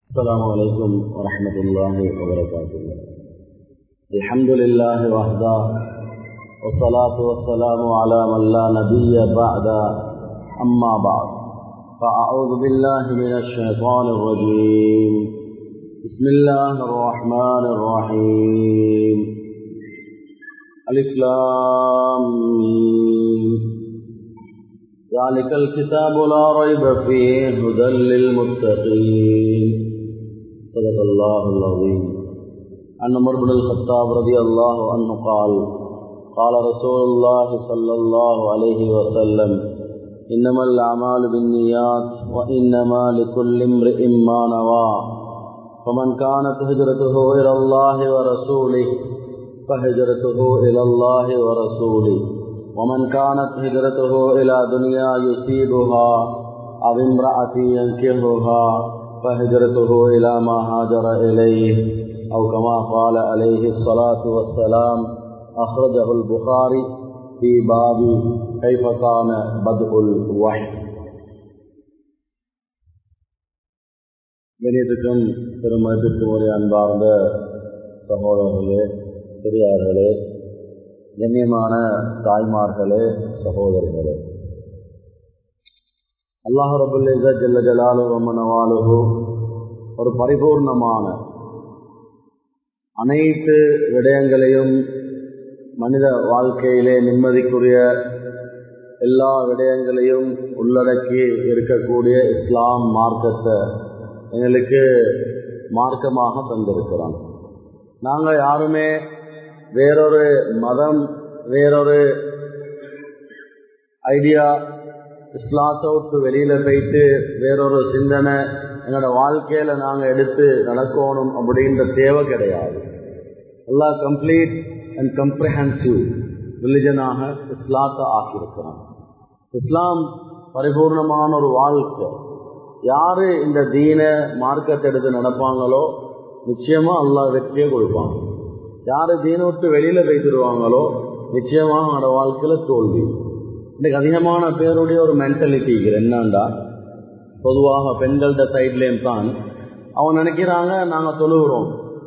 السلام عليكم ورحمة الله وبركاته الحمد لله وحده والصلاة والسلام على من لا نبي بعد أما بعد فأعوذ بالله من الشيطان الرجيم بسم الله الرحمن الرحيم ألف لام ذلك الكتاب لا ريب فيه هدى للمتقين صدق الله العظيم عن عمر بن الخطاب رضي الله عنه قال قال رسول الله صلى الله عليه وسلم إنما الأعمال بالنيات وإنما لكل امرئ ما نوى فمن كانت هجرته إلى الله ورسوله فهجرته إلى الله ورسوله ومن كانت هجرته إلى دنيا يصيبها أو امرأة ينكهها فهجرته إلى ما هاجر إليه أو كما قال عليه الصلاة والسلام أخرجه البخاري في باب كيف كان بدء الوحي கணியத்துக்கும் பெருமதிக்கும் ஒரு அன்பார்ந்த சகோதரர்களே பெரியார்களே கண்ணியமான தாய்மார்களே சகோதரர்களே அல்லாஹ் ரபுல்ல ஜல்ல ஜலாலு வமனவாலுகு ஒரு பரிபூர்ணமான அனைத்து விடயங்களையும் மனித வாழ்க்கையிலே நிம்மதிக்குரிய எல்லா விடயங்களையும் உள்ளடக்கி இருக்கக்கூடிய இஸ்லாம் மார்க்கத்தை எங்களுக்கு மார்க்கமாக தந்திருக்கிறான் நாங்கள் யாருமே வேறொரு மதம் வேறொரு ஐடியா இஸ்லாத்தை விட்டு வெளியில போயிட்டு வேறொரு சிந்தனை எங்களோட வாழ்க்கையில நாங்க எடுத்து நடக்கணும் அப்படின்ற தேவை கிடையாது எல்லாம் கம்ப்ளீட் அண்ட் கம்ப்ரிஹென்சிவ் ரிலிஜனாக இஸ்லாத்தை ஆக்கியிருக்கிறான் இஸ்லாம் பரிபூர்ணமான ஒரு வாழ்க்கை யாரு இந்த தீன மார்க்கத்தை எடுத்து நடப்பாங்களோ நிச்சயமா அல்லா வெற்றியை கொடுப்பாங்க யாரு தீன விட்டு வெளியில வைத்துருவாங்களோ நிச்சயமா அவனோட வாழ்க்கையில தோல்வி இன்னைக்கு அதிகமான பேருடைய ஒரு மென்டாலிட்டி என்னண்டா பொதுவாக பெண்கள்ட சைட்லேயும் தான் அவன் நினைக்கிறாங்க நாங்கள் தொழுகிறோம்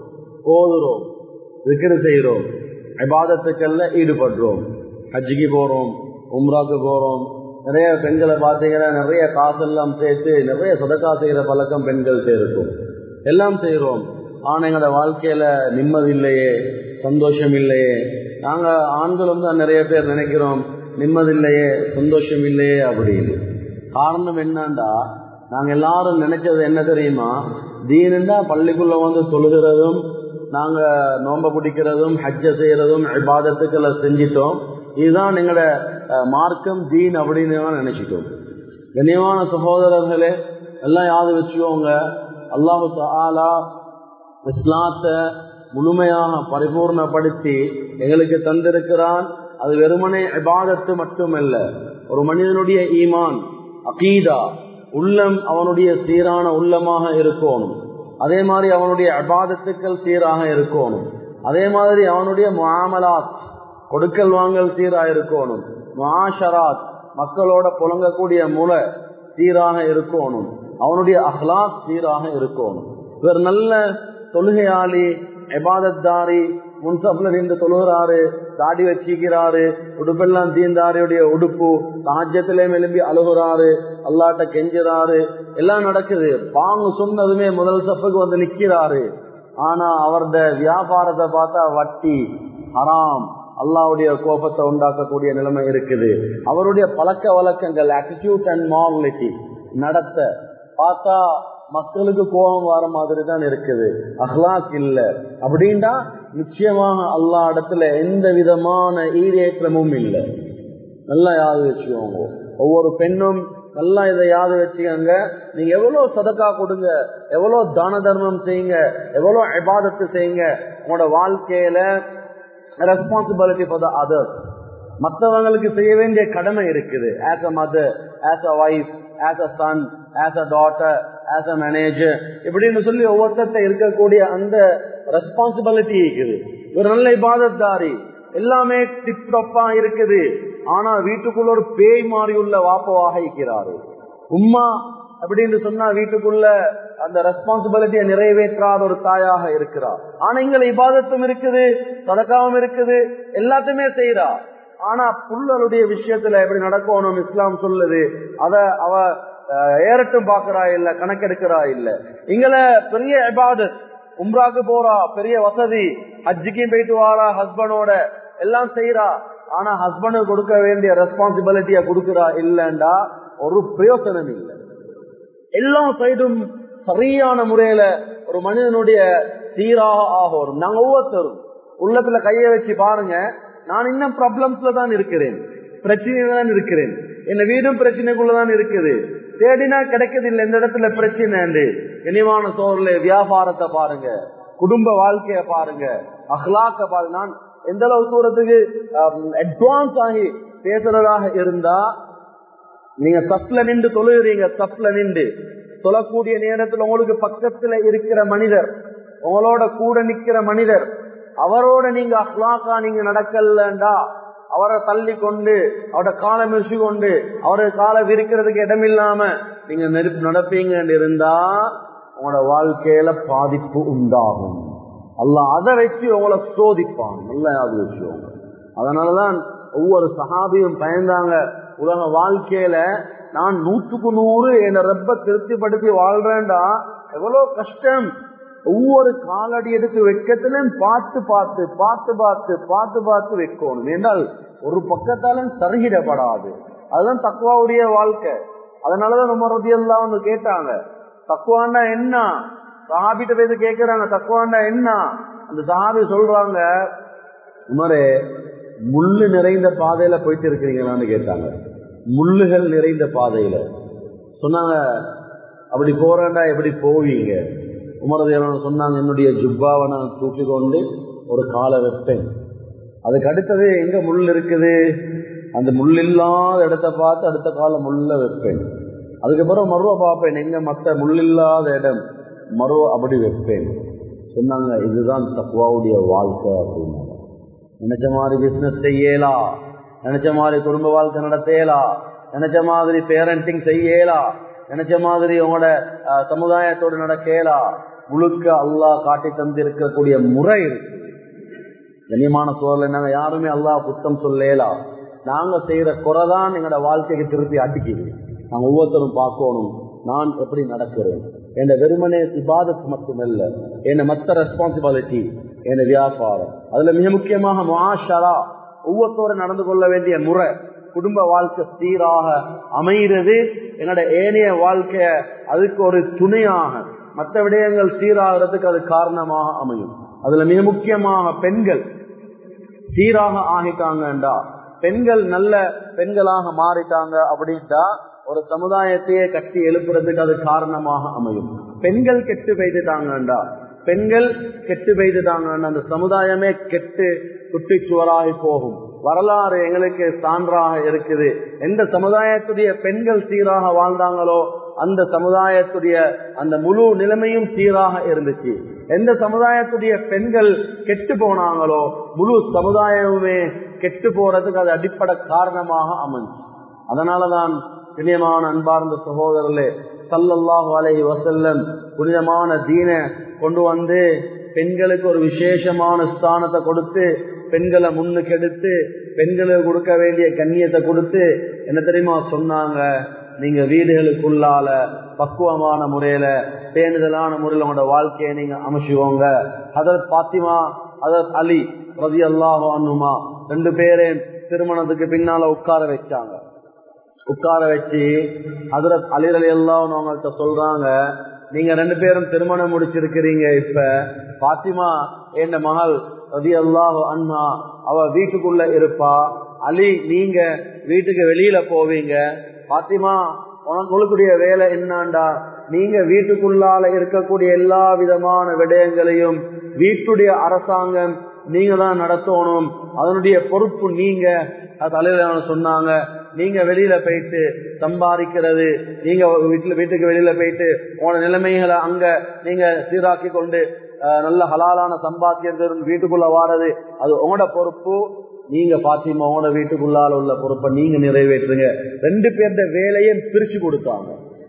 ஓதுறோம் விக்கிர செய்கிறோம் விவாதத்துக்கள்ல ஈடுபடுறோம் ஹஜ்ஜிக்கு போகிறோம் உம்ராக்கு போகிறோம் நிறைய பெண்களை பார்த்தீங்கன்னா நிறைய காசெல்லாம் சேர்த்து நிறைய சதக்கா செய்கிற பழக்கம் பெண்கள்கிட்ட இருக்கும் எல்லாம் செய்கிறோம் ஆனால் எங்களோட வாழ்க்கையில் நிம்மதி இல்லையே சந்தோஷம் இல்லையே நாங்கள் ஆண்களும் தான் நிறைய பேர் நினைக்கிறோம் நிம்மதி இல்லையே சந்தோஷம் இல்லையே அப்படின்னு காரணம் என்னண்டா நாங்கள் எல்லாரும் நினைச்சது என்ன தெரியுமா தீனுண்டா பள்ளிக்குள்ள வந்து தொழுகிறதும் நாங்கள் நோம்ப பிடிக்கிறதும் ஹஜ்ஜ செய்யறதும் இபாதத்துக்களை செஞ்சிட்டோம் இதுதான் எங்களோட மார்க்கம் தீன் அப்படின்னு நினைச்சிட்டோம் கண்ணியமான சகோதரர்களே எல்லாம் யாது வச்சுக்கோங்க அல்லாஹு ஆலா இஸ்லாத்தை முழுமையாக பரிபூர்ணப்படுத்தி எங்களுக்கு தந்திருக்கிறான் அது வெறுமனே இபாதத்து மட்டுமல்ல ஒரு மனிதனுடைய ஈமான் அகீதா உள்ளம் அவனுடைய சீரான உள்ளமாக இருக்கணும் அதே மாதிரி அவனுடைய அபாதத்துக்கள் சீராக இருக்கணும் அதே மாதிரி அவனுடைய மாமலாத் கொடுக்கல் வாங்கல் சீராக இருக்கணும் மாஷராத் மக்களோட புழங்கக்கூடிய முறை சீராக இருக்கணும் அவனுடைய அஹ்லாத் சீராக இருக்கணும் இவர் நல்ல தொழுகையாளி எபாதத்தாரி முன்சப்ல நின்று தொழுகிறாரு தாடி வச்சிக்கிறாரு உடுப்பெல்லாம் தீந்தாரியுடைய உடுப்பு தாஜ்யத்திலே எழும்பி அழுகுறாரு அல்லாட்ட கெஞ்சுறாரு எல்லாம் நடக்குது பாங்கு சொன்னதுமே முதல் சப்புக்கு வந்து நிக்கிறாரு ஆனா அவரது வியாபாரத்தை பார்த்தா வட்டி ஹராம் அல்லாவுடைய கோபத்தை உண்டாக்கக்கூடிய நிலைமை இருக்குது அவருடைய பழக்க வழக்கங்கள் ஆட்டிடியூட் அண்ட் மாரலிட்டி நடத்த பார்த்தா மக்களுக்கு கோபம் வர மாதிரி தான் இருக்குது அஹ்லாக் இல்ல அப்படின்னா நிச்சயமாக அல்லா இடத்துல எந்த விதமான ஈரேற்றமும் இல்லை நல்லா யாது வச்சுக்கோங்க ஒவ்வொரு பெண்ணும் நல்லா இதை யாது வச்சுக்கோங்க நீங்க எவ்வளவு சதக்கா கொடுங்க எவ்வளவு தான தர்மம் செய்யுங்க எவ்வளவு இபாதத்து செய்யுங்க உங்களோட வாழ்க்கையில ரெஸ்பான்சிபிலிட்டி ஃபார் த அதர்ஸ் மற்றவங்களுக்கு செய்ய வேண்டிய கடமை இருக்குது as a mother as a wife as a son as a daughter as a manager இப்படின்னு சொல்லி ஒவ்வொருத்த இருக்கக்கூடிய அந்த ரெஸ்பான்சிபிலிட்டி இருக்குது ஒரு நல்ல இபாதத்தாரி எல்லாமே டிப் டப்பா இருக்குது ஆனா வீட்டுக்குள்ள ஒரு பேய் மாறி உள்ள வாப்பவாக இருக்கிறாரு உம்மா அப்படின்னு சொன்னா வீட்டுக்குள்ள அந்த ரெஸ்பான்சிபிலிட்டியை நிறைவேற்றாத ஒரு தாயாக இருக்கிறா ஆனா இங்க இபாதத்தும் இருக்குது சதக்காவும் இருக்குது எல்லாத்தையுமே செய்யறா ஆனா புள்ளலுடைய விஷயத்துல எப்படி நடக்கணும் இஸ்லாம் சொல்லுது அத அவ அஹ், ஏறட்டும் பாக்குறா இல்ல கணக்கெடுக்கிறா இல்ல இங்கல பெரிய இபாதத் உம்ராக்கு போறா பெரிய வசதி ஹஜ்ஜிக்கும் போயிட்டு வாரா ஹஸ்பண்டோட எல்லாம் செய்யறா ஆனா ஹஸ்பண்டுக்கு கொடுக்க வேண்டிய ரெஸ்பான்சிபிலிட்டிய கொடுக்கிறா இல்லண்டா ஒரு பிரயோசனம் இல்லை எல்லா சைடும் சரியான முறையில ஒரு மனிதனுடைய சீராக ஆகும் நாங்க ஒவ்வொருத்தரும் உள்ளத்துல கைய வச்சு பாருங்க நான் இன்னும் ப்ராப்ளம்ஸ்ல தான் இருக்கிறேன் பிரச்சனையில தான் இருக்கிறேன் என் வீடும் பிரச்சனைக்குள்ளதான் இருக்குது தேடினா கிடைக்கிறது இல்லை எந்த இடத்துல பிரச்சனை இனிவான சோர்ல வியாபாரத்தை பாருங்க குடும்ப வாழ்க்கைய பாருங்க அஹ்லாக்க பாருங்க நான் எந்த அளவு தூரத்துக்கு அட்வான்ஸ் ஆகி பேசுறதாக இருந்தா நீங்க சப்ல நின்று தொழுகிறீங்க சப்ல நின்று தொழக்கூடிய நேரத்தில் உங்களுக்கு பக்கத்துல இருக்கிற மனிதர் உங்களோட கூட நிக்கிற மனிதர் அவரோட நீங்க அஹ்லாக்கா நீங்க நடக்கலண்டா அவரை தள்ளி கொண்டு அவரோட காலை மிரிச்சு கொண்டு அவரு காலை விரிக்கிறதுக்கு இடமில்லாம நீங்க நெருப்பு நடப்பீங்க இருந்தா உங்களோட வாழ்க்கையில பாதிப்பு உண்டாகும் அல்லாஹ் அதை வச்சு உங்களை சோதிப்பான் நல்லா அது வச்சுக்கோங்க அதனாலதான் ஒவ்வொரு சஹாபியும் பயந்தாங்க உலக வாழ்க்கையில நான் நூற்றுக்கு நூறு என் ரப்ப திருப்திப்படுத்தி வாழ்றேன்டா எவ்வளவு கஷ்டம் ஒவ்வொரு காலடி எடுத்து வைக்கத்திலும் பார்த்து பார்த்து பார்த்து பார்த்து பார்த்து பார்த்து வைக்கணும் என்றால் ஒரு பக்கத்தாலும் சருகிடப்படாது அதுதான் தக்குவாவுடைய வாழ்க்கை அதனாலதான் நம்ம ரதியெல்லாம் ஒன்று கேட்டாங்க தக்குவாண்டா என்ன சஹாபிட்ட போய் கேட்கிறாங்க தக்குவாண்டா என்ன அந்த சஹாபி சொல்றாங்க உமரே முள்ளு நிறைந்த பாதையில போயிட்டு இருக்கிறீங்களான்னு கேட்டாங்க முள்ளுகள் நிறைந்த பாதையில சொன்னாங்க அப்படி போறேன்டா எப்படி போவீங்க உமரது சொன்னாங்க என்னுடைய ஜுப்பாவை நான் தூக்கி கொண்டு ஒரு காலை வைப்பேன் அதுக்கு அடுத்தது எங்க முள் இருக்குது அந்த முள் இல்லாத இடத்த பார்த்து அடுத்த கால முள்ள வைப்பேன் அதுக்கப்புறம் மருவ பார்ப்பேன் எங்க மற்ற முள் இல்லாத இடம் மருவ அப்படி வைப்பேன் சொன்னாங்க இதுதான் தக்குவாவுடைய வாழ்க்கை அப்படின்னு நினைச்ச மாதிரி பிசினஸ் செய்யலா நினைச்ச மாதிரி குடும்ப வாழ்க்கை நடத்தேலா நினைச்ச மாதிரி பேரண்டிங் செய்யலா நினைச்ச மாதிரி உங்களோட அஹ், சமுதாயத்தோடு நடக்கலா முழுக்க அல்லாஹ் காட்டி தந்திருக்கக்கூடிய முறை இருக்கு கண்ணியமான சூழல் நாங்க யாருமே அல்லாஹ் குத்தம் சொல்லலா நாங்க செய்யற குறைதான் எங்களோட வாழ்க்கைக்கு திருப்பி அடிக்குது நாங்க ஒவ்வொருத்தரும் பார்க்கணும் நான் எப்படி நடக்கிறேன் என் வெறுமனே இபாதத் மட்டுமல்ல என் மத்த ரெஸ்பான்சிபிலிட்டி என் வியாபாரம் அதுல மிக முக்கியமாக மாஷரா ஒவ்வொருத்தரும் நடந்து கொள்ள வேண்டிய முறை குடும்ப வாழ்க்கை சீராக அமைகிறது என்னோட ஏனைய வாழ்க்கைய அதுக்கு ஒரு துணையாக மற்ற விடயங்கள் சீராகிறதுக்கு அது காரணமாக அமையும் அதுல மிக முக்கியமாக பெண்கள் சீராக ஆகிட்டாங்கண்டா பெண்கள் நல்ல பெண்களாக மாறிட்டாங்க அப்படின்ட்டா ஒரு சமுதாயத்தையே கட்டி எழுப்புறதுக்கு அது காரணமாக அமையும் பெண்கள் கெட்டு பெய்துட்டாங்கண்டா பெண்கள் கெட்டு பெய்துட்டாங்கன்னு அந்த சமுதாயமே கெட்டு குட்டிச்சுவராகி போகும் வரலாறு எங்களுக்கு சான்றாக இருக்குது எந்த சமுதாயத்துடைய பெண்கள் சீராக வாழ்ந்தாங்களோ அந்த சமுதாயத்துடைய அந்த முழு நிலைமையும் சீராக இருந்துச்சு எந்த சமுதாயத்துடைய பெண்கள் கெட்டு போனாங்களோ முழு சமுதாயமுமே கெட்டு போறதுக்கு அது அடிப்படை காரணமாக அமைஞ்சு அதனாலதான் பிரியமான அன்பார்ந்த சகோதரர்களே சல்லல்லாஹு அலைஹி வசல்லம் புனிதமான தீன கொண்டு வந்து பெண்களுக்கு ஒரு விசேஷமான ஸ்தானத்தை கொடுத்து பெண்களை முன்னுக்கு எடுத்து பெண்களுக்கு கொடுக்க வேண்டிய கண்ணியத்தை கொடுத்து என்ன தெரியுமா சொன்னாங்க நீங்க வீடுகளுக்குள்ளால பக்குவமான முறையில பேணுதலான முறையில உங்களோட வாழ்க்கையை நீங்க அமைச்சுவோங்க அதர் பாத்திமா அதர் அலி ரதி அல்லாஹோ அண்ணுமா ரெண்டு பேரையும் திருமணத்துக்கு பின்னால உட்கார வச்சாங்க உட்கார வச்சு ஹதரத் அலிர் அலி அல்லாஹ் அவங்கள்ட்ட சொல்றாங்க நீங்க ரெண்டு பேரும் திருமணம் முடிச்சிருக்கிறீங்க இப்ப பாத்திமா என் மகள் ரதி அல்லாஹ் அண்ணா அவ வீட்டுக்குள்ள இருப்பா அலி நீங்க வீட்டுக்கு வெளியில போவீங்க பாத்திமா உனக்கு உங்களுக்குடைய வேலை என்னாண்டா நீங்க வீட்டுக்குள்ளால இருக்கக்கூடிய எல்லா விதமான விடயங்களையும் வீட்டுடைய அரசாங்கம் நீங்க தான் நடத்தணும் அதனுடைய பொறுப்பு நீங்க தலையில சொன்னாங்க நீங்க வெளியில போயிட்டு சம்பாதிக்கிறது நீங்க வீட்டுல வீட்டுக்கு வெளியில போயிட்டு உன நிலைமைகளை அங்க நீங்க சீராக்கி கொண்டு அஹ், நல்ல ஹலாலான சம்பாத்தியத்திலிருந்து வீட்டுக்குள்ள வாரது அது உங்களோட பொறுப்பு நீங்க பாத்திமா உங்களோட வீட்டுக்குள்ளால உள்ள பொறுப்பை நீங்க நிறைவேற்றுங்க ரெண்டு பேர்த்த வேலையை பிரிச்சு கொடுத்தாங்க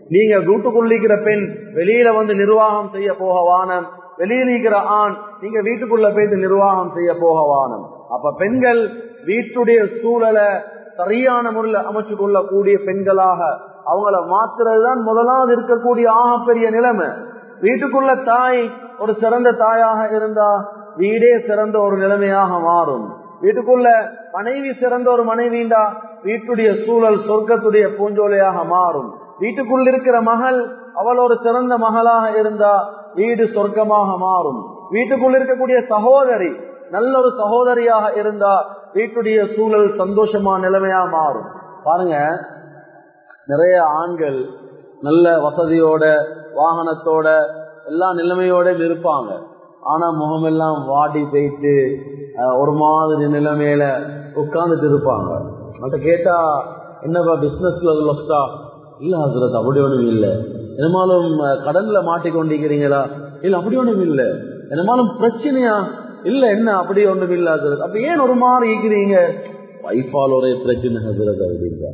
நீங்க வீட்டுக்குள்ளிக்கிற பெண் வெளியில வந்து நிர்வாகம் செய்ய போக வானம் வெளியில் இருக்கிற ஆண் நீங்க வீட்டுக்குள்ள போயிட்டு நிர்வாகம் செய்ய போக வானம் அப்ப பெண்கள் வீட்டுடைய சூழலை சரியான முறையில் அமைச்சு கொள்ளக்கூடிய பெண்களாக அவங்கள மாத்துறதுதான் முதலாவது இருக்கக்கூடிய ஆகப்பெரிய நிலைமை வீட்டுக்குள்ள தாய் ஒரு சிறந்த தாயாக இருந்தா வீடே சிறந்த ஒரு நிலைமையாக மாறும் வீட்டுக்குள்ள மனைவி சிறந்த ஒரு மனைவிண்டா வீட்டுடைய சூழல் சொர்க்கத்துடைய பூஞ்சோலையாக மாறும் வீட்டுக்குள் இருக்கிற மகள் அவள் ஒரு சிறந்த மகளாக இருந்தா வீடு சொர்க்கமாக மாறும் வீட்டுக்குள் இருக்கக்கூடிய சகோதரி நல்ல ஒரு சகோதரியாக இருந்தா வீட்டுடைய சூழல் சந்தோஷமான நிலைமையா மாறும் பாருங்க நிறைய ஆண்கள் நல்ல வசதியோட வாகனத்தோட எல்லா நிலைமையோட இருப்பாங்க ஆனா முகமெல்லாம் வாடி போயிட்டு ஒரு மாதிரி நிலைமையில உட்கார்ந்துட்டு இருப்பாங்க அதை கேட்டா என்னப்பா பிசினஸ்ல லொஸ்டா இல்ல ஹசரத் அப்படி ஒண்ணும் இல்ல என்னமாலும் கடன்ல மாட்டிக்கொண்டிருக்கிறீங்களா இல்ல அப்படி ஒண்ணும் இல்ல என்னமாலும் பிரச்சனையா இல்ல என்ன அப்படி ஒண்ணும் இல்ல ஹசரத் அப்ப ஏன் ஒரு மாதிரி இருக்கிறீங்க வைஃபால் ஒரே பிரச்சனை ஹசரத் அப்படின்றா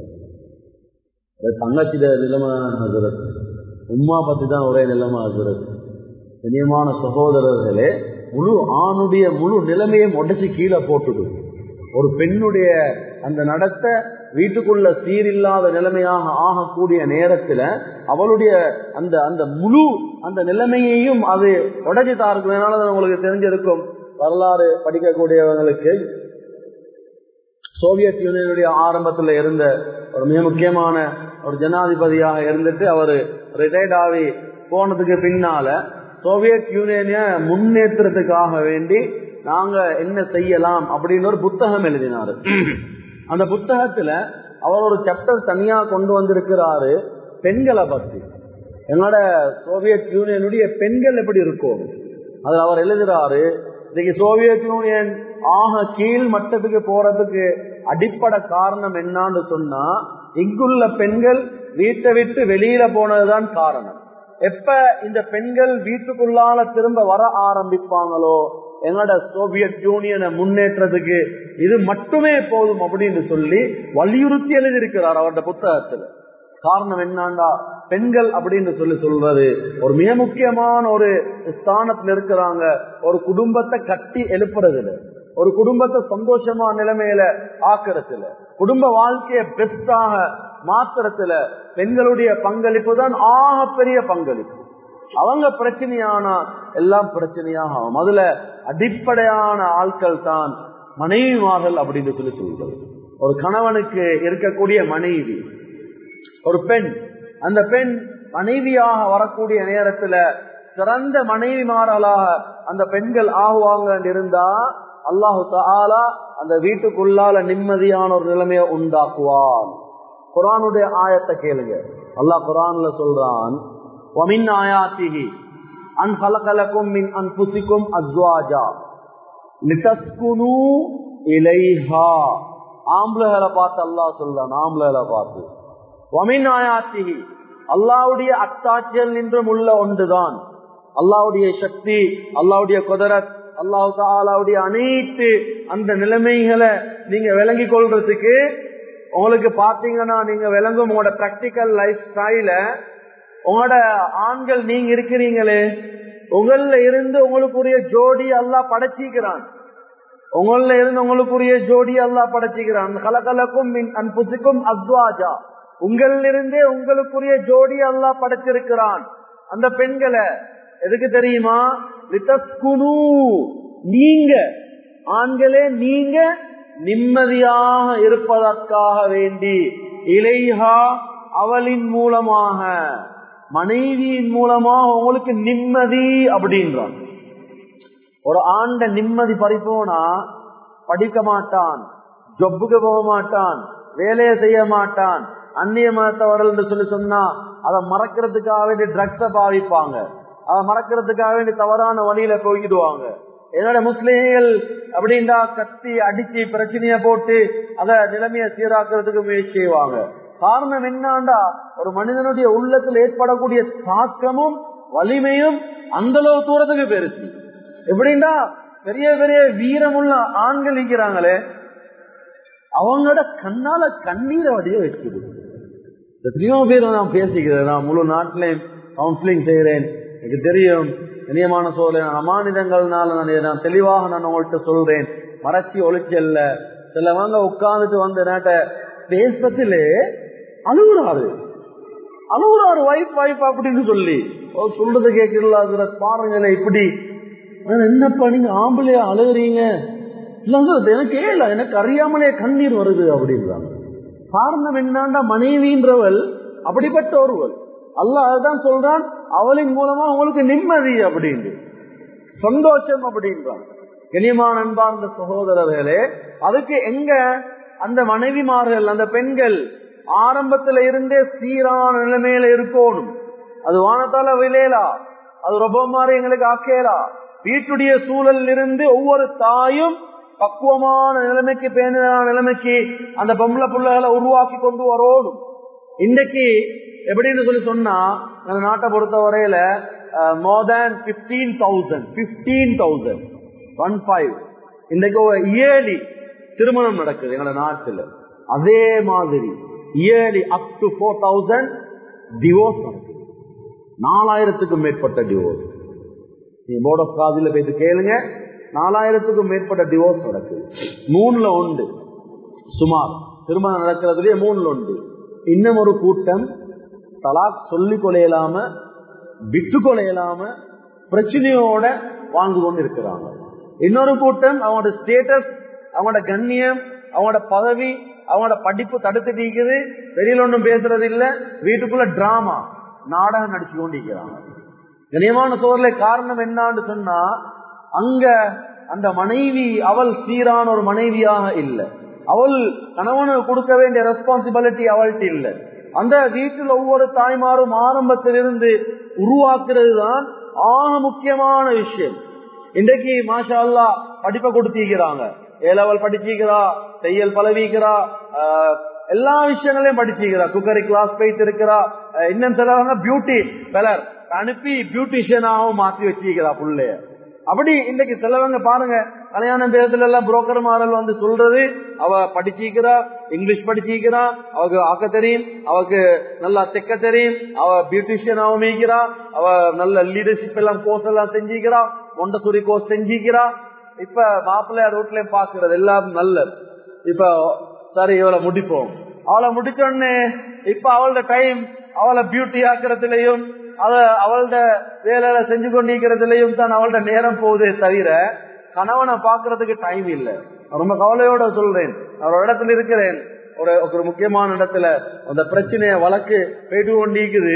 தங்கச்சிட நிலைமை ஹசரத் உமா பத்தி தான் ஒரே நிலைமை ஹசரத் கண்ணியமான சகோதரர்களே முழு ஆணுடைய முழு நிலைமையை உடச்சி கீழே போட்டுடும் ஒரு பெண்ணுடைய அந்த நடத்த வீட்டுக்குள்ள சீரில்லாத நிலைமையாக ஆகக்கூடிய நேரத்துல அவளுடைய அந்த அந்த முழு அந்த நிலைமையையும் அது உடச்சி தாருக்கு அதனால உங்களுக்கு தெரிஞ்சிருக்கும் வரலாறு படிக்கக்கூடியவங்களுக்கு சோவியத் யூனியனுடைய ஆரம்பத்தில் இருந்த ஒரு மிக முக்கியமான ஒரு ஜனாதிபதியாக இருந்துட்டு அவர் ரிட்டையர்ட் ஆகி போனதுக்கு பின்னால சோவியத் யூனியனை முன்னேற்றத்துக்காக வேண்டி நாங்க என்ன செய்யலாம் அப்படின்னு ஒரு புத்தகம் எழுதினாரு அந்த புத்தகத்துல அவர் ஒரு சாப்டர் தனியா கொண்டு வந்திருக்கிறாரு பெண்களை பத்தி எங்களோட சோவியத் யூனியனுடைய பெண்கள் எப்படி இருக்கும் அதுல அவர் எழுதுறாரு இன்னைக்கு சோவியத் யூனியன் ஆக கீழ் மட்டத்துக்கு போறதுக்கு அடிப்படை காரணம் என்னான்னு சொன்னா இங்குள்ள பெண்கள் வீட்டை விட்டு வெளியில போனதுதான் காரணம் எப்ப இந்த பெண்கள் வீட்டுக்குள்ளால திரும்ப வர ஆரம்பிப்பாங்களோ எங்களோட சோவியத் யூனியனை முன்னேற்றத்துக்கு இது மட்டுமே போதும் அப்படின்னு சொல்லி வலியுறுத்தி எழுதியிருக்கிறார் அவருடைய புத்தகத்துல காரணம் என்னாண்டா பெண்கள் அப்படின்னு சொல்லி சொல்றது ஒரு மிக முக்கியமான ஒரு ஸ்தானத்துல இருக்கிறாங்க ஒரு குடும்பத்தை கட்டி எழுப்புறதுல ஒரு குடும்பத்தை சந்தோஷமா நிலைமையில ஆக்குறதுல குடும்ப வாழ்க்கைய பெஸ்டாக மாத்துறதுல பெண்களுடைய பங்களிப்பு தான் ஆக பெரிய பங்களிப்பு அவங்க பிரச்சனையானா எல்லாம் பிரச்சனையாக ஆகும் அதுல அடிப்படையான ஆட்கள் தான் மனைவிமார்கள் அப்படின்னு சொல்லி சொல்றது ஒரு கணவனுக்கு இருக்கக்கூடிய மனைவி ஒரு பெண் அந்த பெண் மனைவியாக வரக்கூடிய நேரத்துல சிறந்த மனைவிமார்களாக அந்த பெண்கள் ஆகுவாங்க இருந்தா அல்லாஹு தாலா அந்த வீட்டுக்குள்ளால நிம்மதியான ஒரு நிலைமையை உண்டாக்குவான் குரானுடைய ஆயத்தை கேளுங்க அல்லாஹ் குரான்ல சொல்றான் ومن آياته أن خلق لكم من أنفسكم أزواجا لتسكنوا إليها ஆம்பளைகளை பார்த்து அல்லாஹ் சொல்றான் ஆம்பளைகளை பார்த்து வமின் ஆயாத்திகி அல்லாவுடைய அத்தாட்சியல் நின்றும் உள்ள ஒன்றுதான் அல்லாவுடைய சக்தி அல்லாவுடைய குதரத் அல்லாஹு தாலாவுடைய அனைத்து அந்த நிலைமைகளை நீங்க விளங்கி கொள்றதுக்கு உங்களுக்கு பாத்தீங்கன்னா நீங்க விளங்கும் உங்களோட பிராக்டிக்கல் லைஃப் ஸ்டைல உங்களோட ஆண்கள் நீங்க இருக்கிறீங்களே உங்கள இருந்து உங்களுக்குரிய ஜோடி எல்லாம் படைச்சிக்கிறான் உங்கள இருந்து உங்களுக்குரிய ஜோடி எல்லாம் படைச்சிக்கிறான் கலகலக்கும் அன்புசிக்கும் அஸ்வாஜா உங்களிலிருந்தே உங்களுக்குரிய ஜோடி எல்லாம் படைச்சிருக்கிறான் அந்த பெண்களை எதுக்கு தெரியுமா லிதஸ்குனு நீங்க ஆண்களே நீங்க நிம்மதியாக இருப்பதற்காக வேண்டி இலைஹா அவளின் மூலமாக மனைவியின் மூலமாக உங்களுக்கு நிம்மதி அப்படின்றான் ஒரு ஆண்ட நிம்மதி பறிப்போனா படிக்க மாட்டான் ஜொப்புக்கு போக மாட்டான் வேலையை செய்ய மாட்டான் அந்நிய மதத்தவர்கள் என்று சொல்லி சொன்னா அதை மறக்கிறதுக்காக வேண்டி ட்ரக்ஸ பாவிப்பாங்க அதை மறக்கிறதுக்காக வேண்டி தவறான வழியில போயிடுவாங்க என்னோட முஸ்லீம்கள் அப்படின்டா கத்தி அடிச்சு பிரச்சனைய போட்டு அத நிலைமைய சீராக்குறதுக்கு முயற்சி செய்வாங்க காரணம் என்னாண்டா ஒரு மனிதனுடைய உள்ளத்தில் ஏற்படக்கூடிய தாக்கமும் வலிமையும் அந்த அளவு தூரத்துக்கு பெருசு எப்படின்னா பெரிய பெரிய வீரமுள்ள ஆண்கள் இருக்கிறாங்களே அவங்களோட கண்ணால கண்ணீரை வடிய வைக்குது எத்தனையோ பேர் நான் பேசிக்கிறேன் நான் முழு நாட்டிலையும் கவுன்சிலிங் செய்கிறேன் எனக்கு தெரியும் இனியமான சோழ அமானிதங்கள்னால நான் இதை நான் தெளிவாக நான் உங்கள்கிட்ட சொல்றேன் மறைச்சி ஒழிச்சல்ல சிலவங்க உட்கார்ந்துட்டு வந்து நாட்ட பேசத்திலே அழுகுறாரு அழுகுறாரு வைஃப் வைஃப் அப்படின்னு சொல்லி ஓ, சொல்றது கேட்கல அதுல பாருங்களேன் இப்படி ஆனா, என்னப்பா நீங்க ஆம்பளையா அழுகுறீங்க இல்லைங்க அது எனக்கு ஏல எனக்கு அறியாமலே கண்ணீர் வருது அப்படின்றாங்க காரணம் என்னண்டா மனைவின்றவள் அப்படிப்பட்ட ஒருவள் அல்லாஹ் அதுதான் சொல்றான் அவளின் மூலமா உங்களுக்கு நிம்மதி அப்படின்னு சந்தோஷம் அப்படின்றான் கனியமான அன்பார்ந்த சகோதரர்களே அதுக்கு எங்க அந்த மனைவிமார்கள் அந்த பெண்கள் ஆரம்பத்துல இருந்தே சீரான நிலைமையில இருக்கணும் அது வானத்தால விளையலா அது ரொம்ப மாதிரி எங்களுக்கு ஆக்கேலா வீட்டுடைய சூழலில் இருந்து ஒவ்வொரு தாயும் பக்குவமான நிலைமைக்கு பேணுதலான நிலைமைக்கு அந்த பொம்பளை பிள்ளைகளை உருவாக்கி கொண்டு வரணும் இன்னைக்கு எப்படின்னு சொல்லி சொன்னா அந்த நாட்டை பொறுத்த வரையில more than fifteen thousand fifteen thousand one five இன்னைக்கு இயர்லி திருமணம் நடக்குது எங்களோட நாட்டுல அதே மாதிரி early up to four thousand divorce நடக்குது நாலாயிரத்துக்கும் மேற்பட்ட டிவோர்ஸ் நீ போர்ட் ஆஃப் காதில போயிட்டு கேளுங்க நாலாயிரத்துக்கும் மேற்பட்ட டிவோர்ஸ் நடக்குது மூணுல உண்டு சுமார் திருமணம் நடக்கிறதுலயே மூணுல உண்டு இன்னும் ஒரு கூட்டம் தலாக் சொல்லி கொலையலாம விட்டு கொலையலாம பிரச்சனையோட வாழ்ந்து கொண்டு இருக்கிறாங்க இன்னொரு கூட்டம் அவங்களோட ஸ்டேட்டஸ் அவங்களோட கண்ணியம் அவங்களோட பதவி அவங்களோட படிப்பு தடுத்து நீக்குது வெளியில ஒன்றும் பேசுறது இல்ல வீட்டுக்குள்ள டிராமா நாடகம் நடிச்சு கொண்டிருக்கிறாங்க கனியமான சோர்ல காரணம் என்னான்னு சொன்னா அங்க அந்த மனைவி அவள் சீரான ஒரு மனைவியாக இல்லை அவள் கணவனுக்கு கொடுக்க வேண்டிய ரெஸ்பான்சிபிலிட்டி அவள்கிட்ட இல்லை அந்த வீட்டில் ஒவ்வொரு தாய்மாரும் ஆரம்பத்திலிருந்து உருவாக்குறது தான் ஆக முக்கியமான விஷயம் இன்றைக்கு மாஷா அல்லா படிப்பை கொடுத்திருக்கிறாங்க ஏ லெவல் படிச்சிருக்கிறா தையல் பழவிக்கிறா ஆஹ், எல்லா விஷயங்களையும் படிச்சிருக்கிறா குக்கரி கிளாஸ் போயிட்டு இருக்கிறா ஆஹ், இன்னும் சிலவங்க பியூட்டி பெலர் அனுப்பி பியூட்டிஷியனாகவும் மாத்தி வச்சிருக்கிறா புள்ளைய அப்படி இன்னைக்கு சிலவங்க பாருங்க கல்யாணம் பேரத்துல எல்லாம் புரோக்கர் மாடல் வந்து சொல்றது அவ படிச்சிருக்கிறா இங்கிலீஷ் படிச்சிருக்கிறா அவக்கு ஆக்க தெரியும் அவக்கு நல்லா தெக்க தெரியும் அவ பியூட்டிஷியனாகவும் இருக்கிறா அவ நல்ல லீடர்ஷிப் எல்லாம் கோர்ஸ் எல்லாம் செஞ்சிருக்கிறா மொண்டசூரி கோர்ஸ் செஞ்சிருக்கிறா இப்ப மாப்பிள்ளை ரோட்ல பாக்குறது எல்லாம் நல்லது இப்ப சரி இவளை முடிப்போம் அவளை முடிச்ச உடனே இப்ப அவளோட டைம் அவளை பியூட்டி ஆக்குறதுலயும் அவ அவளோட வேலையில செஞ்சு கொண்டிருக்கிறதுலயும் தான் அவளோட நேரம் போகுதே தவிர கணவனை பாக்குறதுக்கு டைம் இல்ல நான் ரொம்ப கவலையோட சொல்றேன் நான் ஒரு இடத்துல இருக்கிறேன் ஒரு ஒரு முக்கியமான இடத்துல அந்த பிரச்சனைய வழக்கு போயிட்டு கொண்டிருக்குது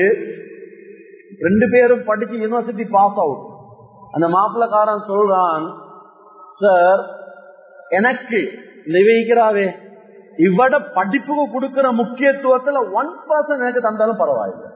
ரெண்டு பேரும் படிச்சு யூனிவர்சிட்டி பாஸ் அவுட் அந்த மாப்பிள்ளக்காரன் சொல்றான் சார் எனக்கு நிவைக்கிறாவே இவட படிப்புக்கு கொடுக்கிற முக்கியத்துவத்துல ஒன் பர்சன்ட் எனக்கு தந்தாலும் பரவாயில்லை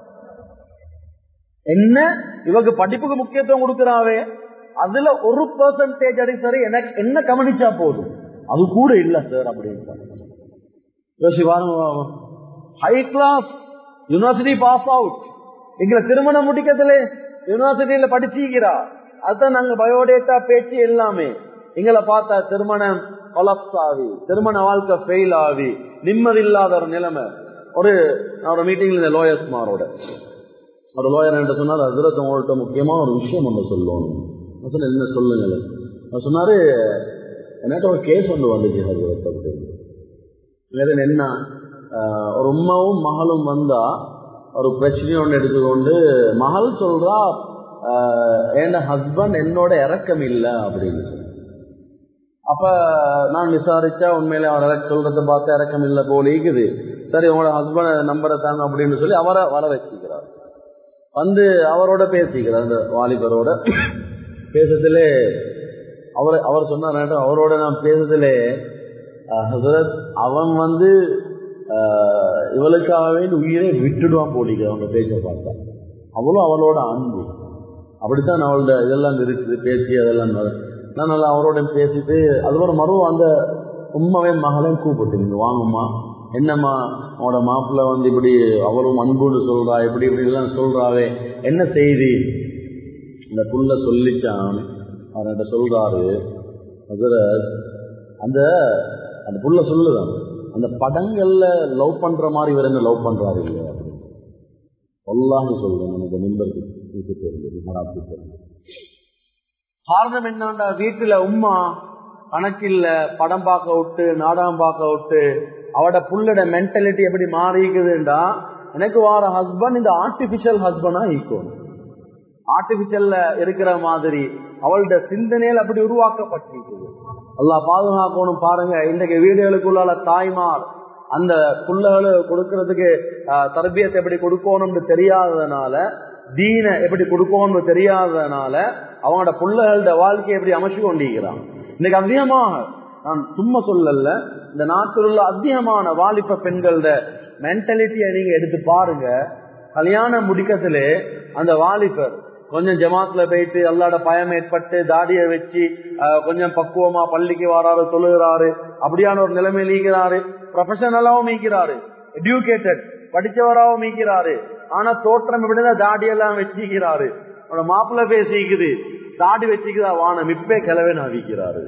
என்ன இவங்க படிப்புக்கு முக்கியத்துவம் கொடுக்கிறாவே அதுல ஒரு பர்சன்டேஜ் அடி சரி எனக்கு என்ன கவனிச்சா போதும் அது கூட இல்ல சார் அப்படின்னு யோசி பாருங்க high class university pass out எங்களை திருமணம் முடிக்கிறதுல யூனிவர்சிட்டியில படிச்சிருக்கிறா அதுதான் நாங்க பயோடேட்டா பேச்சு எல்லாமே எங்களை பார்த்தா திருமணம் கொலப்ஸ் ஆகி திருமண வாழ்க்கை ஃபெயில் ஆகி நிம்மதி இல்லாத ஒரு நிலைமை ஒரு நான் ஒரு மீட்டிங்ல இந்த லோயர்ஸ் மாரோட ஒரு லோயர் என்கிட்ட சொன்னார் அதிரத் உங்கள்கிட்ட முக்கியமான ஒரு விஷயம் ஒன்று சொல்லணும் நான் சொன்னேன் என்ன சொல்லுங்களேன் நான் சொன்னாரு என்கிட்ட ஒரு கேஸ் ஒன்று வந்துச்சு ஹசரத் அப்படின்னு இது என்ன ஆஹ், ஒரு உம்மாவும் மகளும் வந்தா ஒரு பிரச்சனை ஒன்று எடுத்துக்கொண்டு மகள் சொல்றா ஆஹ், என் ஹஸ்பண்ட் என்னோட இறக்கம் இல்லை அப்படின்னு சொல்லி. அப்ப நான் விசாரிச்சா உண்மையில அவர் இறக்க சொல்றதை பார்த்து இறக்கம் இல்லை போல இருக்குது சரி உங்களோட ஹஸ்பண்ட் நம்பரை தாங்க அப்படின்னு சொல்லி அவரை வர வச்சுக்கிறார் வந்து அவரோட பேசிக்கிறார் அந்த வாலிபரோட பேசுறதுலே அவர் அவர் சொன்னார் அவரோட நான் பேசுறதுலே அஹ், ஹசரத் அவன் வந்து அஹ், இவளுக்காகவே உயிரை விட்டுடுவான் போலிக்க அவங்க பேச்ச பார்த்தா அவ்வளோ அவளோட அன்பு அப்படித்தான் அவளோட இதெல்லாம் இருக்குது பேச்சு அதெல்லாம் நட- நான் நல்லா அவரோட பேசிட்டு அதுக்கப்புறம் மறுவும் அந்த உண்மாவே மகளையும் கூப்பிட்டு நீங்க வாங்கம்மா என்னம்மா அவனோட மாப்பிள்ளை வந்து இப்படி அவளும் அன்புன்னு சொல்றா இப்படி இப்படி எல்லாம் சொல்றாவே என்ன செய்தி இந்த புள்ள சொல்லிச்சான் அவர்கிட்ட சொல்றாரு ஹசரத் அந்த அந்த புள்ள சொல்லுதான் அந்த படங்கள்ல லவ் பண்ற மாதிரி இவர் என்ன லவ் பண்றாரு இல்லையா சொல்லான்னு சொல்றேன் எனக்கு நிம்பருக்கு தெரிஞ்சது மராத்தி தெரிஞ்சது காரணம் என்னண்டா வீட்டுல உம்மா கணக்கில்ல படம் பார்க்க விட்டு நாடகம் பார்க்க விட்டு அவட புள்ளோட மென்டாலிட்டி எப்படி மாறிக்குதுண்டா எனக்கு வார ஹஸ்பண்ட் இந்த ஆர்டிபிஷியல் ஹஸ்பண்டா ஈக்கும் ஆர்டிபிஷியல்ல இருக்கிற மாதிரி அவளோட சிந்தனையில் அப்படி உருவாக்கப்பட்டிருக்குது எல்லாம் பாதுகாக்கணும் பாருங்க இன்றைக்கு வீடுகளுக்குள்ளால தாய்மார் அந்த புள்ளகளை கொடுக்கறதுக்கு தரபியத்தை எப்படி கொடுக்கணும்னு தெரியாததுனால தீன எப்படி கொடுக்கணும்னு தெரியாததுனால அவங்களோட புள்ளகளோட வாழ்க்கையை எப்படி அமைச்சு கொண்டிருக்கிறான் இன்னைக்கு அதிகமாக நான் சும்மா சொல்லல இந்த நாட்டில் உள்ள அதிகமான வாலிப பெண்களோட மென்டாலிட்டியை நீங்க எடுத்து பாருங்க கல்யாணம் முடிக்கத்திலே அந்த வாலிபர் கொஞ்சம் ஜமாத்துல போயிட்டு எல்லாட பயம் ஏற்பட்டு தாடியை வச்சு கொஞ்சம் பக்குவமா பள்ளிக்கு வராரு தொழுகிறாரு அப்படியான ஒரு நிலைமையில் ஈக்கிறாரு ப்ரொஃபஷனலாவும் ஈக்கிறாரு எடியூகேட்டட் படிச்சவராகவும் ஈக்கிறாரு ஆனா தோற்றம் எப்படிதான் தாடியெல்லாம் வச்சுக்கிறாரு அவனோட மாப்பிள்ள பேசிக்குது தாடி வச்சுக்குதா வானம் இப்பே கிளவே நவிக்கிறாரு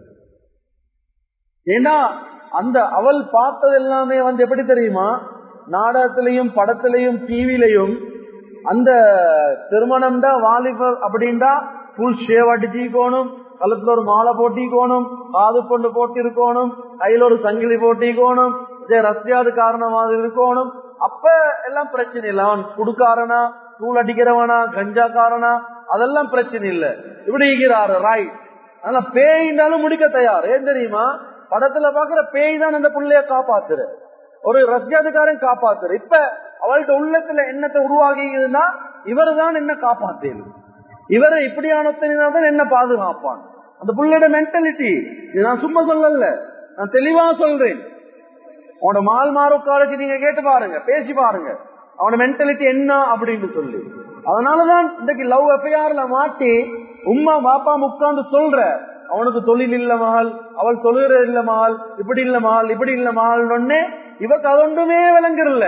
ஏன்னா அந்த அவள் பார்த்தது எல்லாமே வந்து எப்படி தெரியுமா நாடகத்திலையும் படத்திலையும் டிவிலையும் அந்த திருமணம் தான் வாலிபர் அப்படின்டா புல் ஷேவ் அடிச்சுக்கோணும் கழுத்துல ஒரு மாலை போட்டிக்கோணும் காது கொண்டு போட்டிருக்கணும் கையில ஒரு சங்கிலி போட்டிக்கோணும் ரஸ்தியாது காரணமாக இருக்கணும் அப்ப எல்லாம் பிரச்சனை இல்லை அவன் குடுக்காரனா தூள் அடிக்கிறவனா கஞ்சாக்காரனா அதெல்லாம் பிரச்சனை இல்லை இப்படி இருக்கிறாரு ரைட் ஆனா பேயினாலும் முடிக்க தயார் ஏன் தெரியுமா படத்துல பாக்குற பேய் தான் அந்த பிள்ளைய காப்பாத்துற ஒரு ரஷ்யாதுக்காரன் காப்பாத்துற இப்ப அவள்கிட்ட உள்ளத்துல என்னத்தை உருவாகிதுன்னா இவர் தான் என்ன காப்பாத்தேன் இவரை இப்படியானத்தான் என்ன பாதுகாப்பான் அந்த புள்ளையோட மென்டாலிட்டி நான் சும்மா சொல்லல நான் தெளிவா சொல்றேன் அவனோட மால் மாறுக்காலுக்கு நீங்க கேட்டு பாருங்க பேசி பாருங்க அவனோட மென்டாலிட்டி என்ன அப்படின்னு சொல்லி அதனாலதான் இன்றைக்கு லவ் எஃப்ஐஆர்ல மாட்டி உமா பாப்பா உட்கார்ந்து சொல்ற அவனுக்கு தொழில் இல்ல மகள் அவள் தொழுகிற இல்ல மகள் இப்படி இல்ல மகள் இப்படி இல்ல மகள் ஒன்னே இவக்கு அதொன்றுமே விளங்குறல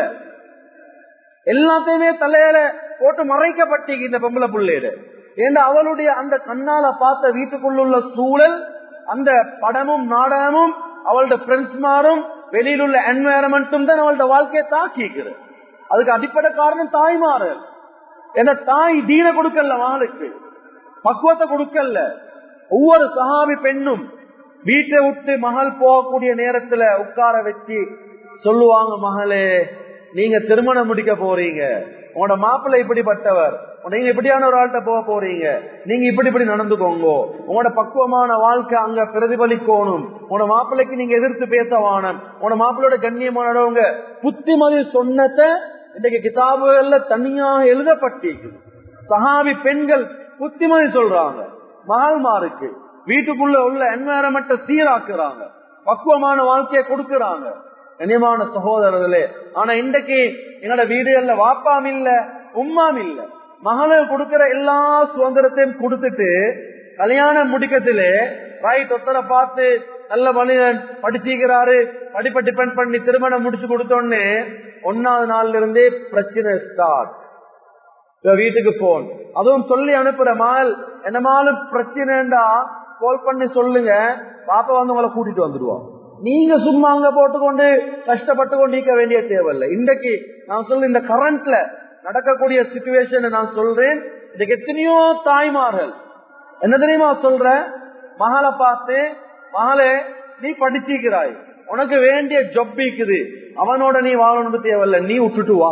எல்லாத்தையுமே தலையில போட்டு மறைக்கப்பட்டு இந்த பொம்பளை பிள்ளையிட ஏன்னா அவளுடைய அந்த கண்ணால பார்த்த வீட்டுக்குள்ள சூழல் அந்த படமும் நாடகமும் அவளோட ஃப்ரெண்ட்ஸ்மாரும் வெளியில் உள்ள என்வாயரமெண்ட்டும் தான் அவளோட வாழ்க்கையை தாக்கிக்கிறது அதுக்கு அடிப்படை காரணம் தாய்மாறு ஏன்னா தாய் தீன கொடுக்கல மகளுக்கு பக்குவத்தை கொடுக்கல ஒவ்வொரு சகாபி பெண்ணும் வீட்டை விட்டு மகள் போகக்கூடிய நேரத்துல உட்கார வச்சு சொல்லுவாங்க மகளே நீங்க திருமணம் முடிக்க போறீங்க உங்களோட மாப்பிள்ளை இப்படிப்பட்டவர் நீங்க இப்படியான ஒரு ஆள்கிட்ட போக போறீங்க நீங்க இப்படி இப்படி நடந்துக்கோங்க உங்களோட பக்குவமான வாழ்க்கை அங்க பிரதிபலிக்கணும் உங்களோட மாப்பிள்ளைக்கு நீங்க எதிர்த்து பேச வானம் உங்களோட மாப்பிள்ளையோட கண்ணியமானவங்க புத்திமதி சொன்னதை இன்றைக்கு கிதாபுகள்ல தனியாக எழுதப்பட்டிருக்கு சஹாபி பெண்கள் புத்திமதி சொல்றாங்க மகள்மாருக்கு வீட்டுக்குள்ள உள்ள என்வாரமெண்ட்டை சீராக்குறாங்க பக்குவமான வாழ்க்கையை கொடுக்கறாங்க கனியமான சகோதரர்களே ஆனா இன்றைக்கு எங்களோட வீடுகள்ல வாப்பாம் இல்ல உம்மாம் இல்ல மகளுக்கு கொடுக்கிற எல்லா சுதந்திரத்தையும் கொடுத்துட்டு கல்யாணம் முடிக்கத்திலே ரைட் ஒத்தரை பார்த்து நல்ல மனிதன் படிச்சிருக்கிறாரு படிப்பை டிபெண்ட் பண்ணி திருமணம் முடிச்சு கொடுத்தோன்னு ஒன்னாவது நாள்ல இருந்தே பிரச்சனை ஸ்டார்ட் வீட்டுக்கு போன் அதுவும் சொல்லி அனுப்புற மால் என்னமாலும் பிரச்சனைண்டா கால் பண்ணி சொல்லுங்க பாப்பா வந்து உங்களை கூட்டிட்டு வந்துடுவோம் நீங்க சும்மா அங்க போட்டுக்கொண்டு கஷ்டப்பட்டு கொண்டு நீக்க வேண்டிய தேவையில்லை இன்றைக்கு நான் சொல்ல இந்த கரண்ட்ல நடக்கக்கூடிய சுச்சுவேஷன் நான் சொல்றேன் இதுக்கு எத்தனையோ தாய்மார்கள் என்ன தெரியுமா சொல்ற மகளை பார்த்து மகளே நீ படிச்சிக்கிறாய் உனக்கு வேண்டிய ஜொப் இருக்குது அவனோட நீ வாழணும்னு தேவையில்லை நீ விட்டுட்டு வா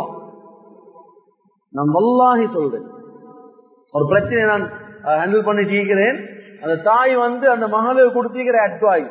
நான் வல்லாகி சொல்றேன் ஒரு பிரச்சனை நான் ஹேண்டில் பண்ணி ஜீக்கிறேன் அந்த தாய் வந்து அந்த மகளுக்கு கொடுத்திருக்கிற அட்வைஸ்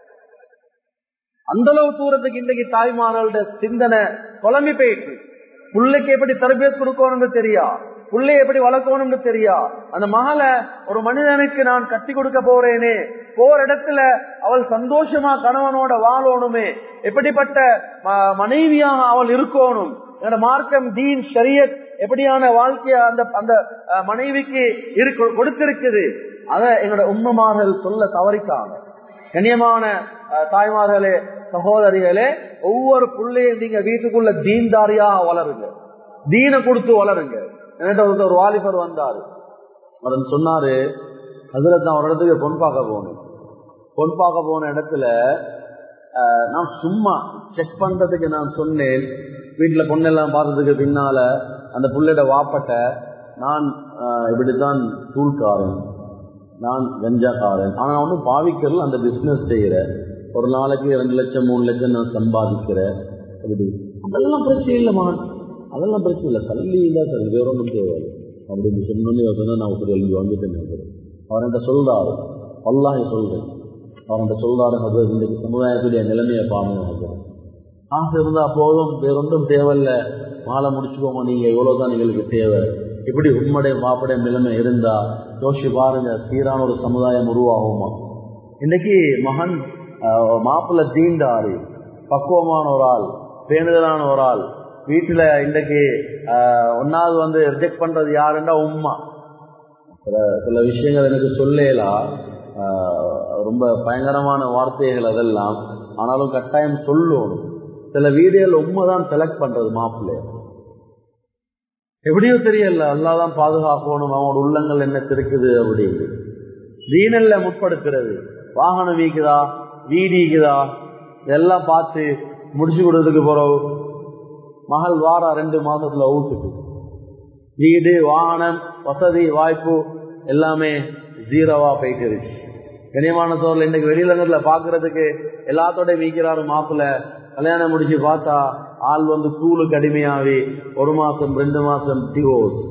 அந்த அளவு தூரத்துக்கு இன்றைக்கு தாய்மார்களோட சிந்தனை குழம்பி போயிட்டு பிள்ளைக்கு எப்படி தரபியத் கொடுக்கணும்னு தெரியா பிள்ளை எப்படி வளர்க்கணும்னு தெரியா அந்த மகளை ஒரு மனிதனுக்கு நான் கட்டி கொடுக்க போறேனே போற இடத்துல அவள் சந்தோஷமா கணவனோட வாழணுமே எப்படிப்பட்ட மனைவியாக அவள் இருக்கணும் என்னோட மார்க்கம் தீன் ஷரியத் எப்படியான வாழ்க்கைய அந்த அந்த மனைவிக்கு இருக்கு கொடுத்திருக்குது அத எங்களோட உண்மைமார்கள் சொல்ல தவறிக்காங்க கண்ணியமான தாய்மார்களே சகோதரிகளே ஒவ்வொரு பிள்ளையும் நீங்க வீட்டுக்குள்ள தீன்தாரியாக வளருங்க தீன கொடுத்து வளருங்க என்கிட்ட ஒரு வாலிபர் வந்தாரு அவர் சொன்னாரு அதுல தான் ஒரு இடத்துக்கு பொன் பார்க்க போகணும் பொன் பார்க்க போன இடத்துல அஹ், நான் சும்மா செக் பண்றதுக்கு நான் சொன்னேன் வீட்டுல பொண்ணெல்லாம் பார்த்ததுக்கு பின்னால அந்த புள்ளையோட வாப்பட்ட நான் அஹ், இப்படித்தான் தூள்காரன் நான் கஞ்சாக்காரன் ஆனா நான் ஒன்றும் பாவிக்கிறல அந்த பிசினஸ் செய்யறேன் ஒரு நாளைக்கு ரெண்டு லட்சம் மூணு லட்சம் நான் சம்பாதிக்கிறேன் அப்படி அதெல்லாம் பிரச்சனை இல்லை மகன் அதெல்லாம் பிரச்சனை இல்லை சல்லி தான் சரி வேற ஒன்றும் தேவையில்லை அப்படின்னு சொன்னோன்னு இவன் சொன்னா நான் இப்படி எழுதி வந்துட்டேன் அவர் என்கிட்ட சொல்றாரு அல்லாஹ் சொல்றேன் அவர் என்கிட்ட சொல்றாரு ஹசரத் இன்றைக்கு சமுதாயத்துடைய நிலைமையை பாருங்க ஹசரத் ஆசை இருந்தா போதும் வேறொன்றும் தேவையில்ல மாலை முடிச்சுக்கோங்க நீங்க இவ்வளவுதான் எங்களுக்கு தேவை இப்படி உண்மடைய மாப்படைய நிலைமை இருந்தா யோசிச்சு பாருங்க சீரான ஒரு சமுதாயம் உருவாகுமா இன்னைக்கு மகன் ஆஹ், மாப்பிள்ளை தீண்டாரு பக்குவமான ஒரு ஆள் பேணுதலான ஒரு ஆள் வீட்டுல இன்றைக்கு ஆஹ், ஒன்னாவது வந்து ரிஜெக்ட் பண்றது யாருன்னா உம்மா சில சில விஷயங்கள் எனக்கு சொல்லலாம் ரொம்ப பயங்கரமான வார்த்தைகள் அதெல்லாம் ஆனாலும் கட்டாயம் சொல்லணும் சில வீடியோல உண்மைதான் செலக்ட் பண்றது மாப்பிள்ளைய எப்படியோ தெரியல அல்லாதான் பாதுகாக்கணும் அவனோட உள்ளங்கள் என்ன இருக்குது அப்படின்னு தீனல்ல முற்படுத்துறது வாகனம் வீக்குதா வீடிக்குதா இதெல்லாம் பார்த்து முடிச்சு கொடுத்ததுக்கு பிறகு மகள் வாரா ரெண்டு மாசத்துல வீட்டுக்கு வீடு வாகனம் வசதி வாய்ப்பு எல்லாமே ஜீரோவா போயிட்டு இருக்கு கனியமான சோழல் இன்னைக்கு வெளியிலங்கத்துல பாக்குறதுக்கு எல்லாத்தோட வீக்கிறாரு மாப்பிள்ள கல்யாணம் முடிச்சு பார்த்தா ஆள் வந்து கூலுக்கு அடிமையாவி ஒரு மாசம் ரெண்டு மாசம் டிவோர்ஸ்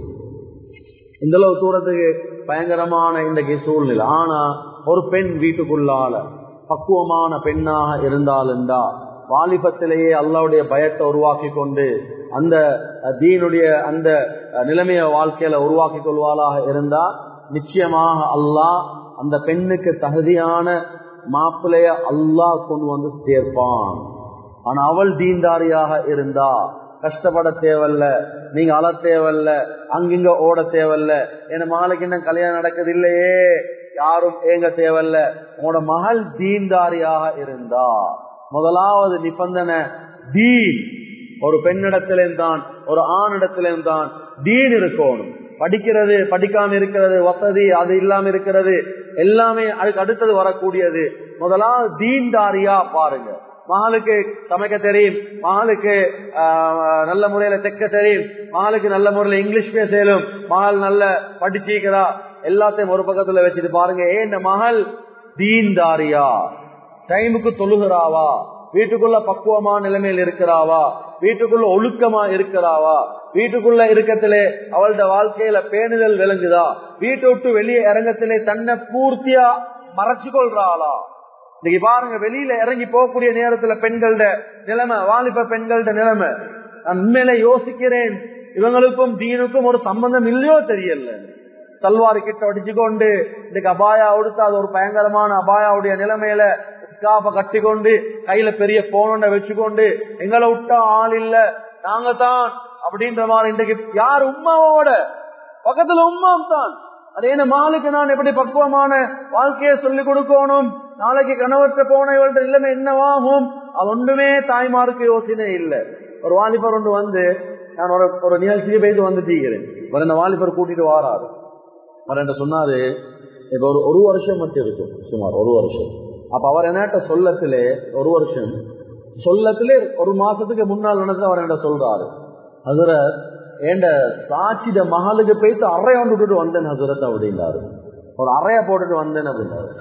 இந்த அளவு தூரத்துக்கு பயங்கரமான இன்றைக்கு சூழ்நிலை ஆனா ஒரு பெண் வீட்டுக்குள்ளால பக்குவமான பெண்ணாக இருந்தாலுண்டா வாலிபத்திலேயே அல்லாவுடைய பயத்தை உருவாக்கி கொண்டு அந்த அஹ், தீனுடைய அந்த அஹ், நிலைமைய வாழ்க்கையில உருவாக்கி கொள்வாளாக இருந்தா நிச்சயமாக அல்லாஹ் அந்த பெண்ணுக்கு தகுதியான மாப்பிளைய அல்லாஹ் கொண்டு வந்து சேர்ப்பான் ஆனா அவள் தீண்டாரியாக இருந்தா கஷ்டப்பட தேவையில்ல நீங்க அழ தேவையில்ல அங்கிங்க ஓட தேவையில்ல என் மகளுக்கு இன்னும் கல்யாணம் நடக்குது இல்லையே யாரும் ஏங்க தேவையில்ல உங்களோட மகள் தீண்டாரியாக இருந்தா முதலாவது நிபந்தனை தீன் ஒரு பெண்ணிடத்திலும் தான் ஒரு ஆணிடத்திலும் தான் தீன் இருக்கணும் படிக்கிறது படிக்காம இருக்கிறது வசதி அது இல்லாம இருக்கிறது எல்லாமே அதுக்கு அடுத்தது வரக்கூடியது முதலாவது தீன்தாரியா பாருங்க மகளுக்கு சமைக்க தெரியும் மகளுக்கு ஆஹ், நல்ல முறையில தைக்க தெரியும் மகளுக்கு நல்ல முறையில இங்கிலீஷ் பேசலும் மகள் நல்ல படிச்சிருக்கிறா எல்லாத்தையும் ஒரு பக்கத்துல வச்சுட்டு பாருங்க ஏன் இந்த மகள் தீன்தாரியா டைமுக்கு தொழுகிறாவா வீட்டுக்குள்ள பக்குவமான நிலைமையில் இருக்கிறாவா வீட்டுக்குள்ள ஒழுக்கமா இருக்கிறாவா வீட்டுக்குள்ள இருக்கத்திலே அவளோட வாழ்க்கையில பேணுதல் விளங்குதா வீட்டை விட்டு வெளியே இறங்கத்திலே தன்னை பூர்த்தியா மறைச்சு கொள்றாளா இன்னைக்கு பாருங்க வெளியில இறங்கி போகக்கூடிய நேரத்துல பெண்களோட நிலைமை வாலிப பெண்களோட நிலைமை நான் உண்மையில யோசிக்கிறேன் இவங்களுக்கும் தீனுக்கும் ஒரு சம்பந்தம் இல்லையோ தெரியல சல்வார் கிட்ட அடிச்சு கொண்டு இன்னைக்கு அபாயா உடுத்து அது ஒரு பயங்கரமான அபாயாவுடைய நிலைமையில ஸ்காஃப கட்டி கொண்டு கையில பெரிய போன வச்சுக்கொண்டு எங்களை விட்டா ஆள் இல்ல நாங்க தான் அப்படின்ற மாதிரி இன்றைக்கு யார் உமாவோட பக்கத்துல உமாம் தான் அதே மாலுக்கு நான் எப்படி பக்குவமான வாழ்க்கையை சொல்லிக் கொடுக்கணும் நாளைக்கு கணவற்ற போன இவள்கிட்ட இல்லைன்னா என்னவாகும் அது ஒன்றுமே தாய்மாருக்கு யோசனை இல்லை ஒரு வாலிபர் ஒன்று வந்து நான் ஒரு ஒரு நிகழ்ச்சிக்கு போயிட்டு வந்துட்டீங்கிறேன் ஒரு இந்த வாலிபர் கூட்டிட்டு வாராரு அவர் என்ன சொன்னாரு இப்ப ஒரு ஒரு வருஷம் மட்டும் இருக்கும் சுமார் ஒரு வருஷம் அப்ப அவர் என்னட்ட சொல்லத்திலே ஒரு வருஷம் சொல்லத்திலே ஒரு மாசத்துக்கு முன்னால் நடந்து அவர் என்ன சொல்றாரு அதுல ஏண்ட சாட்சித மகளுக்கு போயிட்டு அறைய வந்து விட்டுட்டு வந்தேன் ஹசரத் அப்படின்னாரு ஒரு அறைய போட்டுட்டு வந்தேன் அப்படின்னாரு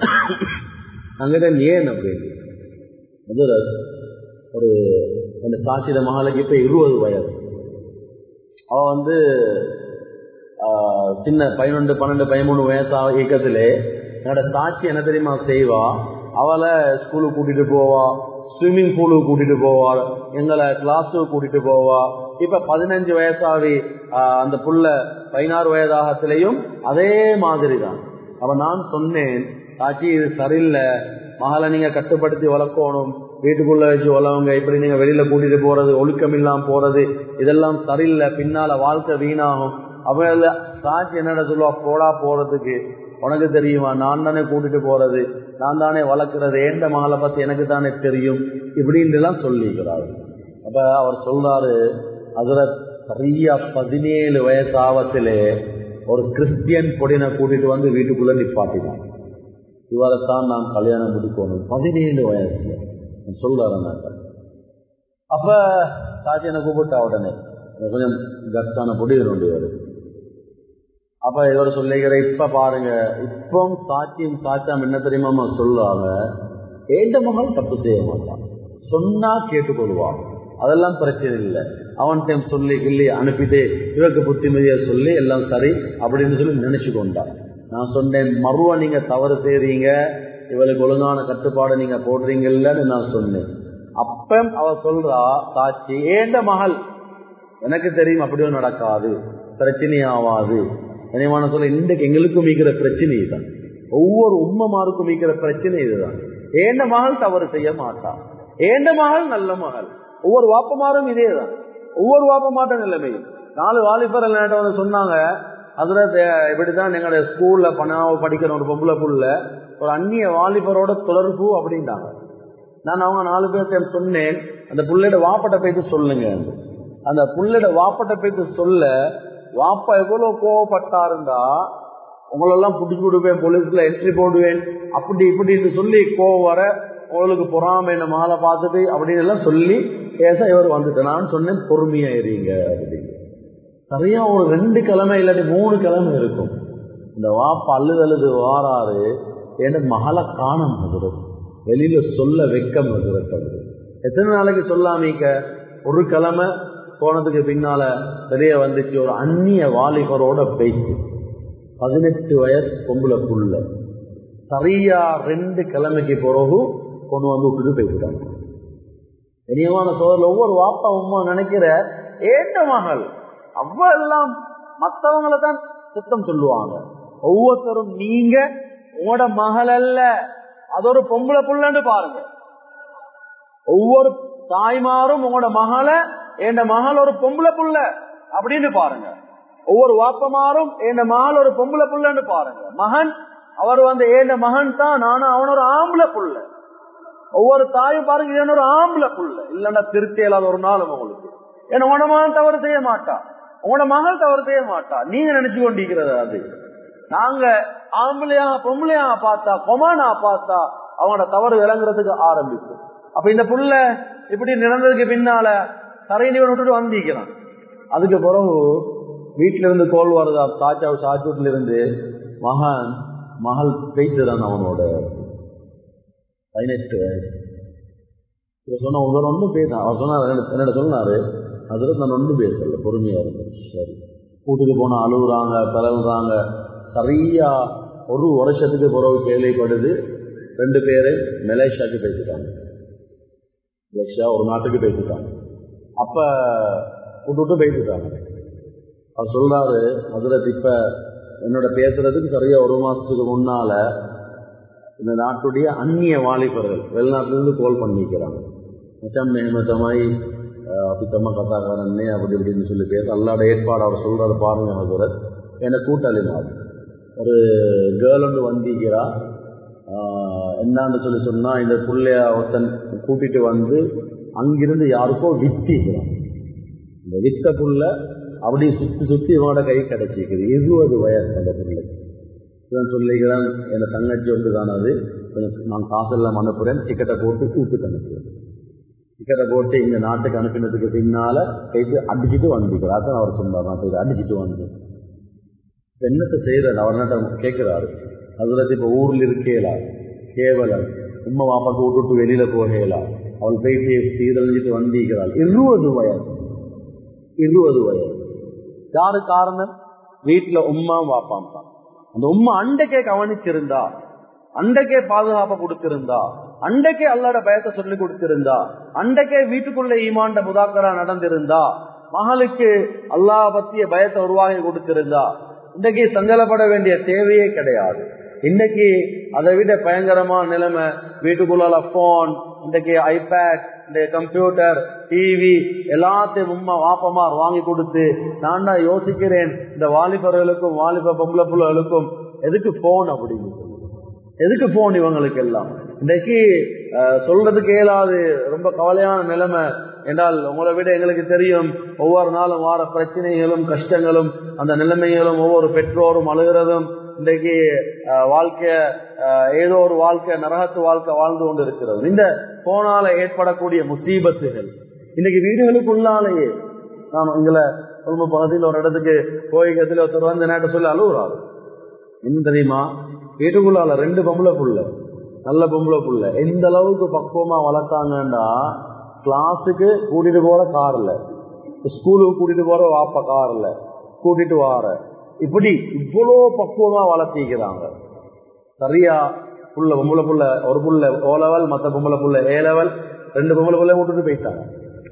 அங்கதான் ஏன் அப்படின்னு ஹசரத் ஒரு அந்த சாட்சித மகளுக்கு இப்ப இருபது வயது அவ வந்து ஆஹ், சின்ன பதினொன்று பன்னெண்டு பதிமூணு வயசா இயக்கத்திலே என்னோட சாட்சி என்ன தெரியுமா செய்வா அவளை ஸ்கூலுக்கு கூட்டிட்டு போவா ஸ்விம்மிங் பூலுக்கு கூட்டிட்டு போவா எங்களை கிளாஸுக்கு கூட்டிட்டு போவா இப்ப பதினஞ்சு வயசாவி ஆஹ், அந்த புள்ள பதினாறு வயதாகத்திலையும் அதே மாதிரி தான் அப்ப நான் சொன்னேன் சாட்சி இது சரியில்லை மகளை நீங்க கட்டுப்படுத்தி வளர்க்கணும் வீட்டுக்குள்ள வச்சு வளவங்க இப்படி நீங்க வெளியில கூட்டிட்டு போறது ஒழுக்கம் இல்லாம போறது இதெல்லாம் சரியில்லை பின்னால வாழ்க்கை வீணாகும் அவங்கள சாட்சி என்னடா சொல்லுவா போடா போறதுக்கு உனக்கு தெரியுமா நான் தானே கூட்டிட்டு போறது நான் தானே வளர்க்கறது ஏண்ட மகளை பத்தி எனக்கு தானே தெரியும் இப்படின்னு எல்லாம் சொல்லிக்கிறாரு அப்ப அவர் சொல்றாரு அதுல சரியா பதினேழு வயசு ஆபத்திலே ஒரு கிறிஸ்டியன் பொடினை கூட்டிட்டு வந்து வீட்டுக்குள்ள நிப்பாட்டினான் இவரைத்தான் நான் கல்யாணம் முடிக்கணும் பதினேழு வயசுல சொல்றாரு அப்ப சாட்சி என்ன கூப்பிட்டா உடனே கொஞ்சம் கட்ஸான பொடி ஒன்று வருது அப்ப இவர் சொல்லிக்கிற இப்ப பாருங்க இப்போ சாட்சியும் சாட்சியாம் என்ன தெரியுமா சொல்றாங்க ஏண்ட மகள் தப்பு செய்ய மாட்டான் சொன்னா கேட்டுக்கொள்வான் அதெல்லாம் பிரச்சனை இல்லை அவன்கிட்ட சொல்லி கிள்ளி அனுப்பிட்டு இவருக்கு புத்திமதியா சொல்லி எல்லாம் சரி அப்படின்னு சொல்லி நினைச்சு கொண்டான் நான் சொன்னேன் மறுவ நீங்க தவறு செய்றீங்க இவளுக்கு ஒழுங்கான கட்டுப்பாடு நீங்க போடுறீங்கல்லன்னு நான் சொன்னேன் அப்ப அவ சொல்றா சாட்சி ஏண்ட மகள் எனக்கு தெரியும் அப்படியும் நடக்காது பிரச்சனையாவாது நினைவான சொல்ல இன்றைக்கு எங்களுக்கும் மீக்கிற பிரச்சனை இதுதான் ஒவ்வொரு உம்மமாருக்கும் மீக்கிற பிரச்சனை இதுதான் ஏண்ட மகள் தவறு செய்ய மாட்டான் ஏண்ட மகள் நல்ல மகள் ஒவ்வொரு வாப்பமாரும் இதேதான் ஒவ்வொரு வாப்பமாட்ட நிலைமையும் நாலு வாலிபர் வந்து சொன்னாங்க அதுல இப்படிதான் எங்களுடைய ஸ்கூல்ல பணாவை படிக்கிற ஒரு பொம்பளை புள்ள ஒரு அந்நிய வாலிபரோட தொடர்பு அப்படின்ட்டாங்க நான் அவங்க நாலு பேர்ட்ட சொன்னேன் அந்த புள்ளையோட வாப்பட்ட போயிட்டு சொல்லுங்க அந்த புள்ளையோட வாப்பட்ட போயிட்டு சொல்ல வாப்பா எவ்வளவு கோவப்பட்டாருண்டா உங்களெல்லாம் பிடிச்சி கொடுப்பேன் போலீஸ்ல என்ட்ரி போடுவேன் அப்படி இப்படின்னு சொல்லி கோவம் வர உங்களுக்கு பொறாம என்ன மாலை பார்த்துட்டு அப்படின்னு எல்லாம் சொல்லி பேச இவர் வந்துட்டு நான் சொன்னேன் பொறுமையா இருங்க அப்படின்னு சரியா ஒரு ரெண்டு கிழமை இல்லாட்டி மூணு கிழமை இருக்கும் இந்த வாப்பா அழுது அழுது வாராரு என் மகளை காணம் வெளியில சொல்ல வெக்கம் அது எத்தனை நாளைக்கு சொல்லாமீக்க ஒரு கிழமை போனதுக்கு பின்னால தெரிய வந்துச்சு ஒரு அந்நிய வாலிபரோட பேச்சு பதினெட்டு வயசு பொம்பளை புள்ள சரியா ரெண்டு கிழமைக்கு பிறகு கொண்டு வந்து விட்டுட்டு போயிட்டாங்க இனியமான சோதரில் ஒவ்வொரு வாப்பா உமா நினைக்கிற ஏட்ட மகள் அவ்வ எல்லாம் மற்றவங்களை தான் சுத்தம் சொல்லுவாங்க ஒவ்வொருத்தரும் நீங்க உங்களோட மகள் அல்ல அது ஒரு பொம்பளை புள்ளன்னு பாருங்க ஒவ்வொரு தாய்மாரும் உங்களோட மகளை என் மகள் ஒரு பொம்பளை புள்ள அப்படின்னு பாருங்க ஒவ்வொரு வாப்பமாரும் என் மகள் ஒரு பொம்பளை புள்ளன்னு பாருங்க மகன் அவர் வந்து ஏன் மகன் தான் நானும் அவன் ஒரு ஆம்பளை புள்ள ஒவ்வொரு தாயும் பாருங்க இது ஒரு ஆம்பளை புள்ள இல்லைன்னா திருப்தி இல்லாத ஒரு நாள் உங்களுக்கு ஏன்னா உன மகன் தவறு செய்ய மாட்டா உங்களோட மகள் தவறு செய்ய மாட்டா நீங்க நினைச்சு கொண்டிருக்கிறது அது நாங்க ஆம்பளையா பொம்பளையா பார்த்தா கொமானா பார்த்தா அவனோட தவறு விளங்குறதுக்கு ஆரம்பிக்கும் அப்ப இந்த புள்ள இப்படி நடந்ததுக்கு பின்னால தரையினவன் விட்டுட்டு வந்திக்கிறான் அதுக்கு பிறகு வீட்டுல இருந்து கோல் வருதா சாச்சா சாச்சூட்ல இருந்து மகன் மகள் பெய்துதான் அவனோட பதினெட்டு வயசு சொன்ன உங்க ஒன்றும் பேசான் அவர் சொன்னார் என்னோட சொன்னாரு அதுல நான் ஒன்றும் பேசல பொறுமையா இருக்கும் சரி வீட்டுக்கு போனா அழுகுறாங்க பிறகுறாங்க சரியா ஒரு வருஷத்துக்கு பிறகு கேள்விப்படுது ரெண்டு பேரு மலேசியாவுக்கு போயிட்டுருக்காங்க மலேசியா ஒரு நாட்டுக்கு போயிட்டுருக்காங்க அப்ப விட்டு விட்டு போயிட்டுருக்காங்க அவர் சொல்றாரு ஹசரத் இப்ப என்னோட பேசுறதுக்கு சரியா ஒரு மாசத்துக்கு முன்னால இந்த நாட்டுடைய அந்நிய வாலிபர்கள் வெளிநாட்டிலிருந்து கோல் பண்ணிக்கிறாங்க மச்சான் மேமத்தமாய் பித்தம்மா கத்தாக்காரன்னே அப்படி இப்படின்னு சொல்லி பேச அல்லாட ஏற்பாடு அவர் சொல்றாரு பாருங்க ஹசரத் என்னை கூட்டாளி மாதிரி ஒரு கேர்ள் ஒன்று வந்திக்கிறா என்னான்னு சொல்லி சொன்னா இந்த பிள்ளைய ஒருத்தன் கூட்டிட்டு வந்து அங்கிருந்து யாருக்கோ வித்திக்கிறான் இந்த வித்த புள்ள அப்படி சுத்தி சுத்தி இவனோட கை கிடைச்சிக்குது இருபது வயசு அந்த பிள்ளைக்கு இவன் சொல்லிக்கிறான் என் தங்கச்சி வந்து காணாது நான் காசெல்லாம் அனுப்புறேன் டிக்கெட்டை போட்டு கூட்டுக்கு அனுப்புறேன் டிக்கெட்டை போட்டு இங்க நாட்டுக்கு அனுப்பினதுக்கு பின்னால கைத்து அடிச்சுட்டு வந்துக்கிறார் அவர் சொன்னார் நான் போய் அடிச்சுட்டு வந்து என்னத்தை செய்யறாரு அவர் என்ன கேட்கிறாரு அதுல இப்ப ஊர்ல இருக்கேலா கேவலம் உம்மா பாப்பாக்கு விட்டுட்டு வெளியில போகலா அவள் போயிட்டு சீரழிஞ்சிட்டு வந்திருக்கிறாள் இருபது வயசு இருபது வயசு யாரு காரணம் வீட்டுல உம்மா வாப்பாம் தான் அந்த உம்மா அண்டைக்கே கவனிச்சிருந்தா அண்டைக்கே பாதுகாப்பை கொடுத்திருந்தா அண்டைக்கே அல்லாட பயத்தை சொல்லி கொடுத்திருந்தா அண்டைக்கே வீட்டுக்குள்ள ஈமாண்ட முதாக்கரா நடந்திருந்தா மகளுக்கு அல்லா பத்திய பயத்தை உருவாகி கொடுத்திருந்தா இன்றைக்கு சஞ்சலப்பட வேண்டிய தேவையே கிடையாது இன்னைக்கு அதை விட பயங்கரமான நிலைமை வீட்டுக்குள்ளால போன் இன்றைக்கு ஐபேட் இந்த கம்ப்யூட்டர் டிவி எல்லாத்தையும் உம்மா வாப்பமார் வாங்கி கொடுத்து நான் தான் யோசிக்கிறேன் இந்த வாலிபர்களுக்கும் வாலிப பொம்பளை பிள்ளைகளுக்கும் எதுக்கு போன் அப்படின்னு சொல்லி எதுக்கு போன் இவங்களுக்கு எல்லாம் இன்றைக்கு சொல்றதுக்கு இயலாது ரொம்ப கவலையான நிலைமை என்றால் உங்களை விட எங்களுக்கு தெரியும் ஒவ்வொரு நாளும் வார பிரச்சனைகளும் கஷ்டங்களும் அந்த நிலைமைகளும் ஒவ்வொரு பெற்றோரும் அழுகிறதும் இன்றைக்கு அஹ், வாழ்க்கை அஹ், ஏதோ ஒரு வாழ்க்கை நரகத்து வாழ்க்கை வாழ்ந்து கொண்டு இருக்கிறது இந்த போனால ஏற்படக்கூடிய முசீபத்துகள் இன்னைக்கு வீடுகளுக்குள்ளாலேயே நான் எங்களை கொழும்பு பகுதியில் ஒரு இடத்துக்கு கோயிலத்தில் ஒருத்தர் வந்து நேற்று சொல்லி அழுகுறாரு என்ன தெரியுமா வீட்டுக்குள்ளால ரெண்டு பொம்பளை புள்ள நல்ல பொம்பளை புள்ள எந்த அளவுக்கு பக்குவமா வளர்த்தாங்கண்டா கிளாஸுக்கு கூட்டிட்டு போற கார்ல ஸ்கூலுக்கு கூட்டிட்டு போற வாப்ப கார்ல கூட்டிட்டு வார இப்படி இவ்வளோ பக்குவமா வளர்த்திக்கிறாங்க சரியா புள்ள பொம்பளை புள்ள ஒரு புள்ள ஓ லெவல் மத்த பொம்பளை புள்ள ஏ லெவல் ரெண்டு பொம்பளை புள்ள விட்டுட்டு போயிட்டாங்க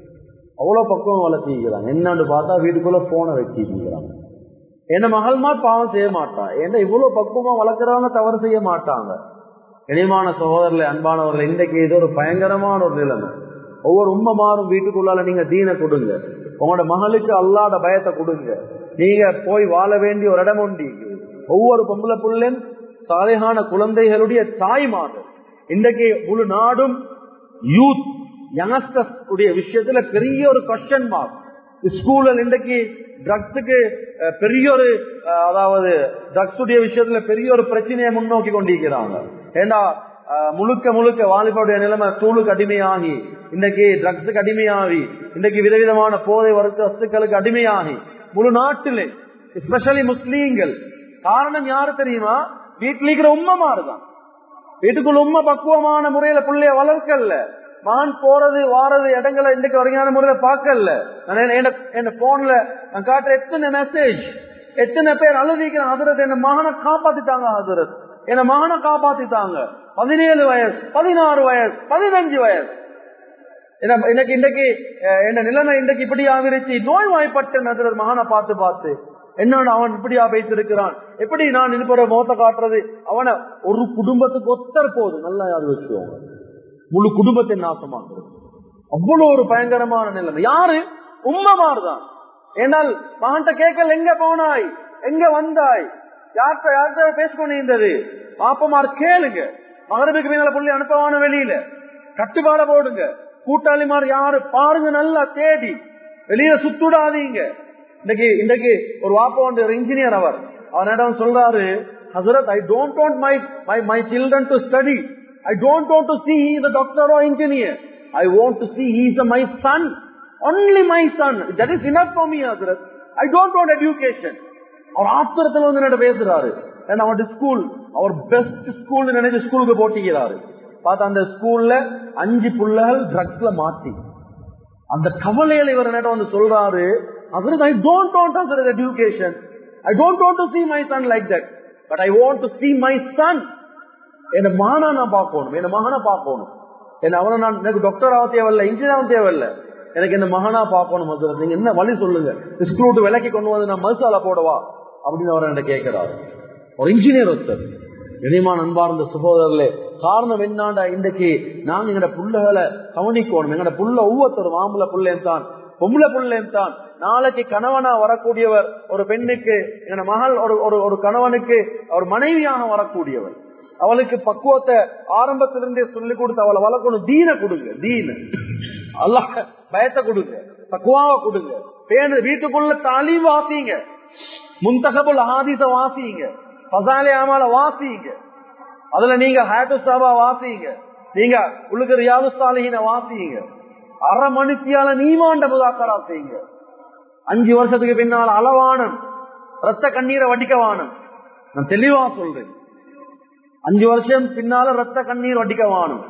அவ்வளவு பக்குவம் வளர்த்திக்கிறாங்க என்னன்னு பார்த்தா வீட்டுக்குள்ள போனை வச்சிருக்கிறாங்க என்ன மகள்மா பாவம் செய்ய மாட்டான் ஏன்னா இவ்வளவு பக்குவமா வளர்க்குறவங்க தவறு செய்ய மாட்டாங்க இனிமான சகோதரர்களே அன்பானவர்கள் இன்றைக்கு இது ஒரு பயங்கரமான ஒரு நிலைமை ஒவ்வொரு உம்மமாரும் வீட்டுக்குள்ளால நீங்க தீனை கொடுங்க உங்களோட மகளுக்கு அல்லாத பயத்தை கொடுங்க நீங்க போய் வாழ வேண்டிய ஒரு இடம் உண்டு ஒவ்வொரு பொம்பளை புள்ளன் சாலையான குழந்தைகளுடைய தாய்மார்கள் இன்றைக்கு முழு நாடும் யூத் யங்ஸ்டர்ஸ் உடைய விஷயத்துல பெரிய ஒரு கொஸ்டின் மார்க் ஸ்கூல்ல இன்றைக்கு ட்ரக்ஸுக்கு பெரிய ஒரு அஹ், அதாவது ட்ரக்ஸ் உடைய விஷயத்துல பெரிய ஒரு பிரச்சனையை முன்னோக்கி கொண்டிருக்கிறாங்க ஏண்டா அஹ், முழுக்க முழுக்க வாலிபருடைய நிலைமை தூளுக்கு அடிமையாகி இன்னைக்கு ட்ரக்ஸுக்கு அடிமையாகி இன்னைக்கு விதவிதமான போதை வறுத்த வஸ்துக்களுக்கு அடிமையாகி முழு நாட்டிலே எஸ்பெஷலி முஸ்லீம்கள் காரணம் யாரு தெரியுமா வீட்டில் இருக்கிற உம்மமாரு தான் வீட்டுக்குள்ள உண்மை பக்குவமான முறையில பிள்ளைய வளர்க்கல மான் போறது வாரது இடங்களை இன்றைக்கு வரையான முறையில பார்க்கல நான் என்ன- என்ன போன்ல நான் காட்டுற எத்தனை மெசேஜ் எத்தனை பேர் அழுதிக்கிறேன் ஹசரத் என்ன மகனை காப்பாத்திட்டாங்க ஹசரத் என்ன மகனை காப்பாத்திட்டாங்க பதினேழு வயசு பதினாறு வயசு பதினஞ்சு வயசு என்ன- இன்னைக்கு இன்னைக்கு அஹ், என்ன நிலைமை இன்றைக்கு இப்படி ஆகிருச்சு நோய் வாய்ப்பட்ட நகர் மகனை பார்த்து பார்த்து என்னன்னு அவன் இப்படியா வைத்திருக்கிறான் எப்படி நான் இது போற மோத்த காட்டுறது அவனை ஒரு குடும்பத்துக்கு ஒத்தர் போகுது நல்லா யாரு வச்சுக்கோங்க முழு குடும்பத்தை நாசமாக்குறது அவ்வளவு ஒரு பயங்கரமான நிலைமை யாரு உம்மமாறுதான் ஏனால் மகன்கிட்ட கேட்கல எங்க போனாய் எங்க வந்தாய் யார்கிட்ட யார்கிட்ட பேசிக்கொண்டிருந்தது பாப்பமார் கேளுங்க மகரபுக்கு மேல புள்ளி அனுப்பவான வெளியில கட்டுப்பாட போடுங்க கூட்டாளிமார் யாரு பாருங்க நல்லா தேடி வெளியில சுத்துடாதீங்க இன்னைக்கு இன்னைக்கு ஒரு வாப்பா வந்து ஒரு இன்ஜினியர் அவர் அவனிடம் சொல்றாரு ஹசரத் I don't want my my my children to study I don't want to see is doctor or engineer I want to see his my son only my son that is enough for me ஹசரத் I don't want education அவர் ஆத்திரத்துல வந்து என்ன பேசுறாரு ஏன்னா அவருடைய school அவர் best school நினைச்சு ஸ்கூலுக்கு போட்டிக்கிறாரு பார்த்தா அந்த ஸ்கூல்ல அஞ்சு புள்ளைகள் ட்ரக்ஸ்ல மாட்டி அந்த கவலையில இவர் என்ன வந்து சொல்றாரு அதற்கு I don't want other education I don't want to see my son like that but I want to see my son என்ன மகனா நான் பார்க்கணும் என்ன மகனை பார்க்கணும் என்ன அவனை நான் எனக்கு டாக்டர் ஆக தேவையில்ல இன்ஜினியர் ஆக தேவையில்ல எனக்கு என்ன மகனா பார்க்கணும் ஹசரத். நீங்க என்ன வழி சொல்லுங்க ஸ்கூல் விட்டு விலைக்கு கொண்டு வந்து நான் மதுசாலா போடவா அப்படின்னு அவர் என்கிட்ட கேட்கிறாரு ஒரு இன்ஜினியர் ஒருத்தர் இனிமான அன்பார்ந்த சகோதரர்களே காரணம் என்னாண்டா இன்றைக்கு நாங்க எங்கட புள்ளைகளை கவனிக்கணும் எங்கட புள்ள ஒவ்வொருத்தரும் ஆம்பளை புள்ளையும் தான் பொம்பளை புள்ளையும் தான் நாளைக்கு கணவனா வரக்கூடியவர் ஒரு பெண்ணுக்கு எங்கட மகள் ஒரு ஒரு ஒரு கணவனுக்கு ஒரு மனைவியாக வரக்கூடியவர் அவளுக்கு பக்குவத்தை ஆரம்பத்திலிருந்தே சொல்லி கொடுத்து அவளை வளர்க்கணும் தீன கொடுங்க தீன அல்லாஹ் பயத்தை கொடுங்க பக்குவாவை கொடுங்க பேணு வீட்டுக்குள்ள தாலீம் வாசிங்க முந்தகபுல் ஹாதிச வாசிங்க பசாலே அமால வாசிங்க அதுல நீங்க ஹேட்டு சாபா வாசிங்க நீங்க உள்ளுக்கு ரியாது சாலிகின வாசிங்க அரை மணித்தியால நீமாண்ட முதாக்கரா செய்யுங்க அஞ்சு வருஷத்துக்கு பின்னால் அளவானம் ரத்த கண்ணீரை வடிக்கவானம் நான் தெளிவா சொல்றேன் அஞ்சு வருஷம் பின்னால ரத்த கண்ணீர் வடிக்கவானம்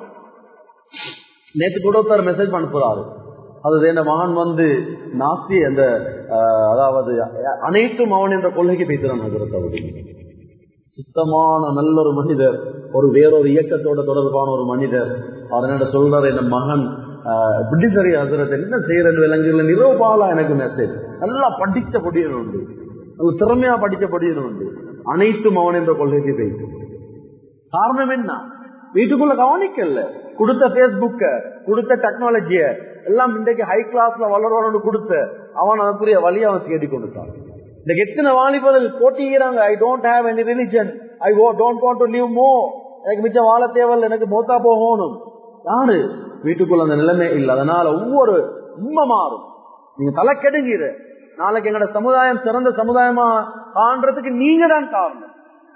நேற்று கூட ஒருத்தர் மெசேஜ் அனுப்புறாரு அது என் மகன் வந்து நாஸ்தி அந்த அஹ், அதாவது அனைத்தும் அவன் என்ற கொள்கைக்கு பேசுறான் ஹசரத் சுத்தமான நல்ல ஒரு மனிதர் ஒரு வேறொரு இயக்கத்தோட தொடர்பான ஒரு மனிதர் அவர் என்ன சொல்றாரு என் மகன் ஆஹ், இப்படி சரி ஹசரத் என்ன செய்யறேன்னு விளங்குல நிரோபாலா எனக்கு மெசேஜ் நல்லா படிச்ச பொடியன் உண்டு நல்ல திறமையா படிச்ச பொடியன் உண்டு அனைத்தும் அவன் என்ற கொள்கைக்கு பேசு காரணம் என்ன வீட்டுக்குள்ள கவனிக்கல கொடுத்த பேஸ்புக்க கொடுத்த டெக்னாலஜிய எல்லாம் இன்றைக்கு ஹை கிளாஸ்ல வளரணும்னு கொடுத்த அவன் அதற்குரிய வழி அவன் தேடி கொடுத்தான் இந்த எத்தனை வாலிபர்கள் போட்டிக்கிறாங்க I don't have any religion I don't want to live more எனக்கு மிச்சம் வாழ தேவையில்லை எனக்கு மோத்தா போகணும் யாரு வீட்டுக்குள்ள அந்த நிலைமை இல்லை அதனால ஒவ்வொரு உண்மை மாறும் நீங்க தலை கெடுங்கிற நாளைக்கு எங்களோட சமுதாயம் சிறந்த சமுதாயமா காண்றதுக்கு நீங்க தான் காரணம்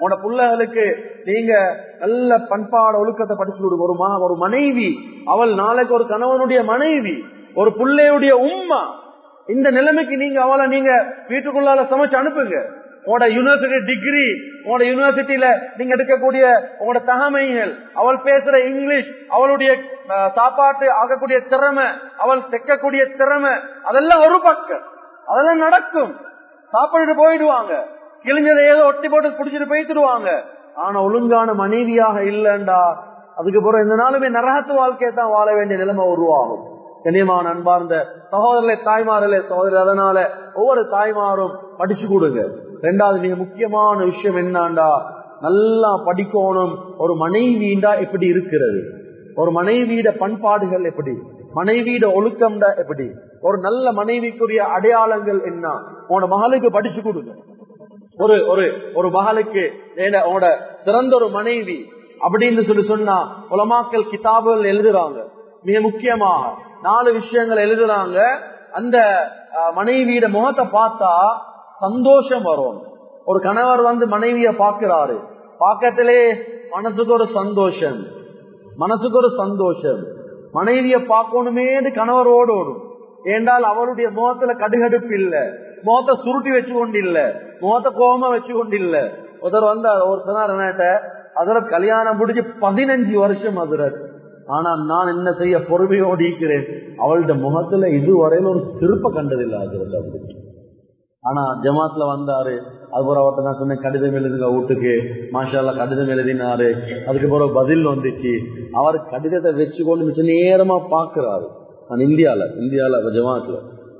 உன பிள்ளைகளுக்கு நீங்க நல்ல பண்பாட ஒழுக்கத்தை படிச்சு கொடுங்க ஒரு மா- ஒரு மனைவி அவள் நாளைக்கு ஒரு கணவனுடைய மனைவி ஒரு பிள்ளையுடைய உம்மா இந்த நிலைமைக்கு நீங்க அவளை நீங்க வீட்டுக்குள்ளால சமைச்சு அனுப்புங்க உங்களோட யூனிவர்சிட்டி டிகிரி உங்களோட யூனிவர்சிட்டியில நீங்க எடுக்கக்கூடிய உங்களோட தகமைகள் அவள் பேசுற இங்கிலீஷ் அவளுடைய அஹ், சாப்பாட்டு ஆகக்கூடிய திறமை அவள் தைக்கக்கூடிய திறமை அதெல்லாம் ஒரு பக்கம் அதெல்லாம் நடக்கும் சாப்பிட்டுட்டு போயிடுவாங்க கிழிஞ்சதை ஏதோ ஒட்டி போட்டு குடிச்சிட்டு போயிட்டுடுவாங்க ஆனா ஒழுங்கான மனைவியாக இல்லைண்டா அதுக்கு பிறகு எந்த நாளுமே நரகத்து வாழ்க்கையை தான் வாழ வேண்டிய நிலைமை உருவாகும் கண்ணியமான அன்பார்ந்த சகோதரர்களே தாய்மார்களே சகோதரர் அதனால ஒவ்வொரு தாய்மாரும் படிச்சு கொடுங்க ரெண்டாவது மிக முக்கியமான விஷயம் என்னண்டா நல்லா படிக்கணும் ஒரு மனைவிண்டா எப்படி இருக்கிறது ஒரு மனைவியிட பண்பாடுகள் எப்படி மனைவியிட ஒழுக்கம்டா எப்படி ஒரு நல்ல மனைவிக்குரிய அடையாளங்கள் என்ன உன்னோட மகளுக்கு படிச்சு கொடுங்க ஒரு ஒரு ஒரு மகளுக்கு ஏன- உன்னோட சிறந்த ஒரு மனைவி அப்படின்னு சொல்லி சொன்னா உலமாக்கல் கிதாபுகள் எழுதுறாங்க மிக முக்கியமாக நாலு விஷயங்கள் எழுதுறாங்க அந்த அஹ், மனைவியிட முகத்தை பார்த்தா சந்தோஷம் வரும் ஒரு கணவர் வந்து மனைவிய பாக்குறாரு பாக்கத்திலே மனசுக்கு ஒரு சந்தோஷம் மனசுக்கு ஒரு சந்தோஷம் மனைவிய பார்க்கணுமே கணவர் ஓடோடும் ஏண்டால் அவருடைய முகத்துல கடுகடுப்பு இல்ல முகத்தை சுருட்டி வச்சு கொண்டு இல்ல முகத்தை கோபமா வச்சு கொண்டு இல்ல ஒருத்தர் வந்து ஒரு சொன்னார் என்னட்ட அதுல கல்யாணம் முடிஞ்சு பதினஞ்சு வருஷம் அதுரத் ஆனா நான் என்ன செய்ய பொறுமையோடு இருக்கிறேன் அவள்கிட்ட முகத்துல இதுவரையில ஒரு சிறப்ப கண்டதில்லை அதுரத் அப்படி ஆனா ஜமாத்ல வந்தாரு அதுக்கப்புறம் அவர்கிட்ட நான் சொன்னேன் கடிதம் எழுதுங்க வீட்டுக்கு மாஷால்லா கடிதம் எழுதினாரு அதுக்கு பிறகு பதில் வந்துச்சு அவர் கடிதத்தை வச்சு கொண்டு மிச்ச நேரமா பாக்குறாரு நான் இந்தியால இந்தியால அப்ப ஜமாத்ல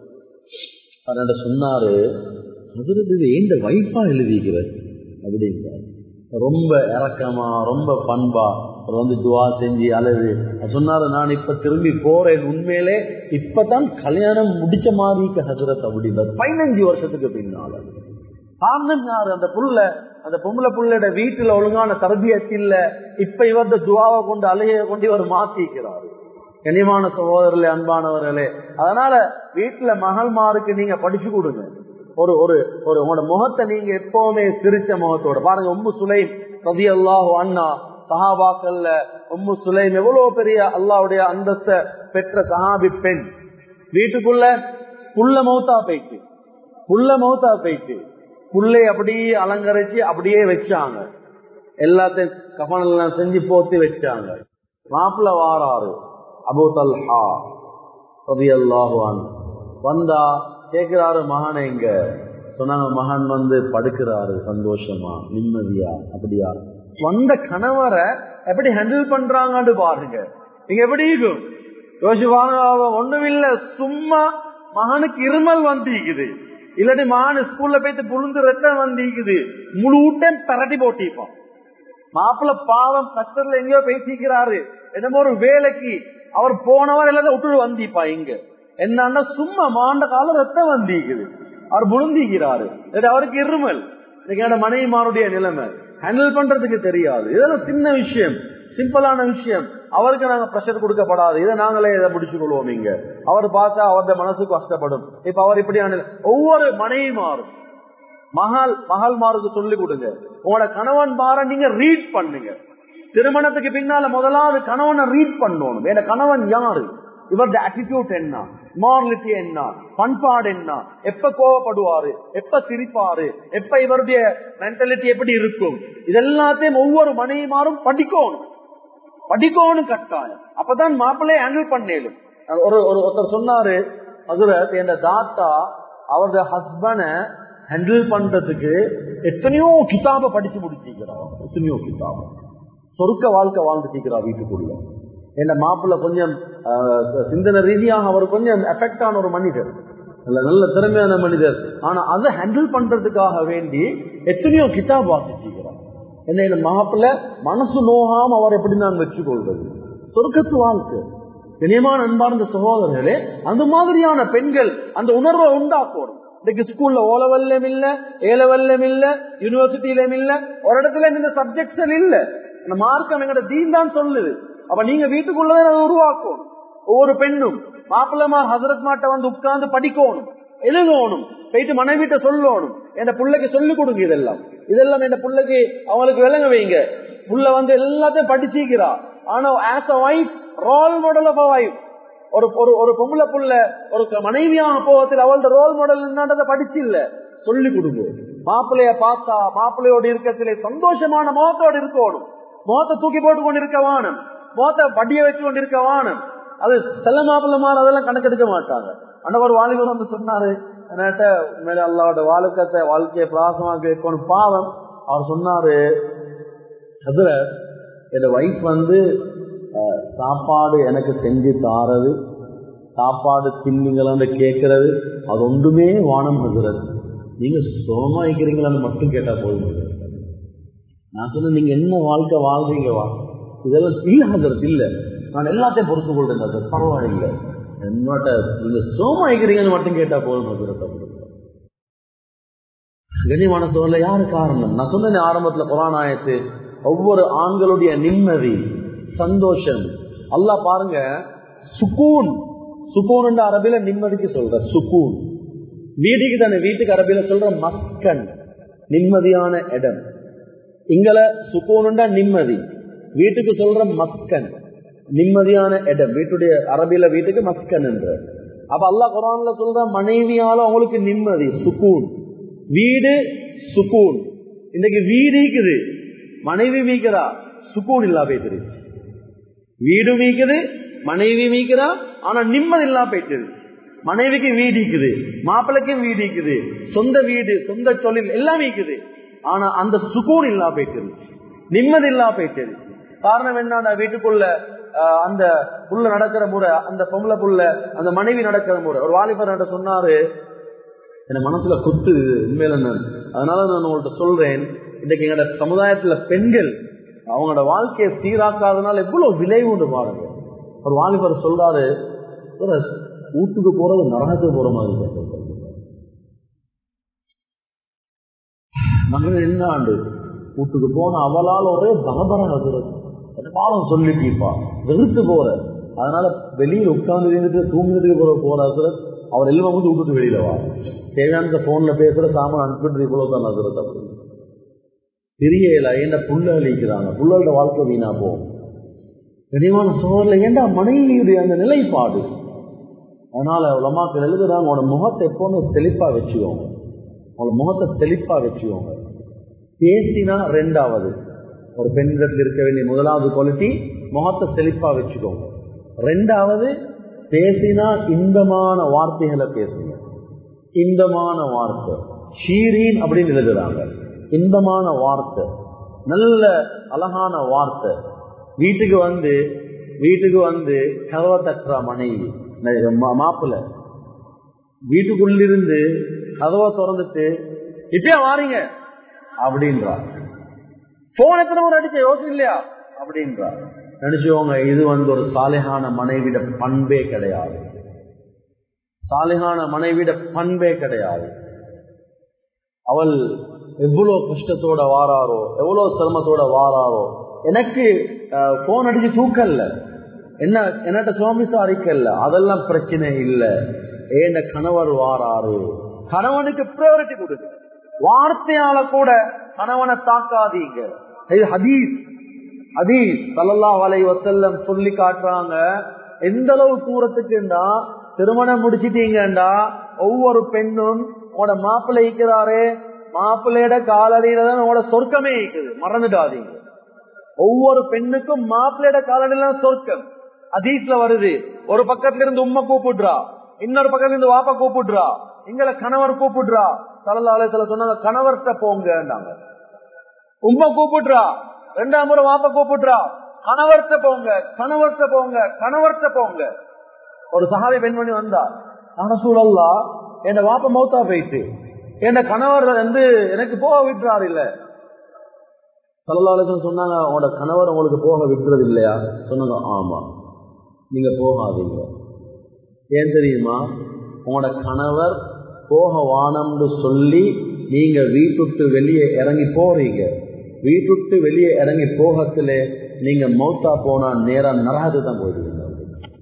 அவர்கிட்ட சொன்னாரு அதிரது இது ஏந்த வைஃபா எழுதிக்கிறார் அப்படிங்கிறார் ரொம்ப இறக்கமா ரொம்ப பண்பா அவர் வந்து துவா செஞ்சு அழுது அவர் சொன்னாரு நான் இப்ப திரும்பி போறேன் உண்மையிலே இப்பதான் கல்யாணம் முடிச்ச மாதிரி ஹசரத் அப்படின்றார் பதினஞ்சு வருஷத்துக்கு பின்னால காரணம் யாரு அந்த புள்ள அந்த பொம்பளை புள்ளோட வீட்டுல ஒழுங்கான தரபியத்து இல்ல இப்ப இவரது துவாவை கொண்டு அலைய கொண்டு இவர் மாத்திக்கிறாரு கனிமான சகோதரர்களே அன்பானவர்களே அதனால வீட்டுல மகள்மாருக்கு நீங்க படிச்சு கொடுங்க ஒரு ஒரு ஒரு உங்களோட முகத்தை நீங்க எப்பவுமே சிரிச்ச முகத்தோட பாருங்க உம்மு சுலைம் ரதி அல்லாஹு அண்ணா சஹாபாக்கள்ல உம்மு சுலைம் எவ்வளவு பெரிய அல்லாவுடைய அந்தஸ்த பெற்ற சஹாபி பெண் வீட்டுக்குள்ள புள்ள மௌத்தா போயிட்டு புள்ள மௌத்தா போயிட்டு புள்ளை அப்படியே அலங்கரிச்சு அப்படியே வச்சாங்க எல்லாத்தையும் கஃன் எல்லாம் செஞ்சு போத்தி வச்சாங்க மாப்பிள்ள வாராரு அபு தல்ஹா ரலியல்லாஹு வந்தா கேக்குறாரு மகன் எங்க சொன்னாங்க மகன் வந்து படுக்கிறாரு சந்தோஷமா நிம்மதியா அப்படியா வந்த கணவரை எப்படி ஹேண்டில் பண்றாங்கன்னு பாருங்க நீங்க எப்படி இருக்கும் யோசிச்சு பாருங்க ஒண்ணுமில்ல சும்மா மகனுக்கு இருமல் வந்திக்குது இல்லாட்டி மகன் ஸ்கூல்ல போயிட்டு புழுந்து ரத்தம் வந்திக்குது முழு ஊட்டம் பரட்டி போட்டிப்பான் மாப்பிள்ள பாவம் கஷ்டத்துல எங்கேயோ பேசிக்கிறாரு என்னமோ ஒரு வேலைக்கு அவர் போனவர் எல்லாத்தையும் விட்டுட்டு வந்திப்பா இங்க என்னன்னா சும்மா மாண்ட காலம் ரத்தம் வந்திக்குது அவர் புழுந்திக்கிறாரு இது அவருக்கு இருமல் இன்னைக்கு என்னோட மனைவிமாருடைய நிலைமை ஹேண்டில் பண்றதுக்கு தெரியாது இதெல்லாம் சின்ன விஷயம் சிம்பிளான விஷயம் அவருக்கு நாங்க பிரஷர் கொடுக்கப்படாது இதை நாங்களே இதை முடிச்சு கொள்வோம் இங்க அவர் பார்த்தா அவருடைய மனசுக்கு கஷ்டப்படும் இப்ப அவர் இப்படியான ஒவ்வொரு மனைவி மாறும் மகள் மகள்மாருக்கு சொல்லி கொடுங்க உங்களோட கணவன் மாற நீங்க ரீட் பண்ணுங்க திருமணத்துக்கு பின்னால முதலாவது கணவனை ரீட் பண்ணணும் வேற கணவன் யாரு இவருடைய அட்டிடியூட் என்ன மாரலிட்டி என்ன பண்பாடு என்ன எப்ப கோவப்படுவாரு எப்ப சிரிப்பாரு எப்ப இவருடைய மென்டாலிட்டி எப்படி இருக்கும் இதெல்லாத்தையும் ஒவ்வொரு மனைவிமாரும் படிக்கணும் படிக்கணும் கட்டாயம் அப்பதான் மாப்பிள்ளைய ஹேண்டில் பண்ணேலும் ஒரு ஒரு ஒருத்தர் சொன்னாரு அதுல என் தாத்தா அவருடைய ஹஸ்பண்ட ஹேண்டில் பண்றதுக்கு எத்தனையோ கிதாப படிச்சு முடிச்சிருக்கிறார் எத்தனையோ கிதாப சொருக்க வாழ்க்கை வாழ்ந்துட்டிருக்கிறா வீட்டுக்குள்ள என் மாப்பிள்ள கொஞ்சம் ஆஹ், சிந்தனை ரீதியாக அவர் கொஞ்சம் எஃபெக்ட் ஆன ஒரு மனிதர் நல்ல நல்ல திறமையான மனிதர் ஆனா அதை ஹேண்டில் பண்றதுக்காக வேண்டி எத்தனையோ கிதாப் வாசிச்சிருக்கிறார் என்ன இந்த மாப்பிள்ள மனசு நோகாம அவர் எப்படி நான் வச்சுக்கொள்வது சொர்க்கத்து வாழ்க்கை இனியமான அன்பார்ந்த சகோதரர்களே அந்த மாதிரியான பெண்கள் அந்த உணர்வை உண்டாக்கணும் இன்னைக்கு ஸ்கூல்ல ஓ லெவல்லும் இல்ல ஏ லெவல்லும் இல்ல யூனிவர்சிட்டியிலும் இல்ல ஒரு இடத்துல இந்த சப்ஜெக்ட்ஸ் இல்ல இந்த மார்க்கம் எங்கட தீன் தான் சொல்லுது அப்ப நீங்க வீட்டுக்குள்ளதான் அதை உருவாக்கணும் ஒவ்வொரு பெண்ணும் மாப்பிள்ளமார் ஹசரத் மாட்ட வந்து உட்கார்ந்து படிக்கணும் எழுதணும் போயிட்டு மனைவிட்ட சொல்லணும் என் பிள்ளைக்கு சொல்லிக் கொடுங்க இதெல்லாம் இதெல்லாம் என் பிள்ளைக்கு அவங்களுக்கு விளங்க வைங்க புள்ள வந்து எல்லாத்தையும் படிச்சிக்கிறா ஆனா as a wife role model of a wife ஒரு ஒரு ஒரு பொம்பளை புள்ள ஒரு மனைவியான போகத்தில் அவளோட ரோல் மாடல் என்னன்றதை படிச்சு இல்ல சொல்லி கொடுக்கும் மாப்பிள்ளைய பார்த்தா மாப்பிள்ளையோட இருக்கத்திலே சந்தோஷமான முகத்தோடு இருக்கணும் முகத்தை தூக்கி போட்டு கொண்டு இருக்க வானம் முகத்தை வட்டிய வச்சு கொண்டு இருக்க வானம் அது சில மாப்பிள்ளமார் அதெல்லாம் கணக்கெடுக்க மாட்டாங்க அந்த ஒரு வாலிபர் வந்து சொன்னாரு என்கிட்ட மேல அல்லாவோட வாழ்க்கத்தை வாழ்க்கையை பிராசமாக இருக்கணும் பாவம் அவர் சொன்னாரு அதுல என் ஒய்ஃப் வந்து அஹ், சாப்பாடு எனக்கு செஞ்சு தாரது சாப்பாடு தின்னுங்களான்னு கேட்கறது அது ஒன்றுமே வானம் ஹசரத் நீங்க சுகமா இருக்கிறீங்களான்னு மட்டும் கேட்டா போதும் ஹசரத். நான் சொன்னேன் நீங்க என்ன வாழ்க்கை வாழ்றீங்கவா இதெல்லாம் இல்ல ஹசரத் இல்ல நான் எல்லாத்தையும் பொறுத்து கொள்றேன் ஹசரத் பரவாயில்லை என்னோட நீங்க சுகமா இருக்கிறீங்கன்னு மட்டும் கேட்டா போதும் ஹசரத் அப்படின்னு. கண்ணியமான சோழல யாரு காரணம் நான் சொன்னேன் ஆரம்பத்துல புராணாயத்து ஒவ்வொரு ஆண்களுடைய நிம்மதி சந்தோஷம் அல்லாஹ் பாருங்க சுக்கூன் சுக்கூன் அரபில நிம்மதிக்கு சொல்ற சுக்கூன் வீட்டுக்கு தானே வீட்டுக்கு அரபில சொல்ற மக்கன் நிம்மதியான இடம் இங்கல சுக்கூனுண்டா நிம்மதி வீட்டுக்கு சொல்ற மக்கன் நிம்மதியான இடம் வீட்டுடைய அரபில வீட்டுக்கு மக்கன் என்ற அப்ப அல்லாஹ் குரான்ல சொல்ற மனைவியால அவங்களுக்கு நிம்மதி சுக்கூன் வீடு சுக்கூன் இன்னைக்கு வீடு இருக்குது மனைவி மீக்கிறா சுக்கூன் இல்லா போயிட்டு வீடு மீக்குது மனைவி மீக்கிறா ஆனா நிம்மதி இல்லா போயிட்டு மனைவிக்கு வீடு இருக்குது மாப்பிள்ளைக்கும் வீடு இருக்குது சொந்த வீடு சொந்த தொழில் எல்லாம் இருக்குது ஆனா அந்த சுக்கூன் இல்லா போயிட்டு நிம்மதி இல்லா போயிட்டு காரணம் என்ன அந்த வீட்டுக்குள்ள ஆஹ், அந்த புள்ள நடக்கிற முறை அந்த பொம்பளை புள்ள அந்த மனைவி நடக்கிற முறை ஒரு வாலிபர் என்கிட்ட சொன்னாரு என் மனசுல குத்து உண்மையில நான் அதனால நான் உங்கள்கிட்ட சொல்றேன் இன்னைக்கு எங்களோட சமுதாயத்துல பெண்கள் அவங்களோட வாழ்க்கையை சீராக்காதனால எவ்வளவு விளைவுண்டு பாருங்க ஒரு வாலிபர் சொல்றாரு "ஒரு வீட்டுக்கு போறது நரகத்துக்கு போற மாதிரி இருக்கு." மகன் என்ன ஆண்டு வீட்டுக்கு போன அவளால் ஒரே பகபரம் வந்துருது பாலம் சொல்லிட்டீப்பா வெறுத்து போற அதனால வெளியில உட்கார்ந்து இருந்துட்டு தூங்கினதுக்கு போற போற அவர் எல்லாம் வந்து விட்டுட்டு வெளியில வா தேவையான போன்ல பேசுற சாமான் அனுப்பிட்டு இவ்வளவு தான் நசுறது அப்படின்னு தெரியல என்ன புள்ள அழிக்கிறாங்க புள்ளோட வாழ்க்கை வீணா போகும் கனிவான சோழர்ல ஏண்டா மனைவியுடைய அந்த நிலைப்பாடு அதனால உலமாக்கள் எழுதுறாங்க உங்களோட முகத்தை எப்பவுமே செழிப்பா வச்சுக்கோங்க உங்களோட முகத்தை செழிப்பா வச்சுக்கோங்க பேசினா ரெண்டாவது ஒரு பெண்களுக்கு இருக்க வேண்டிய முதலாவது குவாலிட்டி முகத்தை செழிப்பா வச்சுக்கோங்க ரெண்டாவது பேசினா இன்பமான வார்த்தைகளை பேசுங்க இன்பமான வார்த்தை ஷீரீன் அப்படின்னு எழுதுறாங்க இன்பமான வார்த்தை நல்ல அழகான வார்த்தை வீட்டுக்கு வந்து வீட்டுக்கு வந்து கதவை தட்டுறா மனைவி மா- மாப்பிள்ளை வீட்டுக்குள்ளிருந்து கதவை திறந்துட்டு இப்பயா வாரீங்க அப்படின்றா போன் எத்தனை முறை அடிச்ச யோசனை இல்லையா அப்படின்றா நினைச்சுவோங்க இது வந்து ஒரு சாலைகான மனைவிட பண்பே கிடையாது சாலைகான மனைவிட பண்பே கிடையாது அவள் எவ்வளவு கஷ்டத்தோட வாராரோ எவ்வளவு சிரமத்தோட வாராரோ எனக்கு போன் அடிச்சு தூக்கல்ல என்ன என்னட்ட சுவாமிசா அறிக்கல்ல அதெல்லாம் பிரச்சனை இல்ல ஏண்ட கணவர் வாராரு கணவனுக்கு ப்ரையாரிட்டி கொடுங்க வார்த்தையால கூட கணவனை தாக்காதீங்க இது ஹதீஸ் ஹதீஸ் சல்லல்லாஹு அலைஹி வஸல்லம் சொல்லி காட்டுறாங்க எந்த அளவு தூரத்துக்குண்டா திருமணம் முடிச்சிட்டீங்கண்டா ஒவ்வொரு பெண்ணும் உங்களோட மாப்பிள்ளை இருக்கிறாரே மாப்பிள்ளையோட காலடியில தான் உங்களோட சொர்க்கமே இருக்குது மறந்துடாதீங்க ஒவ்வொரு பெண்ணுக்கும் மாப்பிள்ளையோட காலடியில தான் சொர்க்கம் அதீஸ்ல வருது ஒரு பக்கத்துல இருந்து உம்மை கூப்பிடுறா இன்னொரு பக்கத்துல இருந்து வாப்பா கூப்பிடுறா எங்களை கணவர் கூப்பிடுறா சல்லல்லாஹு அலைஹி வஸல்லம் சொன்னாங்க கணவர்கிட்ட போங்கன்னாங்க உம்மை கூப்பிடுறா ரெண்டாம் முறை வாப்ப கூப்பிடுறா கணவர்த்த போங்க கணவர்த்த போங்க கணவர்த்த போங்க ஒரு சகாவி பெண்மணி வந்தா சூழல்லா என் வாப்ப மௌத்தா போயிட்டு என் கணவர் வந்து எனக்கு போக விட்டுறாரு இல்ல சல்லாலேசன் சொன்னாங்க உங்களோட கணவர் உங்களுக்கு போக விட்டுறது இல்லையா சொன்னாங்க ஆமா நீங்க போகாதீங்க ஏன் தெரியுமா உங்களோட கணவர் போக வானம்னு சொல்லி நீங்க வீட்டுட்டு வெளியே இறங்கி போறீங்க வீட்டுட்டு வெளியே இறங்கி போகத்துல நீங்க மௌத்தா போனா நேரம் நரகத்து தான் போயிடுவீங்க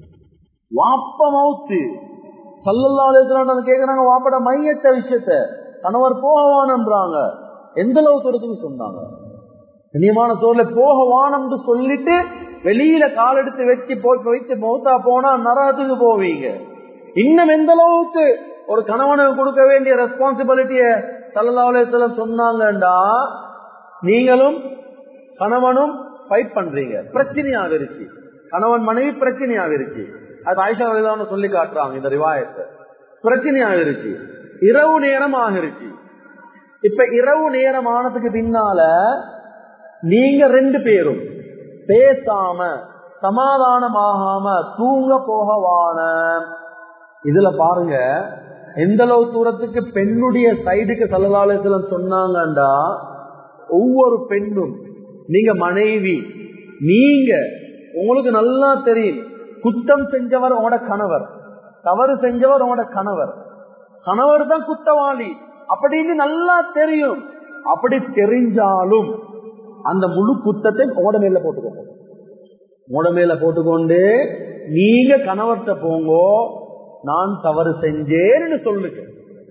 வாப்ப மௌத்து சல்லல்லாலேசன் கேக்குறாங்க வாப்பட மையத்த விஷயத்த கணவர் போகவானன்றாங்க எந்த அளவு தூரத்துக்கு சொன்னாங்க கண்ணியமான சோர்ல போகவானம்னு சொல்லிட்டு வெளியில கால் எடுத்து வச்சு போய் வைத்து மௌத்தா போனா நரகத்துக்கு போவீங்க இன்னும் எந்த அளவுக்கு ஒரு கணவனுக்கு கொடுக்க வேண்டிய ரெஸ்பான்சிபிலிட்டிய தலலாவலத்துல சொன்னாங்கண்டா நீங்களும் கணவனும் ஃபைட் பண்றீங்க பிரச்சனையாக இருக்கு கணவன் மனைவி பிரச்சனையாக இருக்கு அது ஆயிஷா வழிதான் சொல்லி காட்டுறாங்க இந்த ரிவாயத்தை பிரச்சனையாக இருக்கு இரவு நேரம் ஆகிருச்சு இப்ப இரவு நேரம் ஆனதுக்கு பின்னால நீங்க ரெண்டு பேரும் பேசாம சமாதானமாகாம தூங்க போகவான இதுல பாருங்க எந்த அளவு தூரத்துக்கு பெண்ணுடைய சைடுக்கு சல்லலாலயத்துல சொன்னாங்கண்டா ஒவ்வொரு பெண்ணும் நீங்க மனைவி நீங்க உங்களுக்கு நல்லா தெரியும் குத்தம் செஞ்சவர் உங்களோட கணவர் தவறு செஞ்சவர் உங்களோட கணவர் கணவர் தான் குத்தவாளி அப்படின்னு நல்லா தெரியும் அப்படி தெரிஞ்சாலும் அந்த முழு குத்தத்தை உங்களோட மேல போட்டுக்கோங்க உங்களோட மேல போட்டுக்கொண்டு நீங்க கணவர்கிட்ட போங்கோ நான் தவறு செஞ்சேன்னு சொல்லுங்க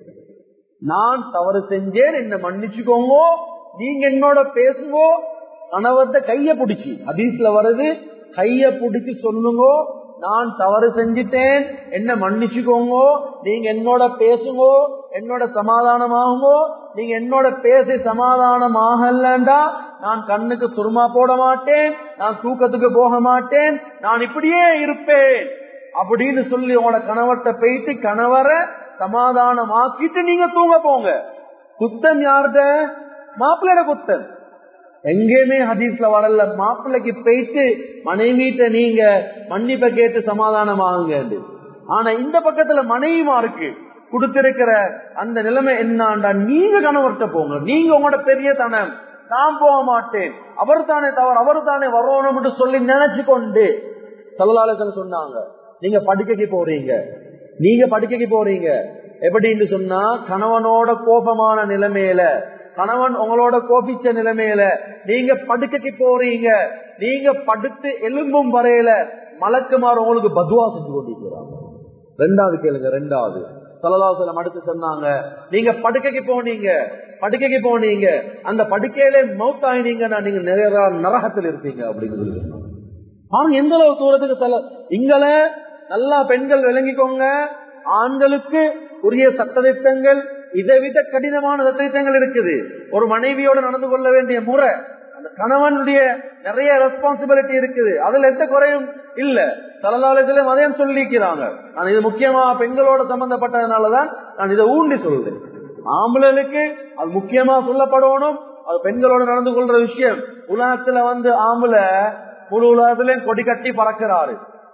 நான் தவறு செஞ்சேன் என்ன மன்னிச்சுக்கோங்க நீங்க என்னோட பேசுங்கோ கணவர்கிட்ட கைய பிடிச்சி ஹதீஸ்ல வருது கைய பிடிச்சு சொல்லுங்க நான் தவறு செஞ்சிட்டேன் என்ன மன்னிச்சுக்கோங்க நீங்க என்னோட பேசுங்க என்னோட சமாதானமாகுங்கோ நீங்க என்னோட பேசி சமாதானமாகலண்டா நான் கண்ணுக்கு சுருமா போட மாட்டேன் நான் தூக்கத்துக்கு போக மாட்டேன் நான் இப்படியே இருப்பேன் அப்படின்னு சொல்லி உங்களோட கணவர்கிட்ட போயிட்டு கணவரை சமாதானமாக்கிட்டு நீங்க தூங்க போங்க குத்தம் யார்கிட்ட மாப்பிள்ளையோட குத்தம் எங்கேயுமே ஹதீஸ்ல வரல மாப்பிள்ளைக்கு போயிட்டு மனைவிட்ட நீங்க மன்னிப்பை கேட்டு சமாதானமாகுங்க ஆனா இந்த பக்கத்துல மனைவிமா இருக்கு கொடுத்திருக்கிற அந்த நிலைமை என்னாண்டா நீங்க கணவர்கிட்ட போங்க நீங்க உங்களோட பெரிய தனம் நான் போக மாட்டேன் அவர் தானே தவறு அவர் தானே வரணும்னு சொல்லி நினைச்சு கொண்டு சல்லாலசன் சொன்னாங்க நீங்க படுக்கைக்கு போறீங்க நீங்க படுக்கைக்கு போறீங்க எப்படின்னு சொன்னா கணவனோட கோபமான நிலைமையில கணவன் உங்களோட கோபிச்ச நிலைமையில நீங்க படுக்கைக்கு போறீங்க நீங்க படுத்து எலும்பும் வரையில மலக்குமார் உங்களுக்கு பதுவா செஞ்சு கொண்டிருக்கிறாங்க ரெண்டாவது கேளுங்க ரெண்டாவது சலதாசலம் அடுத்து சொன்னாங்க நீங்க படுக்கைக்கு போனீங்க படுக்கைக்கு போனீங்க அந்த படுக்கையில மௌத்தாயினீங்கன்னா நீங்க நிறைய நரகத்தில் இருப்பீங்க அப்படின்னு சொல்லி சொன்னாங்க ஆனா எந்த அளவு தூரத்துக்கு தல இங்கல நல்லா பெண்கள் விளங்கிக்கோங்க ஆண்களுக்கு உரிய சட்டத்திட்டங்கள் இதை விட கடினமான சட்டத்திட்டங்கள் இருக்குது ஒரு மனைவியோடு நடந்து கொள்ள வேண்டிய முறை அந்த கணவனுடைய நிறைய ரெஸ்பான்சிபிலிட்டி இருக்குது அதுல எந்த குறையும் இல்ல தலதாலயத்திலும் அதையும் சொல்லிக்கிறாங்க நான் இது முக்கியமா பெண்களோட சம்பந்தப்பட்டதுனாலதான் நான் இதை ஊண்டி சொல்றேன் ஆம்பளைகளுக்கு அது முக்கியமா சொல்லப்படணும் அது பெண்களோட நடந்து கொள்ற விஷயம் உலகத்துல வந்து ஆம்பளை முழு உலகத்திலையும் கொடி கட்டி பறக்கிறாரு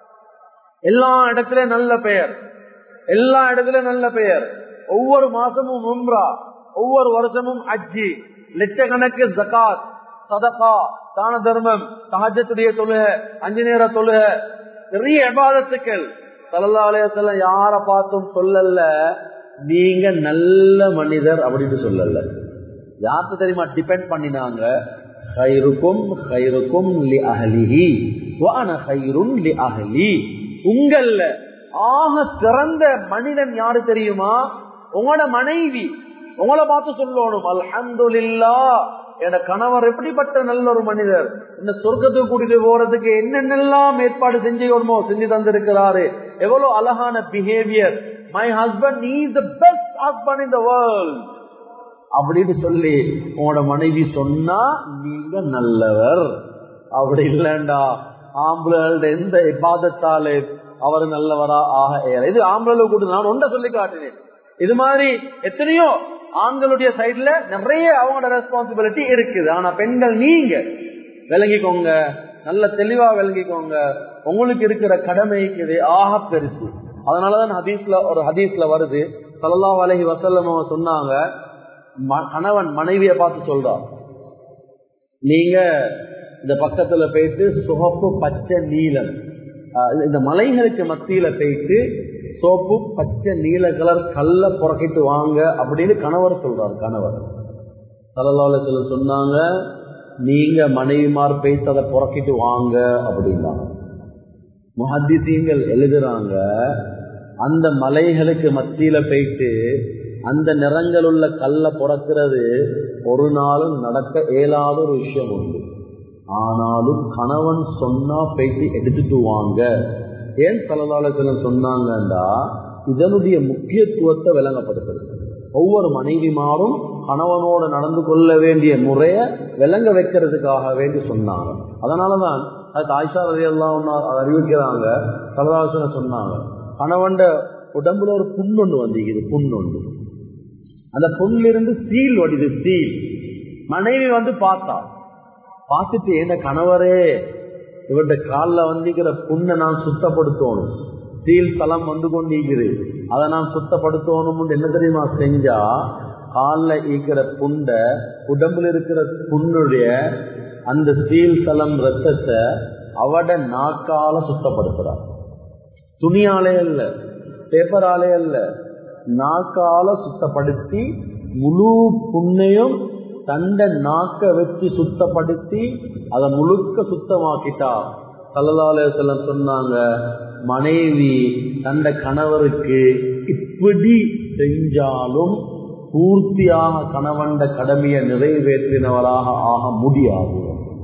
எல்லா இடத்துலயும் நல்ல பெயர் எல்லா இடத்துலயும் நல்ல பெயர் ஒவ்வொரு மாசமும் உம்ரா ஒவ்வொரு வருஷமும் அஜி லட்சக்கணக்கு ஜகாத் சதகா தான தர்மம் சகஜத்துடைய தொழுக அஞ்சு நேர தொழுக நிறைய விவாதத்துக்கள் தலல்லாலயத்துல யார பார்த்தும் சொல்லல நீங்க நல்ல மனிதர் அப்படின்னு சொல்லல யார்கிட்ட தெரியுமா டிபெண்ட் பண்ணினாங்க ஹைருக்கும் ஹைருக்கும் லி அஹலிஹி வான ஹைருன் லி அஹலி உங்கள்ல ஆக சிறந்த மனிதன் யாரு தெரியுமா உங்களோட மனைவி உங்களை பார்த்து சொல்லணும் அல்ஹந்துலில்லா என கணவர் எப்படிப்பட்ட நல்ல ஒரு மனிதர் இந்த சொர்க்கத்துக்கு கூட்டிட்டு போறதுக்கு என்னென்னலாம் ஏற்பாடு செஞ்சுக்கணுமோ செஞ்சு தந்திருக்கிறாரு எவ்வளவு அழகான behaviour my husband is the best husband in the world அப்படின்னு சொல்லி உங்களோட மனைவி சொன்னா நீங்க நல்லவர் அப்படி இல்லண்டா ஆம்பளை எந்த இபாதத்தாலே அவர் நல்லவரா ஆக ஏற இது ஆம்பளை கூட நான் ஒன்றை சொல்லி காட்டினேன் இது மாதிரி எத்தனையோ ஆண்களுடைய சைட்ல நிறைய அவங்களோட ரெஸ்பான்சிபிலிட்டி இருக்குது ஆனா பெண்கள் நீங்க விளங்கிக்கோங்க நல்ல தெளிவா விளங்கிக்கோங்க உங்களுக்கு இருக்கிற கடமைக்கு இது ஆக பெருசு அதனாலதான் ஹதீஸ்ல ஒரு ஹதீஸ்ல வருது சல்லா அலஹி வசல்லம் சொன்னாங்க கணவன் மனைவிய பார்த்து சொல்றார் நீங்க இந்த பக்கத்துல போயிட்டு சுகப்பு பச்சை நீலம் இந்த மலைகளுக்கு மத்தியில போயிட்டு சோப்பு பச்சை நீல கலர் கல்ல புறக்கிட்டு வாங்க அப்படின்னு கணவர் சொல்றார் கணவர் சலல்லால சொல்ல சொன்னாங்க நீங்க மனைவிமார் போயிட்டு அதை புறக்கிட்டு வாங்க அப்படின்னாங்க முஹத்திசீங்கள் எழுதுறாங்க அந்த மலைகளுக்கு மத்தியில போயிட்டு அந்த நிறங்கள் உள்ள கல்ல புறக்கிறது ஒரு நாளும் நடக்க இயலாத ஒரு விஷயம் உண்டு ஆனாலும் கணவன் சொன்னா பேசி எடுத்துட்டு வாங்க ஏன் தலதாலச்சலம் சொன்னாங்கண்டா இதனுடைய முக்கியத்துவத்தை விளங்கப்படுத்துறது ஒவ்வொரு மனைவிமாரும் கணவனோட நடந்து கொள்ள வேண்டிய முறைய விளங்க வைக்கிறதுக்காக வேண்டி சொன்னாங்க அதனாலதான் அது ஆயிஷா ரதி எல்லாம் அறிவிக்கிறாங்க தலதாலச்சலம் சொன்னாங்க கணவன் உடம்புல ஒரு புண்ணொன்று வந்திக்குது புண்ணொன்று அந்த புண்ணிலிருந்து சீல் வடிது சீல் மனைவி வந்து பார்த்தா பார்த்துட்டு என்ன கணவரே இவருடைய காலில் வந்திக்கிற புண்ணை நான் சுத்தப்படுத்தணும் சீல் சலம் வந்து கொண்டிருக்குது அதை நான் சுத்தப்படுத்தணும் என்ன தெரியுமா செஞ்சா காலில் ஈக்கிற புண்டை உடம்புல இருக்கிற புண்ணுடைய அந்த சீல் சலம் ரத்தத்தை அவட நாக்கால சுத்தப்படுத்துறார் துணியாலே அல்ல பேப்பராலே அல்ல நாக்கால சுத்தப்படுத்தி முழு புண்ணையும் தண்ட நாக்க வச்சு சுத்தப்படுத்தி அதை முழுக்க சுத்தமாக்கிட்டா சல்லல்லாலே செல்லம் சொன்னாங்க மனைவி தண்ட கணவருக்கு இப்படி செஞ்சாலும் பூர்த்தியாக கணவண்ட கடமையை நிறைவேற்றினவராக ஆக முடியாது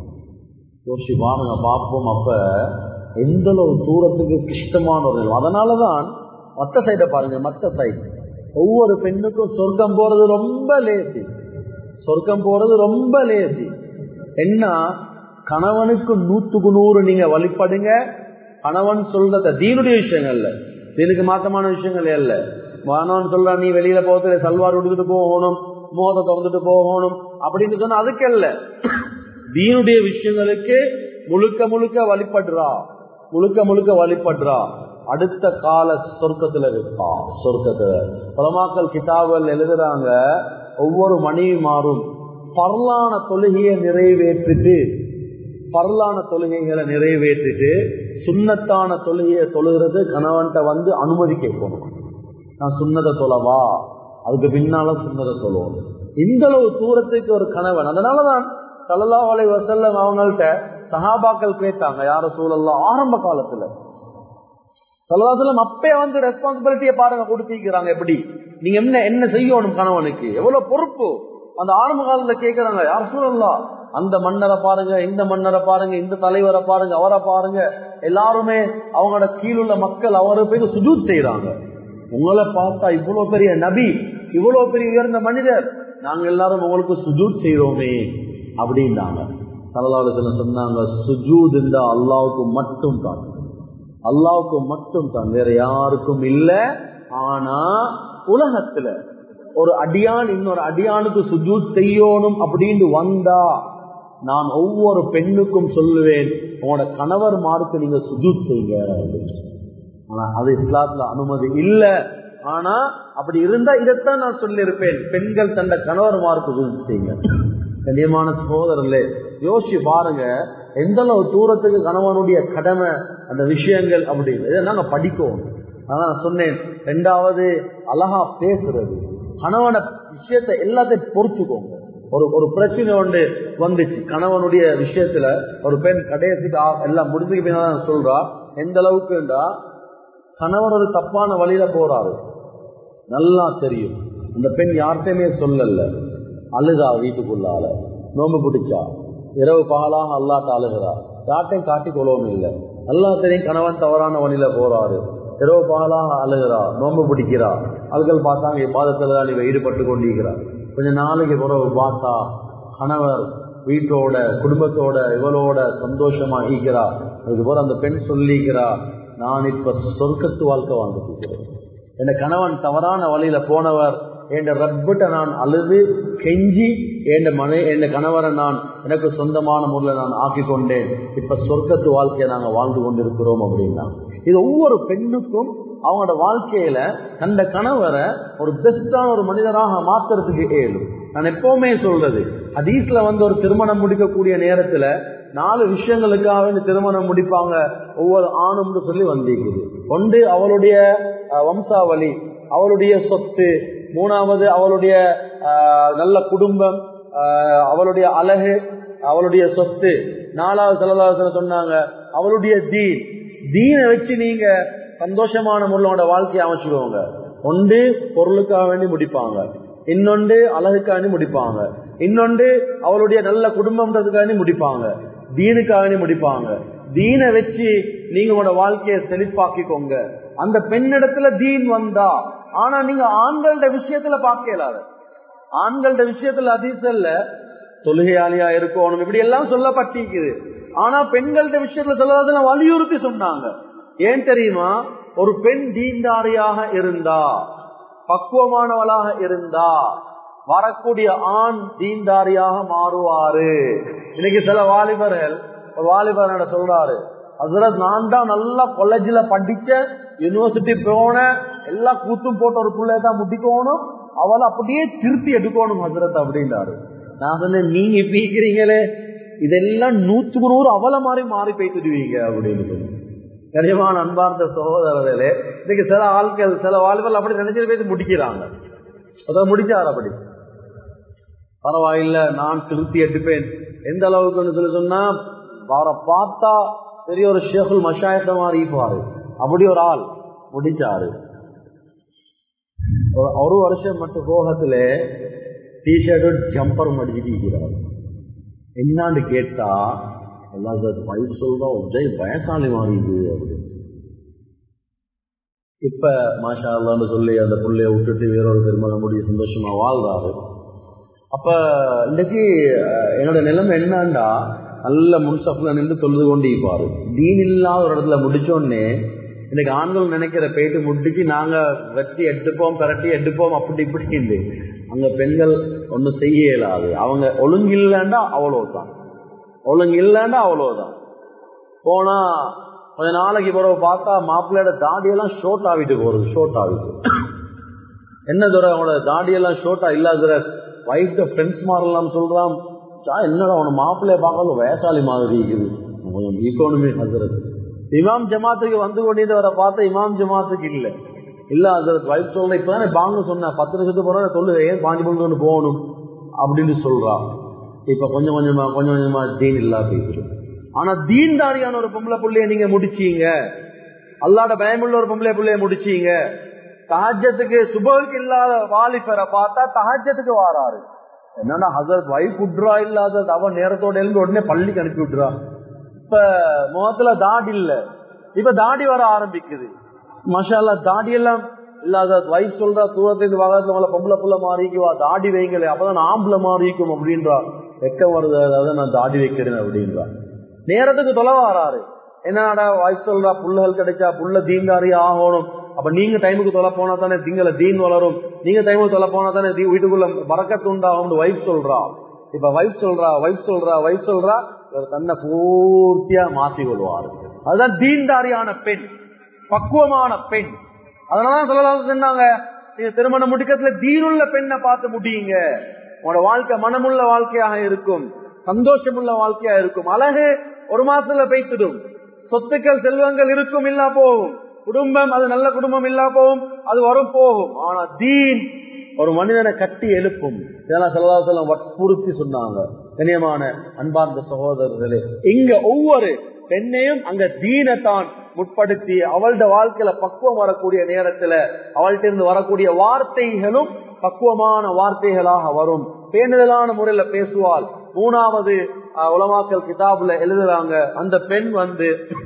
யோசி பாருங்க பார்ப்போம் அப்ப எந்த அளவு தூரத்துக்கு கிருஷ்டமான ஒரு அதனாலதான் மத்த சைட பாருங்க மத்த சைடு ஒவ்வொரு பெண்ணுக்கும் சொர்க்கம் போறது ரொம்ப லேசி சொர்க்கம் போறது ரொம்ப லேசி என்ன கணவனுக்கு நூத்துக்கு நூறு நீங்க வழிபடுங்க கணவன் சொல்றத தீனுடைய விஷயங்கள்ல தீனுக்கு மாத்தமான விஷயங்கள் இல்ல மாணவன் சொல்ற நீ வெளியில போகத்துல சல்வார் உடுத்துட்டு போகணும் மோத திறந்துட்டு போகணும் அப்படின்னு சொன்னா அதுக்கு இல்ல தீனுடைய விஷயங்களுக்கு முழுக்க முழுக்க வழிபடுறா முழுக்க முழுக்க வழிபடுறா அடுத்த கால சொர்க்கத்துல இருப்பா சொர்க்கத்துல பலமாக்கல் கிதாபல் எழுதுறாங்க ஒவ்வொரு மனைவி மாறும் பரலான தொழுகையை நிறைவேற்றிட்டு பரலான தொழுகைகளை நிறைவேற்றிட்டு சுண்ணத்தான தொழுகையை தொழுகிறது கணவன்கிட்ட வந்து அனுமதி கேட்கணும் நான் சுண்ணதை தொலைவா அதுக்கு பின்னால சுண்ணதை தொழுவோம் இந்த அளவு தூரத்துக்கு ஒரு கணவன் அதனாலதான் சல்லா அலை வசல்லம் அவங்கள்ட்ட சஹாபாக்கள் கேட்டாங்க யார சூழல்லாம் ஆரம்ப காலத்துல சல்லாசலம் அப்பே வந்து ரெஸ்பான்சிபிலிட்டியை பாருங்க கொடுத்திருக்கிறாங்க எப்படி நீங்க என்ன என்ன செய்யணும் கணவனுக்கு எவ்வளவு பொறுப்பு அந்த ஆரம்ப காலத்துல கேட்கிறாங்க யார் சூழல்லாம் அந்த மன்னரை பாருங்க இந்த மன்னரை பாருங்க இந்த தலைவரை பாருங்க அவரை பாருங்க எல்லாருமே அவங்களோட கீழுள்ள மக்கள் அவரை போய் சுஜூத் செய்யறாங்க உங்களை பார்த்தா இவ்வளவு பெரிய நபி இவ்வளவு பெரிய உயர்ந்த மனிதர் நாங்க எல்லாரும் உங்களுக்கு சுஜூத் செய்யறோமே அப்படின்னாங்க சலதாலோசனை சொன்னாங்க சுஜூத் இந்த அல்லாவுக்கு மட்டும் தான் அல்லாவுக்கு மட்டும் தான் வேற யாருக்கும் இல்ல ஆனா உலகத்துல ஒரு அடியான் இன்னொரு அடியானுக்கு சுஜூத் செய்யணும் அப்படின்னு வந்தா நான் ஒவ்வொரு பெண்ணுக்கும் சொல்லுவேன் உங்களோட கணவர் மாருக்கு நீங்க சுஜூத் செய்யுங்க ஆனா அது இஸ்லாத்துல அனுமதி இல்ல ஆனா அப்படி இருந்தா இதைத்தான் நான் சொல்லியிருப்பேன் பெண்கள் தந்த கணவர் மாருக்கு சுஜூத் செய்யுங்க கண்ணியமான சகோதரர்களே யோசிச்சு பாருங்க எந்த அளவு தூரத்துக்கு கணவனுடைய கடமை அந்த விஷயங்கள் அப்படின்னு இதை நாங்க படிக்கணும் அதான் சொன்னேன் ரெண்டாவது அழகா பேசுறது கணவன விஷயத்தை எல்லாத்தையும் பொறுத்துக்கோங்க ஒரு ஒரு பிரச்சனை ஒன்று வந்துச்சு கணவனுடைய விஷயத்துல ஒரு பெண் கடைசிக்கு எல்லாம் முடிஞ்சுக்கு பின்னாதான் சொல்றா எந்த அளவுக்குண்டா கணவர் ஒரு தப்பான வழியில போறாரு நல்லா தெரியும் அந்த பெண் யார்கிட்டயுமே சொல்லல அழுதா வீட்டுக்குள்ளால நோம்பு பிடிச்சா இரவு பகலாக அல்லாட்ட அழுகிறா யார்ட்டையும் காட்டிக் கொள்ளவும் இல்லை நல்லா தெரியும் கணவன் தவறான வழியில போறாரு இரவு பகலாக அழுகிறா நோம்பு பிடிக்கிறா அதுகள் பார்த்தாங்க பாதத்துல தான் இவ ஈடுபட்டு கொண்டிருக்கிறா கொஞ்ச நாளைக்கு பிறகு பார்த்தா கணவர் வீட்டோட குடும்பத்தோட இவளோட சந்தோஷமா ஈக்கிறா அதுக்கு பிறகு அந்த பெண் சொல்லிக்கிறா நான் இப்ப சொர்க்கத்து வாழ்க்கை வாழ்ந்துட்டு என் கணவன் தவறான வழியில போனவர் என் ரப்பிட்ட நான் அழுது கெஞ்சி என் மனை என் கணவரை நான் எனக்கு சொந்தமான முறையில் நான் ஆக்கி கொண்டேன் இப்ப சொர்க்கத்து வாழ்க்கையை நாங்க வாழ்ந்து கொண்டிருக்கிறோம் அப்படின்னா இது ஒவ்வொரு பெண்ணுக்கும் அவங்களோட வாழ்க்கையில தந்த கணவரை ஒரு பெஸ்டான ஒரு மனிதராக மாத்துறதுக்கு ஏழும் நான் எப்பவுமே சொல்றது ஹதீஸ்ல வந்து ஒரு திருமணம் முடிக்கக்கூடிய நேரத்துல நாலு விஷயங்களுக்காக வேண்டி திருமணம் முடிப்பாங்க ஒவ்வொரு ஆணும்னு சொல்லி வந்திருக்குது ஒன்று அவளுடைய வம்சாவளி அவளுடைய சொத்து மூணாவது அவளுடைய நல்ல குடும்பம் அவளுடைய அழகு அவளுடைய சொத்து நாலாவது செலவாசன சொன்னாங்க அவளுடைய தீன் தீனை வச்சு நீங்க சந்தோஷமான முறையோட வாழ்க்கையை அமைச்சுக்கோங்க ஒன்று பொருளுக்காக வேண்டி முடிப்பாங்க இன்னொன்று அழகுக்காக வேண்டி முடிப்பாங்க இன்னொன்று அவளுடைய நல்ல குடும்பம்ன்றதுக்காக வேண்டி முடிப்பாங்க தீனுக்காக வேண்டி முடிப்பாங்க தீனை வச்சு நீங்க உங்களோட வாழ்க்கையை செழிப்பாக்கிக்கோங்க அந்த பெண்ணிடத்துல தீன் வந்தா ஆனா நீங்க ஆண்களோட விஷயத்துல பார்க்க இயலாத ஆண்களோட விஷயத்துல அதிசல்ல தொழுகையாளியா இருக்கணும் இப்படி எல்லாம் சொல்லப்பட்டிருக்குது ஆனா பெண்கள்ட விஷயத்துல சொல்லறதுல வலியுறுத்தி சொன்னாங்க ஏன் தெரியுமா ஒரு பெண் தீண்டாரியாக இருந்தா பக்குவமானவளாக இருந்தா வரக்கூடிய ஆண் தீண்டாரியாக மாறுவாரு இன்னைக்கு சில வாலிபர்கள் ஒரு வாலிபர் சொல்றாரு ஹசரத் நான் தான் நல்லா காலேஜில் படிச்ச யூனிவர்சிட்டி போன எல்லா கூத்தும் போட்ட ஒரு பிள்ளைய தான் முடிக்கணும் அவளை அப்படியே திருத்தி எடுக்கணும் ஹசரத் அப்படின்றாரு நான் சொன்னேன் நீங்க பீக்கிறீங்களே இதெல்லாம் நூத்துக்கு நூறு அவளை மாதிரி மாறி பேசிடுவீங்க அப்படின்னு சொல்லி கனியமான அன்பார்ந்த சகோதரர்களே இன்னைக்கு சில ஆட்கள் சில வாழ்கள் அப்படி நினைச்சிட்டு பேசி முடிக்கிறாங்க அதான் முடிச்சார் அப்படி பரவாயில்ல நான் திருத்தி எடுப்பேன் எந்த அளவுக்குன்னு சொல்லி சொன்னா அவரை பார்த்தா பெரிய ஒரு ஷேகுல் மஷாயத்த மாதிரி இருப்பாரு அப்படி ஒரு ஆள் முடிச்சாரு ஒரு வருஷம் மட்டும் போகத்துல டிஷர்ட் ஜம்பர் மடிச்சுட்டு இருக்கிறார் என்னான்னு கேட்டா எல்லாம் சார் பயிர் சொல்றோம் உஜய் வயசாலி மாறிது அப்படின்னு இப்ப மாஷா அல்லான்னு சொல்லி அந்த புள்ளைய விட்டுட்டு வேறொரு திருமண முடிய சந்தோஷமா வாழ்றாரு அப்ப இன்னைக்கு என்னோட நிலைமை என்னண்டா நல்ல முன்சப்ல நின்று தொழுது கொண்டு இருப்பாரு தீன் இல்லாத ஒரு இடத்துல முடிச்சோடனே இன்னைக்கு ஆண்கள் நினைக்கிற போயிட்டு முடிச்சு நாங்க வெட்டி எடுப்போம் பிரட்டி எடுப்போம் அப்படி இப்படி அங்க பெண்கள் ஒன்றும் செய்ய இயலாது அவங்க ஒழுங்கு இல்லைண்டா அவ்வளவுதான் ஒழுங்கு இல்லைண்டா அவ்வளவுதான் போனா கொஞ்ச நாளைக்கு பிறகு பார்த்தா மாப்பிள்ளையோட தாடியெல்லாம் ஷோர்ட் ஆகிட்டு போறது ஷோர்ட் ஆகிட்டு என்ன துறை அவனோட தாடியெல்லாம் ஷோர்ட்டா இல்லாத வைஃப்ட ஃப்ரெண்ட்ஸ் மாதிரிலாம் சொல்றான் என்னடா அவன மாப்பிள்ளைய பார்க்கறது வயசாலி மாதிரி இருக்குது கொஞ்சம் ஈக்கோனமி ஹசரத் இமாம் ஜமாத்துக்கு வந்து கொண்டிருந்தவரை பார்த்த இமாம் ஜமாத்துக்கு இல்ல இல்ல ஹசரத் வைஃப் சொல்ற இப்பதானே பாங்க சொன்ன பத்து நிமிஷத்துக்கு போற சொல்லு ஏன் பாஞ்சு கொண்டு போகணும் அப்படின்னு சொல்றா இப்ப கொஞ்சம் கொஞ்சமா கொஞ்சம் கொஞ்சமா தீன் இல்லா போயிட்டு ஆனா தீன் தாரியான ஒரு பொம்பளை பிள்ளைய நீங்க முடிச்சீங்க அல்லாட பயமுள்ள ஒரு பொம்பளை பிள்ளைய முடிச்சீங்க தஹஜத்துக்கு சுபவுக்கு இல்லாத வாலிபரை பார்த்தா தஹஜத்துக்கு வாராரு என்னன்னா ஹசரத் வைஃப் விட்றா இல்லாத அவன் நேரத்தோட எழுந்து உடனே பள்ளிக்கு அனுப்பி விட்டுறா இப்ப முகத்துல தாடி இல்ல இப்ப தாடி வர ஆரம்பிக்குது மஷாலா தாடி எல்லாம் இல்லாத வைஃப் சொல்றா தூரத்துக்கு வாகத்துல உங்களை பொம்பளை புள்ள மாறிக்குவா தாடி வைங்களே அப்பதான் ஆம்பளை மாறிக்கும் அப்படின்றா வெக்க வருது அதாவது நான் தாடி வைக்கிறேன் அப்படின்றா நேரத்துக்கு தொலை வராரு என்னடா வைஃப் சொல்றா புள்ளகள் கிடைச்சா புள்ள தீங்காரி ஆகணும் அப்ப நீங்க டைமுக்கு தொலை போனா தானே திங்களை தீன் வளரும் நீங்க டைமுக்கு தொலை போனா தானே வீட்டுக்குள்ள வரக்கத்து உண்டாகும் வைஃப் சொல்றா இப்ப வைஃப் சொல்றா வைஃப் சொல்றா வைஃப் சொல்றா இவர் தன்னை பூர்த்தியா மாத்தி கொள்வார் அதுதான் தீன்தாரியான பெண் பக்குவமான பெண் அதனாலதான் சொல்லலாம் சொன்னாங்க நீங்க திருமணம் முடிக்கிறதுல தீனுள்ள பெண்ணை பார்த்து முடியுங்க உங்களோட வாழ்க்கை மனமுள்ள வாழ்க்கையாக இருக்கும் சந்தோஷமுள்ள வாழ்க்கையா இருக்கும் அழகு ஒரு மாசத்துல பெய்த்துடும் சொத்துக்கள் செல்வங்கள் இருக்கும் இல்லா போகும் குடும்பம் அது நல்ல குடும்பம் இல்லா போகும் அது வரும் போகும் ஆனா தீன் ஒரு மனிதனை கட்டி எழுப்பும் இதெல்லாம் செல்லம் வற்புறுத்தி சொன்னாங்க கண்ணியமான அன்பார்ந்த சகோதரர்களே இங்க ஒவ்வொரு பெண்ணையும் அங்க தீனத்தான் முற்படுத்தி அவளோட வாழ்க்கையில பக்குவம் வரக்கூடிய நேரத்துல அவள்கிட்ட இருந்து வரக்கூடிய வார்த்தைகளும் பக்குவமான வார்த்தைகளாக வரும் பேணுதலான முறையில பேசுவாள் மூணாவது உலமாக்கல் கிதாபுல எழுதுறாங்க அந்த பெண் வந்து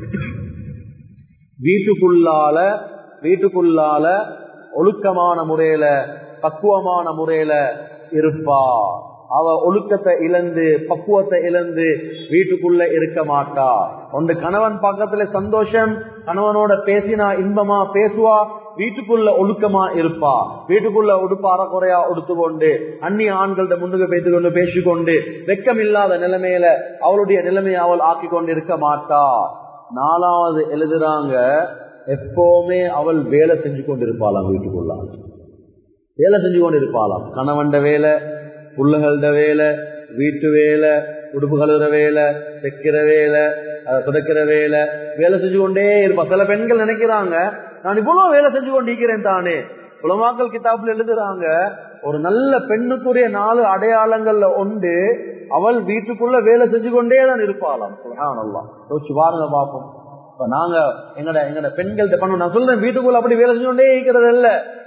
வீட்டுக்குள்ளால வீட்டுக்குள்ளால ஒழுக்கமான முறையில பக்குவமான முறையில இருப்பா அவ ஒழுக்கத்தை இழந்து பக்குவத்தை இழந்து வீட்டுக்குள்ள இருக்க மாட்டா ஒன்று கணவன் பக்கத்துல சந்தோஷம் கணவனோட பேசினா இன்பமா பேசுவா வீட்டுக்குள்ள ஒழுக்கமா இருப்பா வீட்டுக்குள்ள உடுப்பு அறக்குறையா உடுத்துக்கொண்டு அந்நிய ஆண்கள்ட்ட முன்னுக்கு பேசிக்கொண்டு பேசிக்கொண்டு வெக்கம் இல்லாத நிலைமையில அவளுடைய நிலைமையை அவள் ஆக்கி கொண்டு இருக்க மாட்டா நாலாவது எழுதுறாங்க எப்பவுமே அவள் வேலை செஞ்சு கொண்டு இருப்பாளாம் வீட்டுக்குள்ள வேலை செஞ்சு கொண்டு இருப்பாளாம் கணவன்ட வேலை புள்ளுகளோட வேலை வீட்டு வேலை உடுப்பு கழுவுற வேலை தைக்கிற வேலை புதைக்கிற வேலை வேலை செஞ்சு கொண்டே இருப்பா சில பெண்கள் நினைக்கிறாங்க நான் இவ்வளவு வேலை செஞ்சு கொண்டிருக்கிறேன் தானே உலமாக்கல் கிதாப்புல எழுதுறாங்க ஒரு நல்ல பெண்ணுக்குரிய நாலு அடையாளங்கள்ல உண்டு அவள் வீட்டுக்குள்ள வேலை செஞ்சு கொண்டே தான் இருப்பாளாம் நல்லா யோசிச்சு பாருங்க பாப்போம் இப்ப நாங்க எங்கட எங்கட பெண்கள்கிட்ட பண்ண நான் சொல்றேன் வீட்டுக்குள்ள அப்படி வேலை செஞ்சு கொண்டே இருக்கிறது இல்ல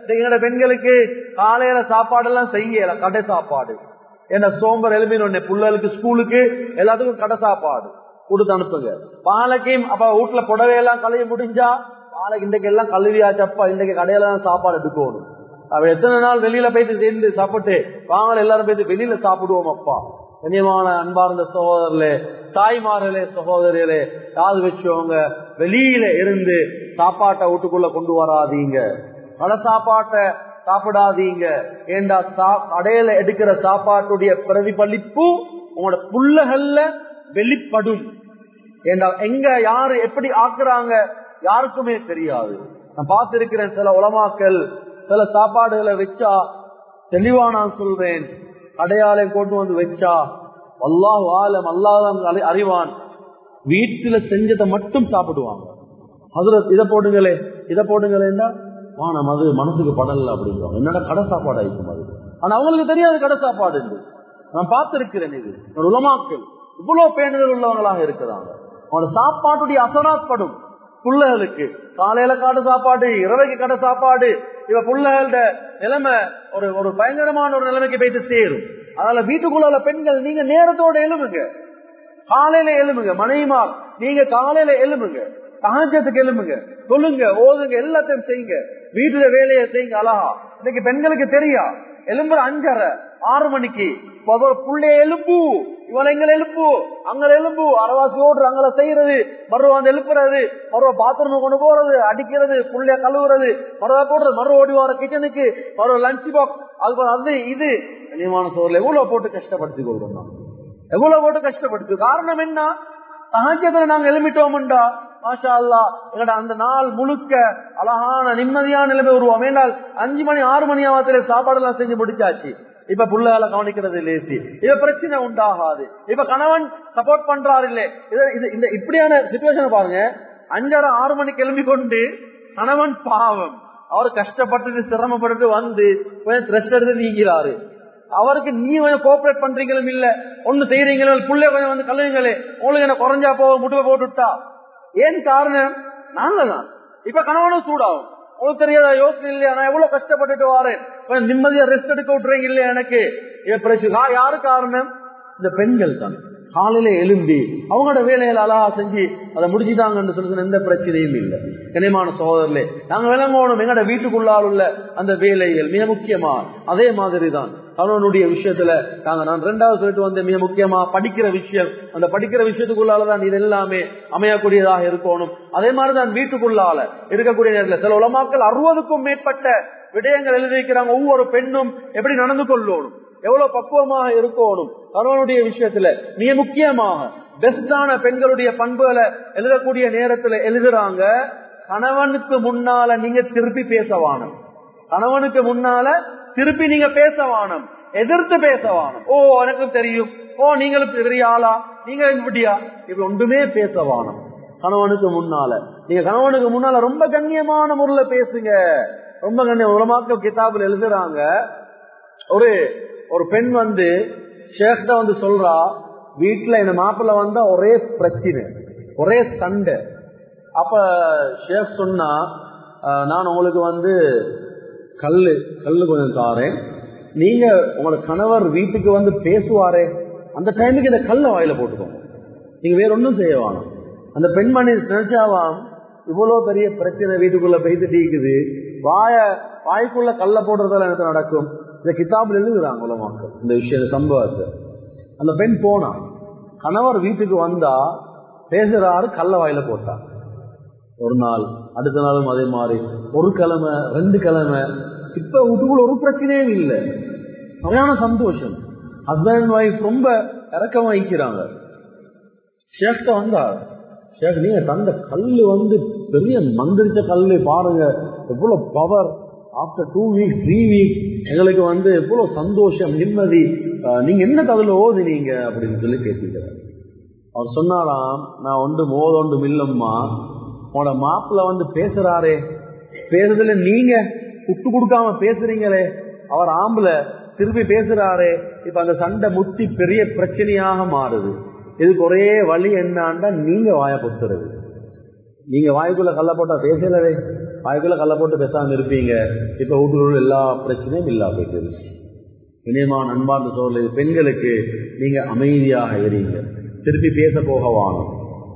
எங்களோட பெண்களுக்கு காலையில சாப்பாடு எல்லாம் செய்யல கடை சாப்பாடு என்ன சோம்பர் எழுப்பின பிள்ளைகளுக்கு ஸ்கூலுக்கு எல்லாத்துக்கும் கடை சாப்பாடு கொடுத்து அனுப்புங்க பாலைக்கும் அப்ப வீட்டுல புடவை எல்லாம் கழுவி முடிஞ்சா பாலைக்கு இன்றைக்கு எல்லாம் கழுவியாச்சப்பா இன்றைக்கு கடையில தான் சாப்பாடு எடுக்கணும் அவ எத்தனை நாள் வெளியில போயிட்டு சேர்ந்து சாப்பிட்டு வாங்கல எல்லாரும் போயிட்டு வெளியில சாப்பிடுவோம் அப்பா கண்ணியமான அன்பார்ந்த சகோதரர்களே தாய்மார்களே சகோதரர்களே காது வச்சவங்க வெளியில இருந்து சாப்பாட்டை வீட்டுக்குள்ள கொண்டு வராதீங்க பல சாப்பாட்டை சாப்பிடாதீங்க ஏண்டா கடையில எடுக்கிற சாப்பாட்டுடைய பிரதிபலிப்பு உங்களோட புள்ளகல்ல வெளிப்படும் ஏண்டா எங்க யாரு எப்படி ஆக்குறாங்க யாருக்குமே தெரியாது நான் பார்த்திருக்கிறேன் சில உலமாக்கள் சில சாப்பாடுகளை வச்சா தெளிவா நான் சொல்றேன் கடையாலை கொண்டு வந்து வச்சா அல்லாஹ் ஆலம் அல்லாதான் அறிவான் வீட்டுல செஞ்சதை மட்டும் சாப்பிடுவாங்க அதுல இதை போடுங்களே இதை போடுங்களேன்னா வானம் அது மனசுக்கு படல அப்படிங்கிறாங்க என்னடா கடை சாப்பாடு ஆயிக்கும் அது ஆனா அவங்களுக்கு தெரியாது கடை சாப்பாடு நான் பார்த்திருக்கிறேன் இது ஒரு உலமாக்கள் இவ்வளவு பேணுதல் உள்ளவங்களாக இருக்கிறாங்க அவனோட சாப்பாட்டுடைய அசராத் படும் புள்ளைகளுக்கு காலையில காடு சாப்பாடு இரவைக்கு கடை சாப்பாடு இவ புள்ளைகளோட நிலைமை ஒரு ஒரு பயங்கரமான ஒரு நிலைமைக்கு போயிட்டு சேரும் அதனால வீட்டுக்குள்ள பெண்கள் நீங்க நேரத்தோட எழுமுங்க காலையில எழுமுங்க மனைவிமார் நீங்க காலையில எழுமுங்க சகாஜத்துக்கு எழுமுங்க சொல்லுங்க ஓதுங்க எல்லாத்தையும் செய்யுங்க வீட்டுல வேலையை செய்யுங்க அழகா இன்னைக்கு பெண்களுக்கு தெரியா எலும்புற அஞ்சரை ஆறு மணிக்கு புள்ளைய எலும்பு இவளை எங்களை எழுப்பு அங்க எலும்பு அரவாசி ஓடுற அங்களை செய்யறது மறுவ வந்து எழுப்புறது மறுவ பாத்ரூம் கொண்டு போறது அடிக்கிறது புள்ளைய கழுவுறது மறுவ போடுறது மறு ஓடி வர கிச்சனுக்கு மறுவ லஞ்ச் பாக்ஸ் அது அது இது கனியமான சோர்ல எவ்வளவு போட்டு கஷ்டப்படுத்தி கொள்றோம் எவ்வளவு போட்டு கஷ்டப்படுத்து காரணம் என்ன சகாஜத்துல நாங்க எழுமிட்டோம்டா மாஷா அல்லா எங்கட அந்த நாள் முழுக்க அழகான நிம்மதியான நிலைமை உருவோம் ஏனால் அஞ்சு மணி ஆறு மணி ஆவத்திலே சாப்பாடு எல்லாம் செஞ்சு முடிச்சாச்சு இப்ப புள்ளையால கவனிக்கிறது லேசி இது பிரச்சனை உண்டாகாது இப்ப கணவன் சப்போர்ட் பண்றாரு இல்ல இது இந்த இப்படியான சுச்சுவேஷன் பாருங்க அஞ்சரை ஆறு மணிக்கு கிளம்பி கொண்டு கணவன் பாவம் அவர் கஷ்டப்பட்டு சிரமப்பட்டு வந்து கொஞ்சம் ரெஸ்ட் எடுத்து நீங்கிறாரு அவருக்கு நீ கொஞ்சம் கோஆபரேட் பண்றீங்களும் இல்ல ஒண்ணு செய்யறீங்களும் புள்ளைய கொஞ்சம் வந்து கழுவுங்களே உங்களுக்கு என்ன குறைஞ்சா போக முட்டுவை போட்டுட்டா ஏன் காரணம் நாங்க தான் இப்ப கணவனும் சூடாகும் உங்களுக்கு தெரியாத யோசனை இல்லையா நான் எவ்வளவு கஷ்டப்பட்டுட்டு வரேன் கொஞ்சம் நிம்மதியா ரெஸ்ட் எடுக்க விட்டுறீங்க இல்லையா எனக்கு யாரு காரணம் இந்த பெண்கள் தான் காலையில எழும்பி அவங்களோட வேலையில அழகா செஞ்சு அதை முடிச்சுட்டாங்கன்னு சொல்லுறது எந்த பிரச்சனையும் இல்லை கனிமான சகோதரர்களே நாங்க விளங்கணும் எங்கட வீட்டுக்குள்ளால் உள்ள அந்த வேலைகள் மிக முக்கியமா அதே மாதிரி தான் அவனுடைய விஷயத்துல நாங்க நான் ரெண்டாவது சொல்லிட்டு வந்த மிக முக்கியமா படிக்கிற விஷயம் அந்த படிக்கிற விஷயத்துக்குள்ளாலதான் இது எல்லாமே அமையக்கூடியதாக இருக்கணும் அதே மாதிரிதான் வீட்டுக்குள்ளால இருக்கக்கூடிய நேரத்தில் சில உலமாக்கள் அறுபதுக்கும் மேற்பட்ட விடயங்கள் எழுதி வைக்கிறாங்க ஒவ்வொரு பெண்ணும் எப்படி நடந்து கொள்ளணும் எவ்வளவு பக்குவமாக இருக்கணும் கணவனுடைய விஷயத்துல மிக முக்கியமாக பெஸ்டான பெண்களுடைய பண்புகளை எழுதக்கூடிய நேரத்துல எழுதுறாங்க கணவனுக்கு முன்னால நீங்க திருப்பி பேசவானம் கணவனுக்கு முன்னால திருப்பி நீங்க பேசவானம் எதிர்த்து பேசவானம் ஓ எனக்கு தெரியும் ஓ நீங்களும் பெரிய ஆளா நீங்க இப்படியா இப்ப ஒன்றுமே பேசவானம் கணவனுக்கு முன்னால நீங்க கணவனுக்கு முன்னால ரொம்ப கண்ணியமான முறையில பேசுங்க ரொம்ப கண்ணியம் உலமாக்கள் கிதாபில் எழுதுறாங்க ஒரு ஒரு பெண் வந்து ஷேக் வந்து சொல்றா வீட்டுல இந்த மாப்பிள்ள வந்தா ஒரே பிரச்சனை ஒரே சண்டை அப்ப ஷேக் சொன்னா நான் உங்களுக்கு வந்து கல்லு கல்லு கொஞ்சம் தாரேன் நீங்க உங்களோட கணவர் வீட்டுக்கு வந்து பேசுவாரே அந்த டைமுக்கு இந்த கல்ல வாயில போட்டுக்கோங்க நீங்க வேற ஒன்றும் செய்ய வேணாம் அந்த பெண்மணி நினைச்சாவாம் இவ்வளவு பெரிய பிரச்சனை வீட்டுக்குள்ள பெய்து டீக்குது வாய வாய்க்குள்ள கல்ல போடுறதால எனக்கு நடக்கும் இந்த கிதாபில் எழுதுறாங்க உலமாக்கள் இந்த விஷய சம்பவத்தை அந்த பெண் போனா கணவர் வீட்டுக்கு வந்தா பேசுறாரு கல்ல வாயில போட்டா ஒரு நாள் அடுத்த நாளும் அதே மாதிரி ஒரு கிழமை ரெண்டு கிழமை இப்ப வீட்டுக்குள்ள ஒரு பிரச்சனையும் இல்லை சரியான சந்தோஷம் ஹஸ்பண்ட் அண்ட் ஒய்ஃப் ரொம்ப இறக்கம் வைக்கிறாங்க ஷேஷ்ட வந்தார் ஷேக் நீங்க தந்த கல்லு வந்து பெரிய மந்திரிச்ச கல்லு பாருங்க எவ்வளவு power after two weeks three weeks எங்களுக்கு வந்து எவ்வளவு சந்தோஷம் நிம்மதி நீங்க என்ன கதில் ஓதுனீங்க அப்படின்னு சொல்லி கேட்டுக்கிறார் அவர் சொன்னாலாம் நான் ஒன்று மோதொண்டு இல்லம்மா உன்னோட மாப்பிள்ள வந்து பேசுறாரே பேசுறதுல நீங்க விட்டு கொடுக்காம பேசுறீங்களே அவர் ஆம்பளை திருப்பி பேசுறாரே இப்ப அந்த சண்டை முத்தி பெரிய பிரச்சனையாக மாறுது இதுக்கு ஒரே வழி என்னான்டா நீங்க வாய பொத்துறது நீங்க வாய்க்குள்ள கல்ல போட்டா பேசலவே வாய்க்குள்ள கல்ல போட்டு பேசாம இருப்பீங்க இப்ப வீட்டுக்குள்ள எல்லா பிரச்சனையும் இல்லா போயிட்டு இனியமான அன்பார்ந்த சோழ பெண்களுக்கு நீங்க அமைதியாக எறீங்க திருப்பி பேச போக வாணும்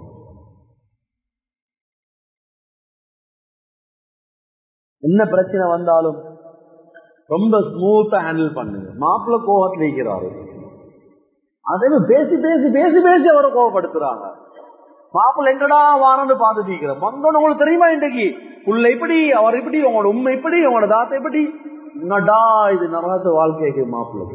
என்ன பிரச்சனை வந்தாலும் ரொம்ப ஸ்மூத்தா ஹேண்டில் பண்ணுங்க மாப்பிள்ள கோவத்தில் இருக்கிறாரு அதே பேசி பேசி பேசி பேசி அவரை கோவப்படுத்துறாங்க மாப்பிள்ள எங்கடா வாரன்னு பார்த்துட்டு இருக்கிற வந்தோன்னு உங்களுக்கு தெரியுமா இன்றைக்கு உள்ள இப்படி அவர் இப்படி உங்களோட உண்மை இப்படி உங்களோட தாத்தை இப்படி என்னடா இது நரகத்து வாழ்க்கைக்கு மாப்பிள்ளை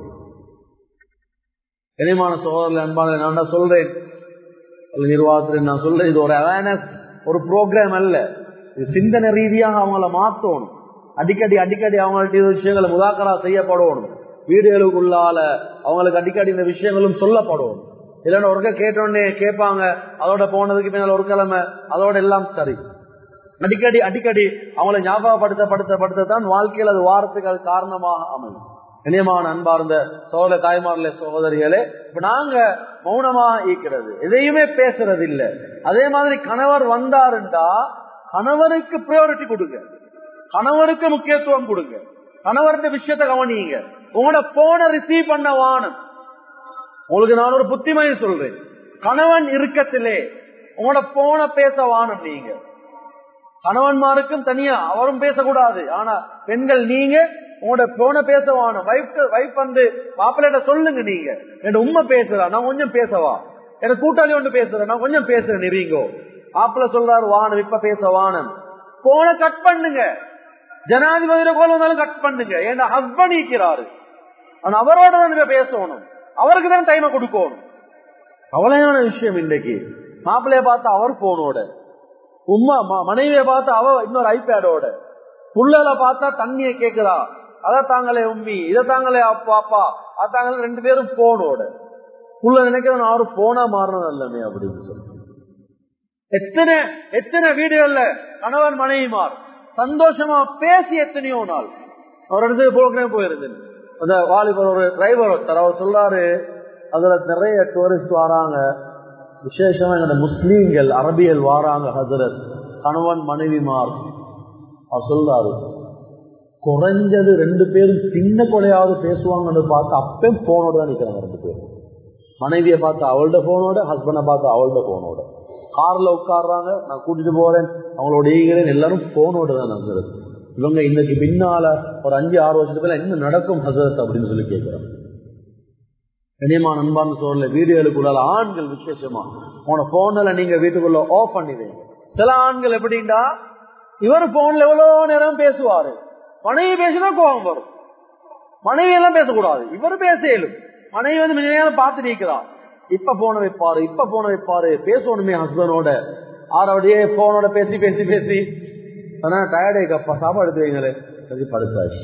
இனிமான சோதரில் அன்பான நான் தான் சொல்றேன் நிர்வாகத்தில் நான் சொல்றேன் இது ஒரு அவேர்னஸ் ஒரு ப்ரோக்ராம் அல்ல இது சிந்தனை ரீதியாக அவங்கள மாத்தணும் அடிக்கடி அடிக்கடி அவங்கள்ட்ட இந்த விஷயங்களை முதாக்கரா செய்யப்படணும் வீடுகளுக்குள்ளால அவங்களுக்கு அடிக்கடி இந்த விஷயங்களும் சொல்லப்படும் இல்லைன்னா ஒருக்க கேட்டோடனே கேட்பாங்க அதோட போனதுக்கு பின்னால் ஒரு கிழமை அதோட எல்லாம் சரி அடிக்கடி அடிக்கடி அவங்களை ஞாபகப்படுத்த படுத்த படுத்தத்தான் வாழ்க்கையில் அது வாரத்துக்கு அது காரணமாக அமையும் இனியமான அன்பார்ந்த சோதர தாய்மார்களே சகோதரிகளே இப்ப நாங்க மௌனமா ஈக்கிறது எதையுமே பேசுறது இல்ல அதே மாதிரி கணவர் வந்தாருண்டா கணவருக்கு ப்ரையாரிட்டி கொடுங்க கணவருக்கு முக்கியத்துவம் கொடுங்க கணவருடைய விஷயத்த கவனிங்க உங்களோட போனை ரிசீவ் பண்ண வானம் உங்களுக்கு நான் ஒரு புத்திமதி சொல்றேன் கணவன் இருக்கத்திலே உங்களோட போன பேச வானம் நீங்க கணவன்மாருக்கும் தனியா அவரும் பேசக்கூடாது ஆனா பெண்கள் நீங்க உங்களோட போன பேச வானம் வைஃப் வைஃப் வந்து மாப்பிள்ளைகிட்ட சொல்லுங்க நீங்க என் உண்மை பேசுறா நான் கொஞ்சம் பேசவா எனக்கு கூட்டாளி ஒன்று பேசுறேன் நான் கொஞ்சம் பேசுறேன் நெறிங்கோ மாப்பிள்ள சொல்றாரு வானம் இப்ப பேச வானம் போன கட் பண்ணுங்க ஜனாதிபதியில கோல வந்தாலும் கட் பண்ணுங்க ஏன்னா ஹஸ்பண்ட் இருக்கிறாரு ஆனா அவரோட தான் பேசணும் அவருக்கு தான் டைமை கொடுக்கணும் கவலையான விஷயம் இன்றைக்கு மாப்பிள்ளைய பார்த்து அவர் போனோட உமா மனைவிய பார்த்து அவ இன்னொரு ஐபேடோட புள்ளல பார்த்தா தண்ணிய கேக்குறா அத தாங்களே உம்மி இத தாங்களே அப்பா அப்பா அத தாங்களே ரெண்டு பேரும் போனோட புள்ள நினைக்கிறேன் அவரு போனா மாறணும் இல்லமே அப்படின்னு சொல்லி எத்தனை எத்தனை வீடுகள்ல கணவன் மனைவிமார் சந்தோஷமா பேசி எத்தனையோ நாள் ஒரு இடத்துக்கு ப்ரோக்ராம் போயிருந்தேன் அந்த வாலிபர் ஒரு டிரைவர் ஒருத்தர் அவர் சொல்றாரு அதுல நிறைய டூரிஸ்ட் வராங்க விசேஷமா எங்க முஸ்லீம்கள் அரபியல் வாராங்க ஹசரத் கணவன் மனைவிமார் அவர் சொல்றாரு குறைஞ்சது ரெண்டு பேரும் சின்ன கொலையாவது பேசுவாங்கன்னு பார்த்து அப்பயும் போனோட தான் நிக்கிறாங்க ரெண்டு பேரும் மனைவியை பார்த்து அவள்கிட்ட போனோட ஹஸ்பண்டை பார்த்து அவள்கிட்ட போனோட கார்ல உட்காடுறாங்க நான் கூட்டிட்டு போறேன் அவங்களோட ஈகிறேன் எல்லாரும் போனோட தான் ஹசரத் இவங்க இன்னைக்கு பின்னால ஒரு அஞ்சு ஆறு வருஷத்துக்கு என்ன நடக்கும் ஹசரத் அப்படின்னு சொல்லி கேட்கிறாங்க கனியமான அன்பான சோழல வீடுகளுக்குள்ள ஆண்கள் விசேஷமா உன போன்ல நீங்க வீட்டுக்குள்ள ஆஃப் பண்ணிடுங்க சில ஆண்கள் எப்படின்னா இவர் போன்ல எவ்வளவு நேரம் பேசுவாரு மனைவி பேசினா கோபம் வரும் மனைவி எல்லாம் பேசக்கூடாது இவர் பேசலும் மனைவி வந்து மிக நேரம் பார்த்து நீக்கிறார் இப்ப போன வைப்பாரு இப்ப போன வைப்பாரு பேசணுமே ஹஸ்பண்டோட ஆறோடையே போனோட பேசி பேசி பேசி ஆனா டயர்டே கப்பா சாப்பாடு எடுத்து வைங்களே சரி படுத்தாச்சு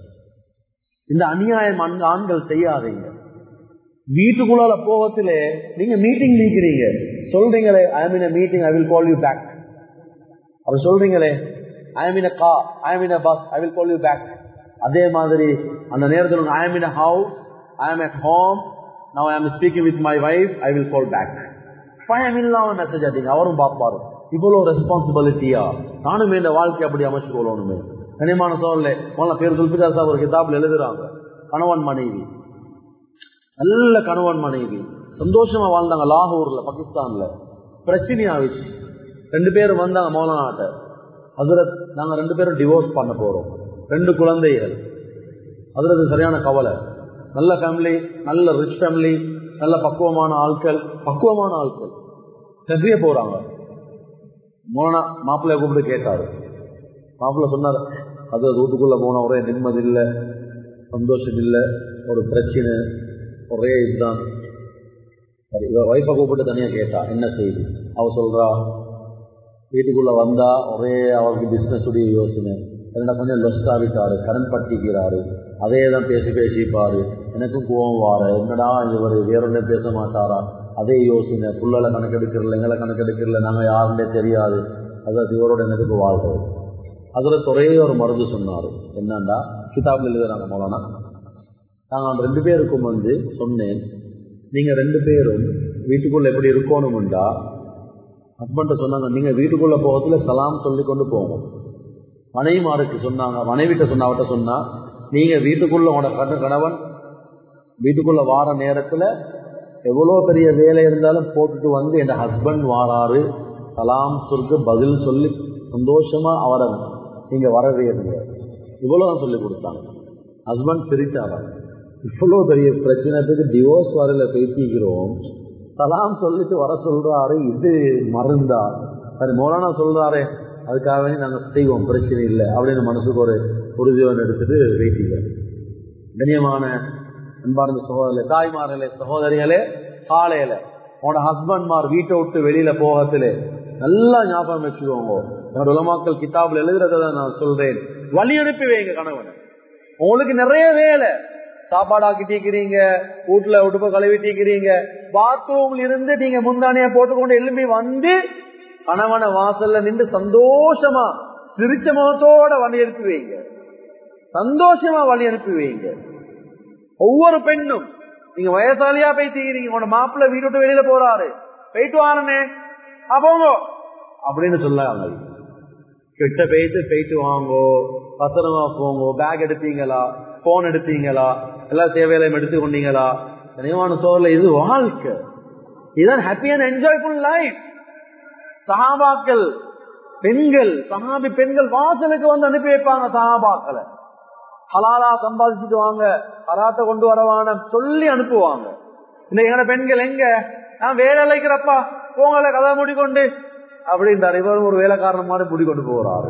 இந்த அநியாயம் ஆண்கள் செய்யாதீங்க வீட்டுக்குள்ளால போகத்திலே நீங்க மீட்டிங் நீக்கிறீங்க சொல்றீங்களே I am in meeting I will call you back அப்படி சொல்றீங்களே I am in car I am in bus I will call you back அதே மாதிரி அந்த நேரத்தில் I am in house I am at home now I am speaking with my wife I will call back பயம் இல்லாம message ஆட்டீங்க அவரும் பார்ப்பாரு இவ்வளவு ரெஸ்பான்சிபிலிட்டியா நானுமே இந்த வாழ்க்கை அப்படி அமைச்சு கொள்ளணுமே கனிமான சோழல முதல்ல பேர் துல்பிதாஸ் ஒரு கிதாபில் எழுதுறாங்க கணவன் மனைவி நல்ல கணவன் மனைவி சந்தோஷமா வாழ்ந்தாங்க லாகூர்ல பாகிஸ்தான்ல பிரச்சனை ஆயிடுச்சு ரெண்டு பேரும் வந்தாங்க மௌலானாட்ட ஹசரத் நாங்க ரெண்டு பேரும் டிவோர்ஸ் பண்ண போறோம் ரெண்டு குழந்தைகள் ஹசரத் சரியான கவலை நல்ல ஃபேமிலி நல்ல ரிச் ஃபேமிலி நல்ல பக்குவமான ஆட்கள் பக்குவமான ஆட்கள் செவ்விய போறாங்க மோனா மாப்பிள்ளைய கூப்பிட்டு கேட்டாரு மாப்பிள்ள சொன்னார் அது வீட்டுக்குள்ள போன ஒரே நிம்மதி இல்லை சந்தோஷம் இல்லை ஒரு பிரச்சனை ஒரே இதுதான் சரி ஒய்ஃபை கூப்பிட்டு தனியா கேட்டா என்ன செய்தி அவ சொல்றா வீட்டுக்குள்ள வந்தா ஒரே அவருக்கு பிசினஸ் உடைய யோசனை என்னடா கொஞ்சம் லொஸ்ட் ஆகிட்டாரு கடன் பட்டிக்கிறாரு அதே தான் பேசி பேசிப்பாரு எனக்கும் கோவம் வார என்னடா இவர் வேறொன்னே பேச மாட்டாரா அதே யோசனை புள்ளல கணக்கெடுக்கிறல எங்களை கணக்கெடுக்கிறல நாங்க யாருன்னே தெரியாது அதாவது இவரோட எனக்கு வாழ்றது அதுல ஒரே ஒரு மருந்து சொன்னாரு என்னண்டா கிதாப்ல எழுதுறாங்க மோலனா நான் ரெண்டு பேருக்கும் வந்து சொன்னேன் நீங்க ரெண்டு பேரும் வீட்டுக்குள்ள எப்படி இருக்கணும்டா ஹஸ்பண்ட சொன்னாங்க நீங்க வீட்டுக்குள்ள போகத்துல சலாம் சொல்லி கொண்டு போகணும் மனைவிமாருக்கு சொன்னாங்க மனைவிட்ட சொன்ன அவட்ட சொன்னா நீங்க வீட்டுக்குள்ள உங்களோட கண- கணவன் வீட்டுக்குள்ள வார நேரத்துல எவ்வளவு பெரிய வேலை இருந்தாலும் போட்டுட்டு வந்து என் ஹஸ்பண்ட் வாராரு சலாம் சொல்லிட்டு பதில் சொல்லி சந்தோஷமா அவரை நீங்க வரவேறுங்க இவ்வளவுதான் சொல்லி கொடுத்தாங்க ஹஸ்பண்ட் சிரிச்சாராம் இவ்வளவு பெரிய பிரச்சனைக்கு டிவோர்ஸ் வரல பேசிக்கிறோம் சலாம் சொல்லிட்டு வர சொல்றாரு இது மருந்தா சரி மௌலானா சொல்றாரு அதுக்காக வேண்டி நாங்க செய்வோம் பிரச்சனை இல்லை அப்படின்னு மனசுக்கு ஒரு உறுதியோடு எடுத்துட்டு பேசிக்கிறோம் கண்ணியமான அன்பார்ந்த சகோதரர்களே தாய்மார்களே சகோதரிகளே காலையில உன்னோட ஹஸ்பண்ட்மார் வீட்டை விட்டு வெளியில போகத்திலே நல்லா ஞாபகம் வச்சுக்கோங்க என்னோட உலமாக்கள் கிதாபில் எழுதுறதை நான் சொல்றேன் வழி அனுப்பி வைங்க கணவனை உங்களுக்கு நிறைய வேலை சாப்பாடு ஆக்கிட்டீக்கிறீங்க வீட்டுல உடுப்ப கழுவிட்டீக்கிறீங்க பாத்ரூம்ல இருந்து நீங்க முந்தானைய போட்டுக்கொண்டு எழும்பி வந்து கணவனை வாசல்ல நின்று சந்தோஷமா சிரிச்ச முகத்தோட வழி அனுப்பி வைங்க சந்தோஷமா வழி அனுப்பி வைங்க ஒவ்வொரு பெண்ணும் நீங்க வயசாலியா பேசிக்கிறீங்க உங்களோட மாப்பிள்ளை வீட்டு விட்டு வெளியில போறாரு போயிட்டு வாரனே போங்க அப்படின்னு சொல்லாங்க கிட்ட போயிட்டு போயிட்டு வாங்கோ பத்திரமா போங்கோ பேக் எடுத்தீங்களா போன் எடுத்தீங்களா எல்லா தேவையிலையும் எடுத்து கொண்டீங்களா கனியமான சோழல இது வாழ்க்கை இதுதான் ஹாப்பி அண்ட் என்ஜாய்ஃபுல் லைஃப் சஹாபாக்கள் பெண்கள் சஹாபி பெண்கள் வாசலுக்கு வந்து அனுப்பி வைப்பாங்க சஹாபாக்களை ஹலாலா சம்பாதிச்சுட்டு வாங்க ஹராத்த கொண்டு வரவான சொல்லி அனுப்புவாங்க இன்னைக்கு எங்க பெண்கள் எங்க நான் வேலை அழைக்கிறப்பா போங்கள கதை முடிக்கொண்டு அப்படின்றார் இவரும் ஒரு வேலைக்காரன் மாதிரி முடிக்கொண்டு போறாரு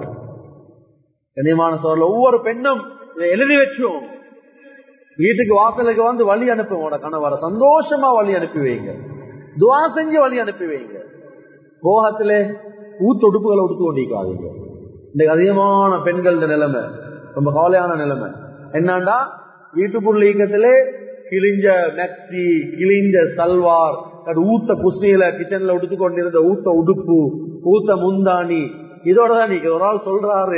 கண்ணியமான சோழல ஒவ்வொரு பெண்ணும் இதை எழுதி வச்சோம் வீட்டுக்கு வாசலுக்கு வந்து வழி அனுப்புவோட கணவரை சந்தோஷமா வழி அனுப்பி வைங்க துவா செஞ்சு வழி அனுப்பி வைங்க போகத்திலே ஊத்து உடுப்புகளை உடுத்து கொண்டிருக்காதீங்க இன்னைக்கு அதிகமான பெண்கள் நிலைமை ரொம்ப கவலையான நிலைமை என்னண்டா வீட்டுக்குள்ள இயக்கத்திலே கிழிஞ்ச மெக்சி கிழிஞ்ச சல்வார் அது ஊத்த குஸ்தியில கிச்சன்ல உடுத்து கொண்டிருந்த ஊத்த உடுப்பு ஊத்த முந்தாணி இதோட தான் நீங்க ஒரு ஆள் சொல்றாரு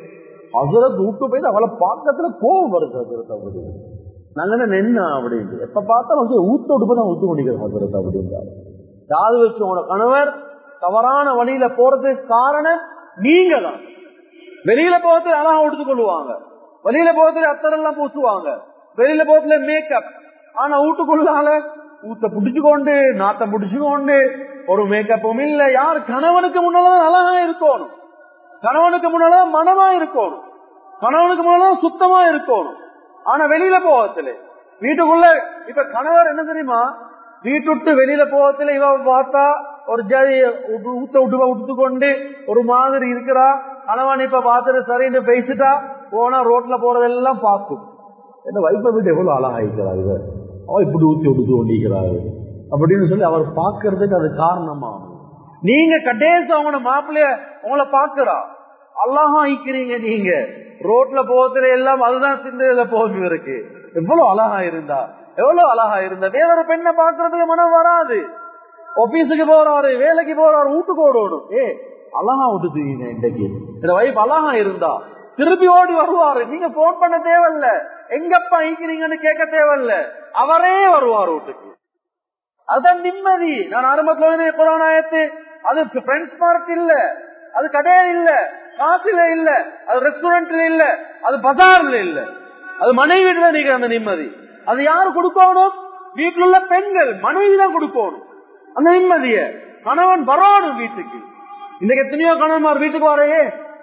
ஹசரத் விட்டு போயிட்டு அவளை பார்க்கறதுல கோபம் வருது ஹசரத் அப்படி நாங்க என்ன நின்னா அப்படின்ட்டு எப்ப பார்த்தாலும் வந்து ஊத்த உடுப்பு தான் ஊத்து கொண்டிருக்கிற ஹசரத் அப்படின்றாரு யாரு வச்சு உங்களோட கணவர் தவறான வழியில போறதுக்கு காரணம் நீங்க தான் வெளியில போகிறது அழகா உடுத்துக் கொள்ளுவாங்க வெளியில போகிறதுல அத்தரெல்லாம் பூசுவாங்க வெளியில போகிறதுல மேக்கப் ஆனா வீட்டுக்குள்ளால ஊத்த புடிச்சு கொண்டு நாத்தம் புடிச்சு கொண்டு ஒரு மேக்கப்பும் இல்ல யார் கணவனுக்கு முன்னாலதான் அழகா இருக்கணும் கணவனுக்கு முன்னாலதான் மனமா இருக்கணும் கணவனுக்கு முன்னாலதான் சுத்தமா இருக்கணும் ஆனா வெளியில போகத்துல வீட்டுக்குள்ள இப்ப கணவர் என்ன தெரியுமா வீட்டுட்டு வெளியில போகத்துல இவ பார்த்தா ஒரு ஜாதி ஊத்த விட்டு விட்டு கொண்டு ஒரு மாதிரி இருக்கிறா கணவன் இப்ப பார்த்துட்டு சரின்னு பேசிட்டா போனா ரோட்ல போறதெல்லாம் பார்க்கும் என்ன வைப்பை விட்டு எவ்வளவு அழகாயிக்கிறா இவ அவ இப்படி ஊத்தி விட்டு கொண்டிருக்கிறாரு அப்படின்னு சொல்லி அவர் பாக்குறதுக்கு அது காரணமா நீங்க கடைசி அவங்களோட மாப்பிள்ளைய உங்களை பாக்குறா அழகா ஆயிக்கிறீங்க நீங்க ரோட்ல போறதுல எல்லாம் அதுதான் சிந்தையில போகுது இருக்கு எவ்வளவு அழகா இருந்தா எவ்வளவு அழகா இருந்தா வேறொரு பெண்ணை பாக்குறதுக்கு மனம் வராது ஆபீஸுக்கு போறாரு வேலைக்கு போறாரு வீட்டுக்கு ஓடணும் ஏ அழகா விட்டுட்டீங்க இன்னைக்கு இந்த வைஃப் அழகா இருந்தா திருப்பி ஓடி வருவாரு நீங்க போன் பண்ண தேவையில்ல எங்கப்பா ஈக்கிறீங்கன்னு கேட்க தேவையில்ல அவரே வருவார் வீட்டுக்கு அதுதான் நிம்மதி நான் ஆரம்பத்துல கொரோனா ஆயத்து அது ஃப்ரெண்ட்ஸ் பார்க் இல்ல அது கடையில இல்ல காசுல இல்ல அது ரெஸ்டாரண்ட்ல இல்ல அது பஜார்ல இல்ல அது மனைவி தான் நீங்க அந்த நிம்மதி அது யாரு கொடுக்கணும் வீட்டுல உள்ள பெண்கள் மனைவி தான் கொடுக்கணும் அந்த நிம்மதிய கணவன் வரணும் வீட்டுக்கு இன்னைக்கு எத்தனையோ கணவன்மார் வீட்டுக்கு வரையே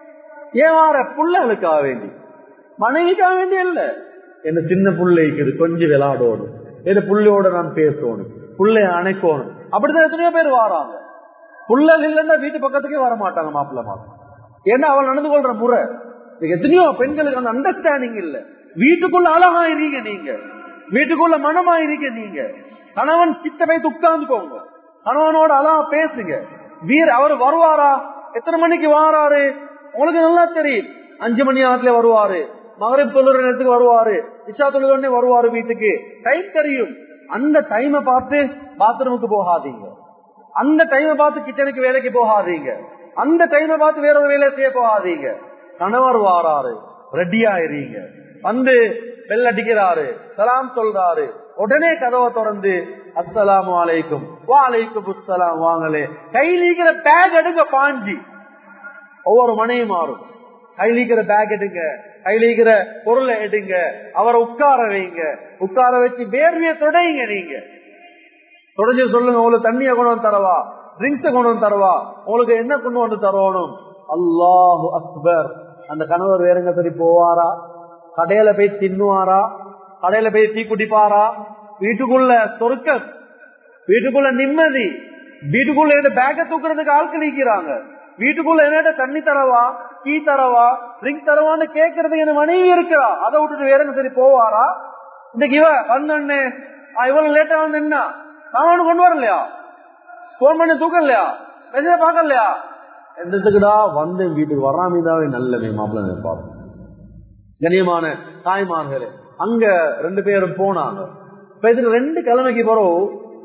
ஏன் வார புள்ளைகளுக்காக வேண்டி மனைவிக்காக வேண்டி இல்ல என்ன சின்ன பிள்ளைக்குது கொஞ்சம் விளையாடணும் என்ன புள்ளையோட நான் பேசணும் புள்ளைய அணைக்கணும் அப்படிதான் எத்தனையோ பேர் வாராங்க புள்ளல் இல்லைன்னா வீட்டு பக்கத்துக்கே வர மாட்டாங்க மாப்பிள்ள மாப்பிள்ள ஏன்னா அவள் நடந்து கொள்ற முறை எத்தனையோ பெண்களுக்கு அந்த அண்டர்ஸ்டாண்டிங் இல்ல வீட்டுக்குள்ள அழகா இருக்கீங்க நீங்க வீட்டுக்குள்ள மனமா இருக்க நீங்க கணவன் கிட்ட போய் உட்கார்ந்துக்கோங்க கணவனோட அழகா பேசுங்க வீர் அவர் வருவாரா எத்தனை மணிக்கு வாராரு உங்களுக்கு நல்லா தெரியும் அஞ்சு மணி நேரத்துல வருவாரு மகரிப் தொழுற நேரத்துக்கு வருவாரு இஷா தொழுதே வருவாரு வீட்டுக்கு டைம் தெரியும் அந்த டைமை பார்த்து பாத்ரூமுக்கு போகாதீங்க அந்த டைமை பார்த்து கிச்சனுக்கு வேலைக்கு போகாதீங்க அந்த டைமை பார்த்து வேற ஒரு வேலை செய்ய போகாதீங்க கணவர் வாராரு ரெடியா இருங்க வந்து பெல் அடிக்கிறாரு சலாம் சொல்றாரு உடனே கதவை திறந்து அஸ்ஸலாமு அலைக்கும் வாலைக்கும் அஸ்ஸலாம் வாங்கலே கையில் இருக்கிற பேக் எடுங்க பாஞ்சி ஒவ்வொரு மனையும் மாறும் கையில் இருக்கிற பேக் எடுங்க கையில் இருக்கிற பொருளை எடுங்க அவரை உட்கார வைங்க உட்கார வச்சு வேர்வையை தொடையுங்க நீங்க தொடர்ந்து சொல்லுங்க உங்களுக்கு தண்ணியை கொண்டு வந்து தரவா ட்ரிங்க்ஸை கொண்டு வந்து தரவா உங்களுக்கு என்ன கொண்டு வந்து தரணும் அல்லாஹு அக்பர் அந்த கணவர் வேறங்க சரி போவாரா கடையில போய் தின்னுவாரா கடையில போய் டீ குடிப்பாரா வீட்டுக்குள்ள சொருக்கம் வீட்டுக்குள்ள நிம்மதி வீட்டுக்குள்ள என்ன பேக்க தூக்குறதுக்கு ஆட்கள் நிக்கிறாங்க வீட்டுக்குள்ள என்ன தண்ணி தரவா டீ தரவா ட்ரிங்க் தரவான்னு கேட்கறதுக்கு என்ன மனைவி இருக்கிறா அதை விட்டுட்டு வேறங்க சரி போவாரா இன்னைக்கு இவ வந்தோடனே இவ்வளவு லேட்டா வந்து என்ன சாமானு கொண்டு வரலையா போன் பண்ணி தூக்கலையா மெசேஜ் பார்க்கலையா எந்தத்துக்குடா வந்தேன் வீட்டுக்கு வராமதாவே நல்லவே மாப்பிள்ள நினைப்பாரு கண்ணியமான தாய்மார்களே அங்க ரெண்டு பேரும் போனாங்க இப்ப இதுக்கு ரெண்டு கிழமைக்கு பிறகு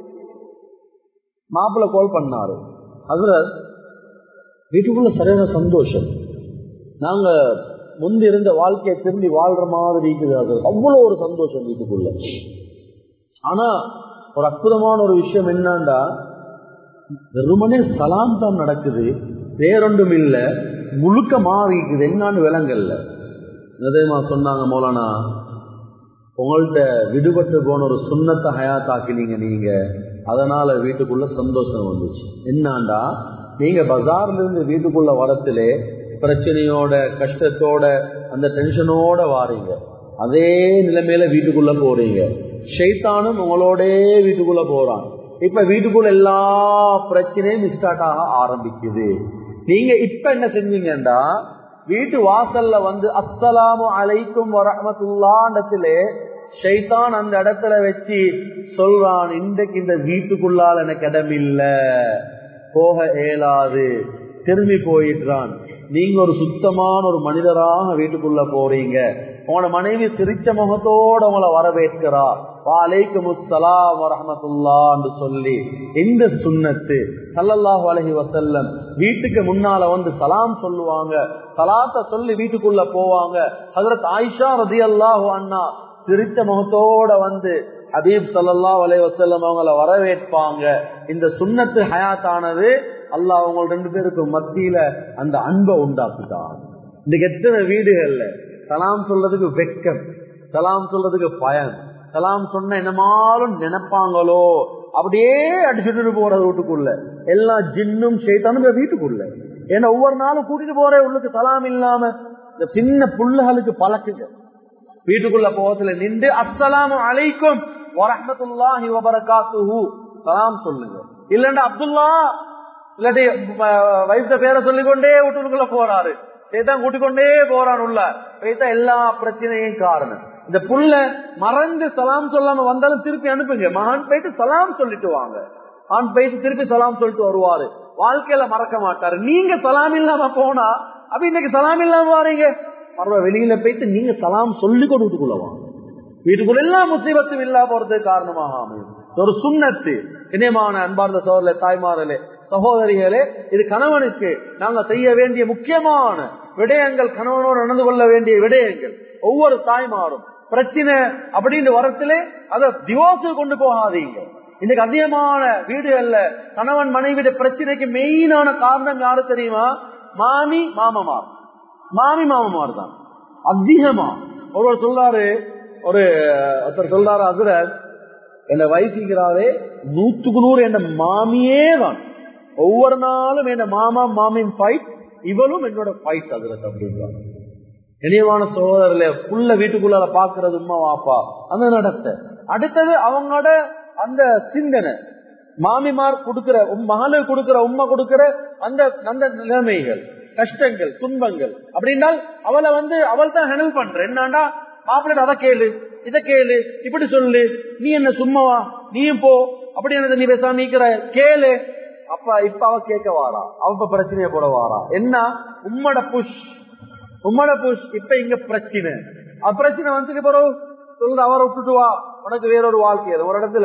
மாப்பிள்ள கால் பண்ணாரு அதுல வீட்டுக்குள்ள சரியான சந்தோஷம் நாங்க முந்தி இருந்த வாழ்க்கையை திரும்பி வாழ்ற மாதிரி இருக்குது அது அவ்வளவு ஒரு சந்தோஷம் வீட்டுக்குள்ள ஆனா ஒரு அற்புதமான ஒரு விஷயம் என்னண்டா வெறுமனே சலாம் தான் நடக்குது வேறொன்றும் இல்ல முழுக்க மாறிக்குது என்னான்னு விலங்கல்ல நிதயமா சொன்னாங்க மௌலானா உங்கள்கிட்ட விடுபட்டு போன ஒரு சுண்ணத்தை ஹயாத்தாக்கினீங்க நீங்க அதனால வீட்டுக்குள்ள சந்தோஷம் வந்துச்சு என்னாண்டா நீங்க பஜார்ல இருந்து வீட்டுக்குள்ள வரத்திலே பிரச்சனையோட கஷ்டத்தோட அந்த டென்ஷனோட வாரீங்க அதே நிலைமையில வீட்டுக்குள்ள போறீங்க ஷைத்தானும் உங்களோட வீட்டுக்குள்ள போறான் இப்ப வீட்டுக்குள்ள எல்லா பிரச்சனையும் ஸ்டார்ட் ஆக ஆரம்பிக்குது நீங்க இப்ப என்ன செஞ்சீங்கன்னா வீட்டு வாசல்ல வந்து அஸ்ஸலாமு அலைக்கும் வரமத்துல்லாண்டத்திலே ஷைத்தான் அந்த இடத்துல வச்சு சொல்றான் இன்றைக்கு இந்த வீட்டுக்குள்ளால் எனக்கு இடம் இல்ல போக இயலாது திரும்பி போயிடுறான் நீங்க ஒரு சுத்தமான ஒரு மனிதராக வீட்டுக்குள்ள போறீங்க உங்களோட மனைவி சிரிச்ச முகத்தோட உங்களை வரவேற்கிறா வாலைக்கும் சலாம் வரமத்துல்லான்னு சொல்லி இந்த சுண்ணத்து சல்லல்லாஹு அலஹி வசல்லம் வீட்டுக்கு முன்னால வந்து சலாம் சொல்லுவாங்க சலாத்த சொல்லி வீட்டுக்குள்ள போவாங்க ஹதரத் ஆயிஷா ரதி அல்லாஹு அண்ணா சிரிச்ச முகத்தோட வந்து ஹபீப் சல்லா அலை வசல்லம் அவங்கள வரவேற்பாங்க இந்த சுண்ணத்து ஹயாத்தானது அல்லாஹ் அவங்க ரெண்டு பேருக்கும் மத்தியில அந்த அன்பை உண்டாக்குதான் இன்னைக்கு எத்தனை வீடுகள்ல சலாம் சொல்றதுக்கு வெக்கம் சலாம் சொல்றதுக்கு பயம் சலாம் சொன்ன என்னமாலும் நினைப்பாங்களோ அப்படியே அடிச்சுட்டு போற வீட்டுக்குள்ள எல்லா ஜின்னும் சேத்தானும் வீட்டுக்குள்ள ஏன்னா ஒவ்வொரு நாளும் கூட்டிட்டு போற உள்ளுக்கு சலாம் இல்லாம இந்த சின்ன புள்ளுகளுக்கு பழக்குங்க வீட்டுக்குள்ள போகத்துல நின்று அஸ்ஸலாமு அலைக்கும் வரஹமத்துல்லாஹி வபரகாத்துஹு சலாம் சொல்லுங்க இல்லண்டா அப்துல்லா இல்லாட்டி வைத்த பேரை சொல்லிக்கொண்டே வீட்டுக்குள்ள போறாரு சேத்தான் கூட்டிக்கொண்டே போறான் உள்ள வைத்த எல்லா பிரச்சனையும் காரணம் இந்த புள்ள மறந்து சலாம் சொல்லாம வந்தாலும் திருப்பி அனுப்புங்க மகான் போயிட்டு சலாம் சொல்லிட்டு வாங்க ஆண் போயிட்டு திருப்பி சலாம் சொல்லிட்டு வருவாரு வாழ்க்கையில மறக்க மாட்டாரு நீங்க சலாம் இல்லாம போனா அப்ப இன்னைக்கு சலாம் இல்லாம வாரீங்க மறுவ வெளியில போயிட்டு நீங்க சலாம் சொல்லி கொண்டு வீட்டுக்குள்ள வாங்க வீட்டுக்குள்ள எல்லா முசீபத்தும் இல்லா போறதுக்கு காரணமாக அமையும் ஒரு சுண்ணத்து இணையமான அன்பார்ந்த சோழர்களே தாய்மார்களே சகோதரிகளே இது கணவனுக்கு நாங்க செய்ய வேண்டிய முக்கியமான விடயங்கள் கணவனோடு நடந்து கொள்ள வேண்டிய விடயங்கள் ஒவ்வொரு தாய்மாரும் பிரச்சனை அப்படின்னு வரத்திலே அதை டிவோர்ஸ் கொண்டு போகாதீங்க இன்னைக்கு அதிகமான வீடுகள்ல கணவன் மனைவி பிரச்சனைக்கு மெயினான காரணம் யாரு தெரியுமா மாமி மாமமார் மாமி மாமமார் தான் அதிகமா ஒருவர் சொல்றாரு ஒரு ஒருத்தர் சொல்றாரு அதுல என்ன வயசுகிறாரே நூத்துக்கு நூறு என்ன மாமியே தான் ஒவ்வொரு நாளும் என்ன மாமா மாமின் ஃபைட் இவளும் என்னோட ஃபைட் அதுல அப்படின்றாங்க இனியமான சோதரில் புள்ள வீட்டுக்குள்ள பாக்குறது உமா வாப்பா அந்த நடத்த அடுத்தது அவங்களோட அந்த சிந்தனை மாமிமார் கொடுக்கிற மகளுக்கு கொடுக்கிற உண்மை கொடுக்கிற அந்த அந்த நிலைமைகள் கஷ்டங்கள் துன்பங்கள் அப்படின்னால் அவளை வந்து அவள் தான் ஹேண்டில் பண்ற என்னண்டா மாப்பிள்ளை அதை கேளு இதை கேளு இப்படி சொல்லு நீ என்ன சும்மாவா நீயும் போ அப்படி என்ன நீ பேசாம நீக்கிற கேளு அப்ப இப்ப அவ கேட்க வாரா அவ பிரச்சனைய போட வாரா என்ன உம்மட புஷ் உம்மட புஷ் இப்ப இங்க பிரச்சனை பிரச்சனை வந்துட்டு பிறகு சொல்லுது அவரை விட்டுட்டு வா உனக்கு வேறொரு வாழ்க்கை ஒரு இடத்துல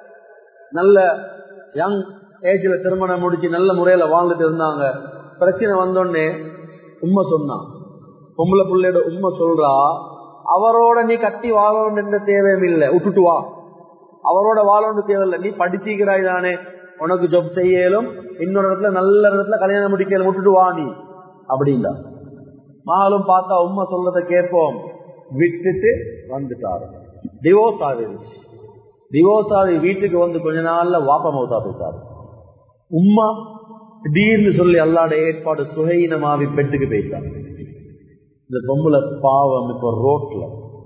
நல்ல யங் ஏஜ்ல திருமணம் முடிச்சு நல்ல முறையில வாழ்ந்துட்டு இருந்தாங்க பிரச்சனை வந்தோடனே உண்மை சொன்னான் பொம்பளை பிள்ளையோட உண்மை சொல்றா அவரோட நீ கட்டி வாழணும் என்ற தேவையும் இல்லை விட்டுட்டு வா அவரோட வாழணும் தேவையில்லை நீ படிச்சுக்கிறாய் தானே உனக்கு ஜப் செய்யலும் இன்னொரு இடத்துல நல்ல இடத்துல கல்யாணம் முடிக்கலும் விட்டுட்டு வா நீ அப்படின்னா மகளும் பார்த்தா உண்மை சொல்றதை கேட்போம் விட்டுட்டு வந்துட்டாரு டிவோர்ஸ் ஆகிருச்சு டிவோர்ஸ் ஆகி வீட்டுக்கு வந்து கொஞ்ச நாள்ல வாப்ப மௌத்தா போயிட்டாரு உம்மா திடீர்னு சொல்லி அல்லாட ஏற்பாடு சுகையினமாவி பெட்டுக்கு போயிட்டாங்க இந்த பொம்பளை பாவம் இப்ப ரோட்ல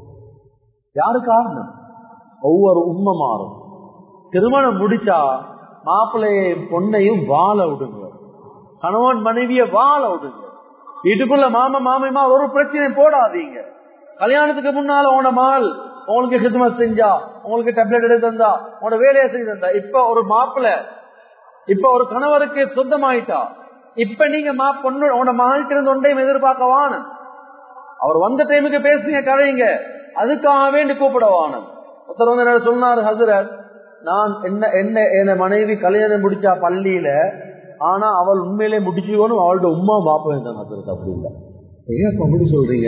யாரு காரணம் ஒவ்வொரு உண்மை மாறும் திருமணம் முடிச்சா மாப்பிள்ளைய பொண்ணையும் வாழ விடுங்க கணவன் மனைவிய வாழ விடுங்க வீட்டுக்குள்ள மாமா மாமியமா ஒரு பிரச்சனை போடாதீங்க கல்யாணத்துக்கு முன்னால உன மகள் உங்களுக்கு ஹிதமத் செஞ்சா உங்களுக்கு டேப்லெட் எடுத்து தந்தா உன வேலையை செய்து தந்தா இப்ப ஒரு மாப்பிள்ள இப்ப ஒரு கணவருக்கு சொந்தமாயிட்டா இப்ப நீங்க மா பொண்ணு உன மகள்கிட்ட இருந்து ஒன்றையும் எதிர்பார்க்கவான அவர் வந்த டைமுக்கு பேசுங்க கதைங்க அதுக்காக வேண்டி கூப்பிடவான ஒருத்தர் வந்து என்ன சொன்னார் ஹசரத் நான் என்ன என்ன என் மனைவி கல்யாணம் முடிச்சா பள்ளியில ஆனா அவள் உண்மையிலே முடிச்சுக்கணும் அவளோட உமா பாப்ப வேண்டாம் ஹசரத் அப்படி இல்லை ஏன் அப்ப அப்படி சொல்றீங்க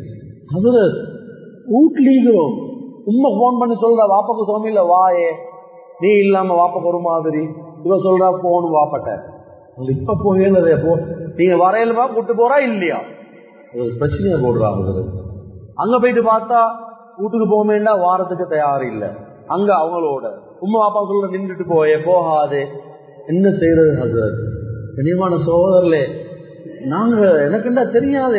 ஹசரத் வீட்லீகிறோம் உண்மை போன் பண்ணி சொல்ற வாப்பாக்கு சோமியில வாயே நீ இல்லாம வாப்பாக்கு ஒரு மாதிரி இவ சொல்றா போன் வாப்பட்ட இப்ப போகிறதே போ நீங்க வரையிலுமா கூட்டு போறா இல்லையா ஒரு பிரச்சனையை போடுறா ஹசரத் அங்க போயிட்டு பார்த்தா வீட்டுக்கு போக வேண்டாம் வாரத்துக்கு தயார் இல்லை அங்க அவங்களோட உமா அப்பா சொல்ல நின்றுட்டு போயே போகாது என்ன செய்யறது ஹசரத் கனியமான சகோதரர்களே நாங்க எனக்குண்டா தெரியாது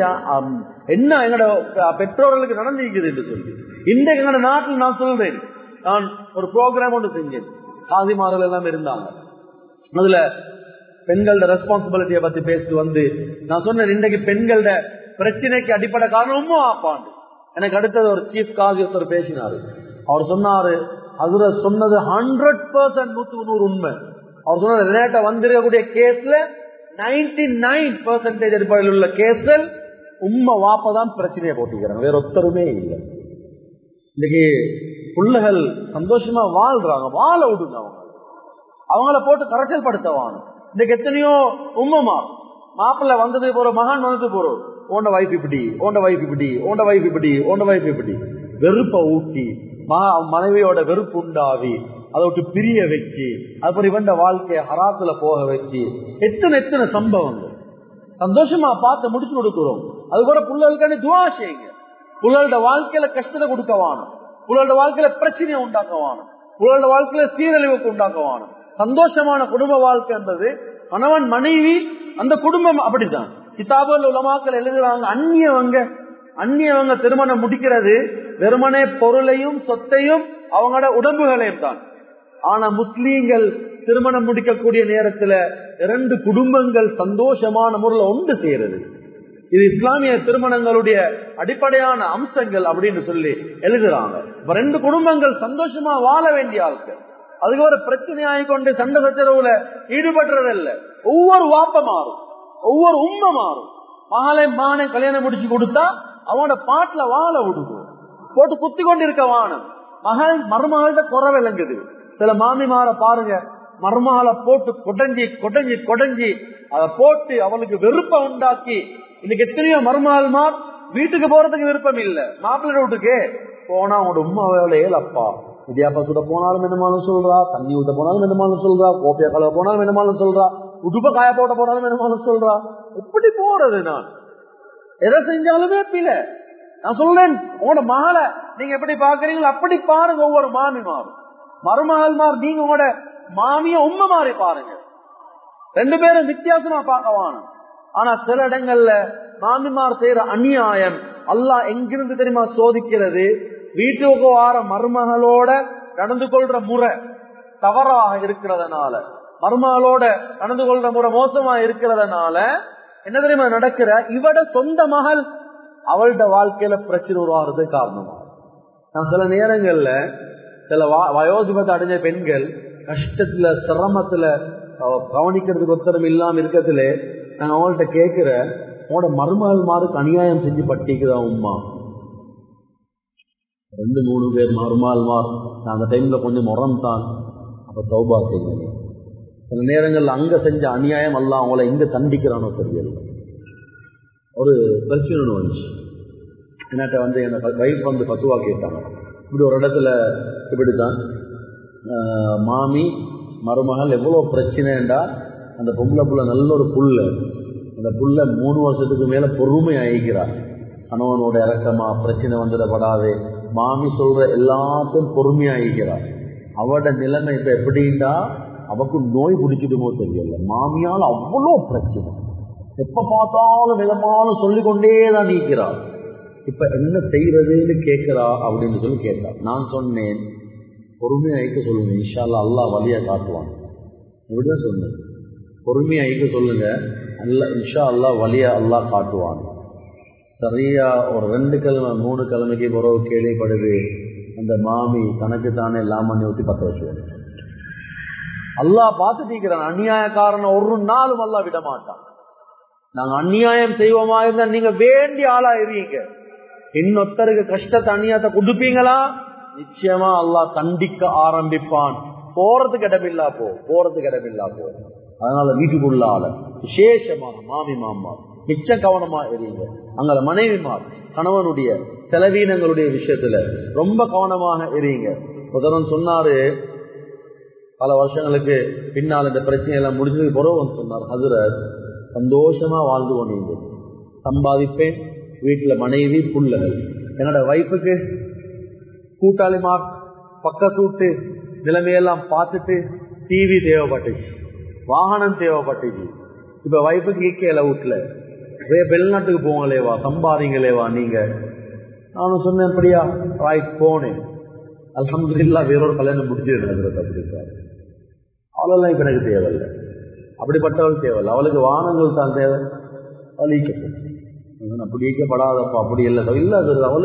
என்ன எங்கட பெற்றோர்களுக்கு நடந்திருக்குது என்று சொல்லி இன்றைக்கு எங்கட நாட்டில் நான் சொல்றேன் நான் ஒரு ப்ரோக்ராம் ஒன்று செஞ்சேன் சாதிமார்கள் எல்லாம் இருந்தாங்க அதுல பெண்களோட ரெஸ்பான்சிபிலிட்டியை பத்தி பேசிட்டு வந்து நான் சொன்னேன் இன்றைக்கு பெண்களோட பிரச்சனைக்கு அடிப்படை காரணம் உமா ஆப்பாண்டு எனக்கு அடுத்தது ஒரு சீஃப் காசி ஒருத்தர் பேசினாரு அவர் சொன்னாரு அதுல சொன்னது ஹண்ட்ரட் பர்சன்ட் நூத்துக்கு நூறு உண்மை அவர் சொன்ன ரிலேட்ட வந்திருக்கக்கூடிய கேஸ்ல நைன்டி நைன் பர்சன்டேஜ் அடிப்படையில் உள்ள கேஸ்கள் உண்மை வாப்பதான் பிரச்சனையை போட்டிக்கிறாங்க வேற ஒத்தருமே இல்லை இன்னைக்கு பிள்ளைகள் சந்தோஷமா வாழ்றாங்க வாழ விடுங்க அவங்க அவங்கள போட்டு கரைச்சல் படுத்தவாங்க இன்னைக்கு எத்தனையோ உண்மைமா மாப்பிள்ள வந்தது போற மகான் வந்தது போறோம் ஓண்ட வைஃப் இப்படி ஓண்ட வைஃப் இப்படி ஓண்ட வைஃப் இப்படி ஓண்ட வைஃப் இப்படி வெறுப்ப ஊட்டி மனைவியோட வெறுப்பு உண்டாவி அதை விட்டு பிரிய வச்சு அப்புறம் இவண்ட வாழ்க்கைய ஹராத்துல போக வச்சு எத்தனை எத்தனை சம்பவங்கள் சந்தோஷமா பார்த்து முடிச்சு கொடுக்கிறோம் அது கூட பிள்ளைகளுக்கான துவா செய்யுங்க புள்ளோட வாழ்க்கையில கஷ்டத்தை கொடுக்கவான புள்ளோட வாழ்க்கையில பிரச்சனையை உண்டாக்குவான புள்ளோட வாழ்க்கையில சீரழிவுக்கு உண்டாக்குவான சந்தோஷமான குடும்ப வாழ்க்கை என்பது கணவன் மனைவி அந்த குடும்பம் அப்படித்தான் கிதாபல் உலமாக்கள் எழுதுறாங்க அந்நியவங்க அந்நியவங்க திருமணம் முடிக்கிறது வெறுமனே பொருளையும் சொத்தையும் அவங்களோட உடம்புகளையும் தான் ஆனா முஸ்லீம்கள் திருமணம் முடிக்கக்கூடிய நேரத்துல இரண்டு குடும்பங்கள் சந்தோஷமான முறையில் ஒன்று செய்யறது இது இஸ்லாமிய திருமணங்களுடைய அடிப்படையான அம்சங்கள் அப்படின்னு சொல்லி எழுதுறாங்க இப்ப ரெண்டு குடும்பங்கள் சந்தோஷமா வாழ வேண்டிய ஆட்கள் அதுக்கு ஒரு பிரச்சனையாகி கொண்டு சண்டை சச்சரவுல ஈடுபடுறதில்ல ஒவ்வொரு வாப்ப மாறும் ஒவ்வொரு உண்மை மாறும் மகளை மானை கல்யாணம் முடிச்சு கொடுத்தா அவனோட பாட்டுல வாழ விடுவோம் போட்டு குத்தி கொண்டு இருக்க வானம் மகள் மருமகள்கிட்ட குறை விளங்குது சில மாமிமார பாருங்க மருமகளை போட்டு கொடைஞ்சி கொடைஞ்சி கொடைஞ்சி அதை போட்டு அவளுக்கு வெறுப்ப உண்டாக்கி இன்னைக்கு எத்தனையோ மருமகள்மார் வீட்டுக்கு போறதுக்கு விருப்பம் இல்ல மாப்பிள்ளை வீட்டுக்கு போனா அவனோட உண்மை வேலையில் அப்பா இடியாப்பா சுட போனாலும் என்னமாலும் சொல்றா தண்ணி ஊத்த போனாலும் என்னமாலும் சொல்றா கோப்பையா கலவை போனாலும் என்னமாலும் சொல்றா உடுப்ப காய போட்ட போனாலும் என்னமாலும் சொல்றா எப்படி போறது நான் எதை செஞ்சாலுமே பில நான் சொல்றேன் உங்களோட மகளை நீங்க எப்படி பாக்குறீங்களோ அப்படி பாருங்க ஒவ்வொரு மாமிமாரும் மருமகள்மார் நீங்க உங்களோட மாமிய உண்மை மாறி பாருங்க ரெண்டு பேரும் வித்தியாசமா பார்க்கவான ஆனா சில இடங்கள்ல மாமிமார் செய்யற அநியாயம் அல்லாஹ் எங்கிருந்து தெரியுமா சோதிக்கிறது வீட்டுக்கு வார மருமகளோட நடந்து கொள்ற முறை தவறாக இருக்கிறதுனால மருமகளோட நடந்து கொள்ற முறை மோசமா இருக்கிறதுனால என்ன தெரியுமா நடக்கிற இவட சொந்த மகள் அவள்ட வாழ்க்கையில பிரச்சனை உருவாகிறது காரணமா நான் சில நேரங்கள்ல சில வயோதிபத்தை அடைஞ்ச பெண்கள் கஷ்டத்துல சிரமத்துல கவனிக்கிறதுக்கு ஒத்தரம் இல்லாம இருக்கிறதுல நான் அவங்கள்ட்ட கேட்கிற உங்களோட மருமகள் மாருக்கு அநியாயம் செஞ்சு பட்டிக்குதா உமா ரெண்டு மூணு பேர் மருமால் மார் நான் அந்த டைம்ல கொஞ்சம் முறம் தான் அப்ப தௌபா செய்யுங்க சில நேரங்கள்ல அங்க செஞ்ச அநியாயம் அல்ல அவங்கள எங்க தண்டிக்கிறானோ தெரியல ஒரு பிரச்சனை ஒன்று வந்துச்சு என்கிட்ட வந்து என் வைஃப் வந்து பத்துவா கேட்டாங்க இப்படி ஒரு இடத்துல இப்படித்தான் மாமி மருமகள் எவ்வளோ பிரச்சனைண்டா அந்த பொம்பளை புள்ள நல்ல ஒரு புல்ல அந்த புள்ள மூணு வருஷத்துக்கு மேல பொறுமை ஆகிக்கிறார் கணவனோட இறக்கமா பிரச்சனை வந்துடப்படாது மாமி சொல்ற எல்லாத்தையும் பொறுமையாகிக்கிறார் அவட நிலைமை இப்ப எப்படின்னா அவக்கு நோய் பிடிச்சிடுமோ தெரியல மாமியால் அவ்வளோ பிரச்சனை எப்ப பார்த்தாலும் நிலமாலும் சொல்லிக்கொண்டே தான் நீக்கிறார் இப்ப என்ன செய்யறதுன்னு கேட்கிறா அப்படின்னு சொல்லி கேட்டா நான் சொன்னேன் பொறுமையாய்க்க சொல்லுங்க இன்ஷால்லா அல்லாஹ் வழியா காட்டுவான் இப்படிதான் சொன்னேன் பொறுமையாய்க்க சொல்லுங்க அல்ல இன்ஷா அல்லாஹ் வழியா அல்லாஹ் காட்டுவான் சரியா ஒரு ரெண்டு கிழமை மூணு கிழமைக்கு பிறகு கேள்விப்படுது அந்த மாமி தனக்கு தானே லாமண்ணி ஊற்றி பத்த வச்சுவாங்க அல்லாஹ் பார்த்து தீக்கிறான் அநியாயக்காரனை ஒரு நாளும் அல்லாஹ் விட மாட்டான் நாங்க அநியாயம் செய்வோமா இருந்தா நீங்க வேண்டிய ஆளா இருவீங்க இன்னொத்தருக்கு கஷ்டத்தை அநியாயத்தை கொடுப்பீங்களா நிச்சயமா அல்லாஹ் தண்டிக்க ஆரம்பிப்பான் போறதுக்கு இடமில்லா போ போறதுக்கு இடமில்லா போ அதனால வீட்டுக்குள்ள ஆள விசேஷமாக மாமி மாமா மிச்ச கவனமா இருங்க அங்கள மனைவிமார் கணவனுடைய செலவீனங்களுடைய விஷயத்துல ரொம்ப கவனமாக இருங்க உதவன் சொன்னாரு பல வருஷங்களுக்கு பின்னால் இந்த பிரச்சனை எல்லாம் முடிஞ்சதுக்கு பிறகு வந்து சொன்னார் ஹசரத் சந்தோஷமா வாழ்ந்து கொண்டீங்க சம்பாதிப்பேன் வீட்டுல மனைவி புள்ளகள் என்னோட வைஃபுக்கு கூட்டாளிமார் பக்கத்து விட்டு நிலைமையெல்லாம் பார்த்துட்டு டிவி தேவைப்பட்டுச்சு வாகனம் தேவைப்பட்டுச்சு இப்ப வைஃபுக்கு ஈக்கையில வீட்டுல வெளிநாட்டுக்கு போங்களேவா சம்பாதிங்களேவா நீங்க நானும் சொன்னேன் அப்படியா ரைட் போனேன் அலமதுல்லா வேறொரு கல்யாணம் முடிஞ்சது நடக்கிறது அப்படின்றாரு அவளெல்லாம் இப்ப எனக்கு தேவையில்லை அப்படிப்பட்டவள் தேவையில்லை அவளுக்கு வானங்கள் தான் தேவை அவள் ஈக்கப்படும் அப்படி ஈக்கப்படாதப்பா அப்படி இல்லை இல்ல அது அவள்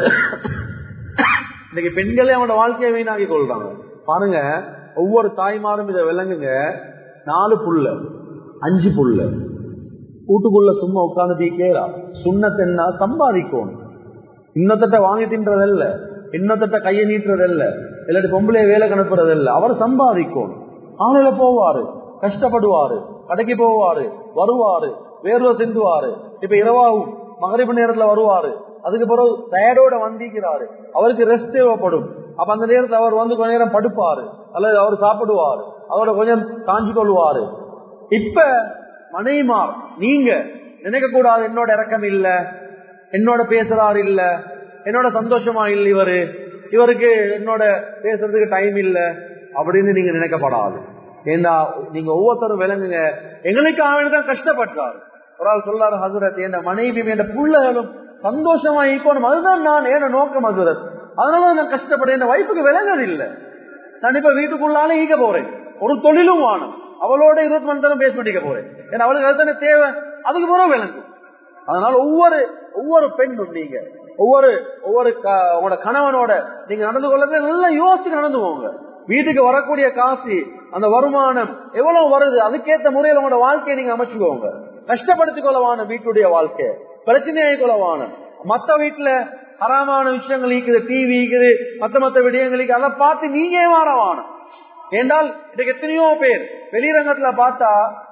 இன்னைக்கு பெண்களே அவனோட வாழ்க்கையை வீணாக்கி கொள்றாங்க பாருங்க ஒவ்வொரு தாய்மாரும் இதை விளங்குங்க நாலு புள்ள அஞ்சு புள்ள வீட்டுக்குள்ள சும்மா உட்கார்ந்து கேரா சுண்ணத்தென்னா சம்பாதிக்கணும் இன்னொத்தட்ட வாங்கி தின்றதல்ல இன்னொத்தட்ட கையை நீட்டுறதல்ல இல்லாட்டி பொம்பளைய வேலை கணுப்புறதல்ல அவர் சம்பாதிக்கணும் ஆலையில போவாரு கஷ்டப்படுவாரு கடைக்கு போவாரு வருவாரு வேர்வை செஞ்சுவாரு இப்ப இரவாகும் மகரிப்பு நேரத்துல வருவாரு அதுக்கு பிறகு டயர்டோட வந்திக்கிறாரு அவருக்கு ரெஸ்ட் தேவைப்படும் அப்ப அந்த நேரத்தில் அவர் வந்து கொஞ்ச நேரம் படுப்பாரு அல்லது அவர் சாப்பிடுவாரு அவரோட கொஞ்சம் காஞ்சி கொள்வாரு இப்ப மனைமார் நீங்க நினைக்க கூடாது என்னோட இறக்கம் இல்ல என்னோட பேசுறாரு இல்ல என்னோட சந்தோஷமா இல்ல இவரு இவருக்கு என்னோட பேசுறதுக்கு டைம் இல்ல அப்படின்னு நீங்க நினைக்கப்படாது ஏன்னா நீங்க ஒவ்வொருத்தரும் விளங்குங்க எங்களுக்கு அவன் தான் கஷ்டப்பட்டாரு ஒரு ஆள் சொல்லாரு ஹசரத் என் மனைவி என் பிள்ளைகளும் சந்தோஷமா ஈக்கணும் அதுதான் நான் ஏன நோக்கம் ஹசரத் அதனால நான் கஷ்டப்பட்டேன் என் வைப்புக்கு விளங்குறது இல்லை நான் இப்ப வீட்டுக்குள்ளால ஈக்க போறேன் ஒரு தொழிலும் வாணும் அவளோட இருபத்தி மணி நேரம் பேஸ் பண்ணிக்க போறேன் ஏன்னா அவளுக்கு அதுதானே தேவை அதுக்கு பிறகு விளங்கும் அதனால ஒவ்வொரு ஒவ்வொரு பெண்ணும் நீங்க ஒவ்வொரு ஒவ்வொரு உங்களோட கணவனோட நீங்க நடந்து கொள்ளவே நல்லா யோசிச்சு நடந்து போங்க வீட்டுக்கு வரக்கூடிய காசு அந்த வருமானம் எவ்வளவு வருது அதுக்கேற்ற முறையில் உங்களோட வாழ்க்கையை நீங்க அமைச்சுக்கோங்க கஷ்டப்படுத்திக் கொள்ளவான வீட்டுடைய வாழ்க்கை பிரச்சனையை கொள்ளவான மத்த வீட்டுல ஹராமான விஷயங்கள் இருக்குது டிவி இருக்குது மத்த மத்த விடயங்களுக்கு அதை பார்த்து நீங்க மாறவான ஏண்டால் இதுக்கு எத்தனையோ பேர் வெளிரங்கத்துல பார்த்தா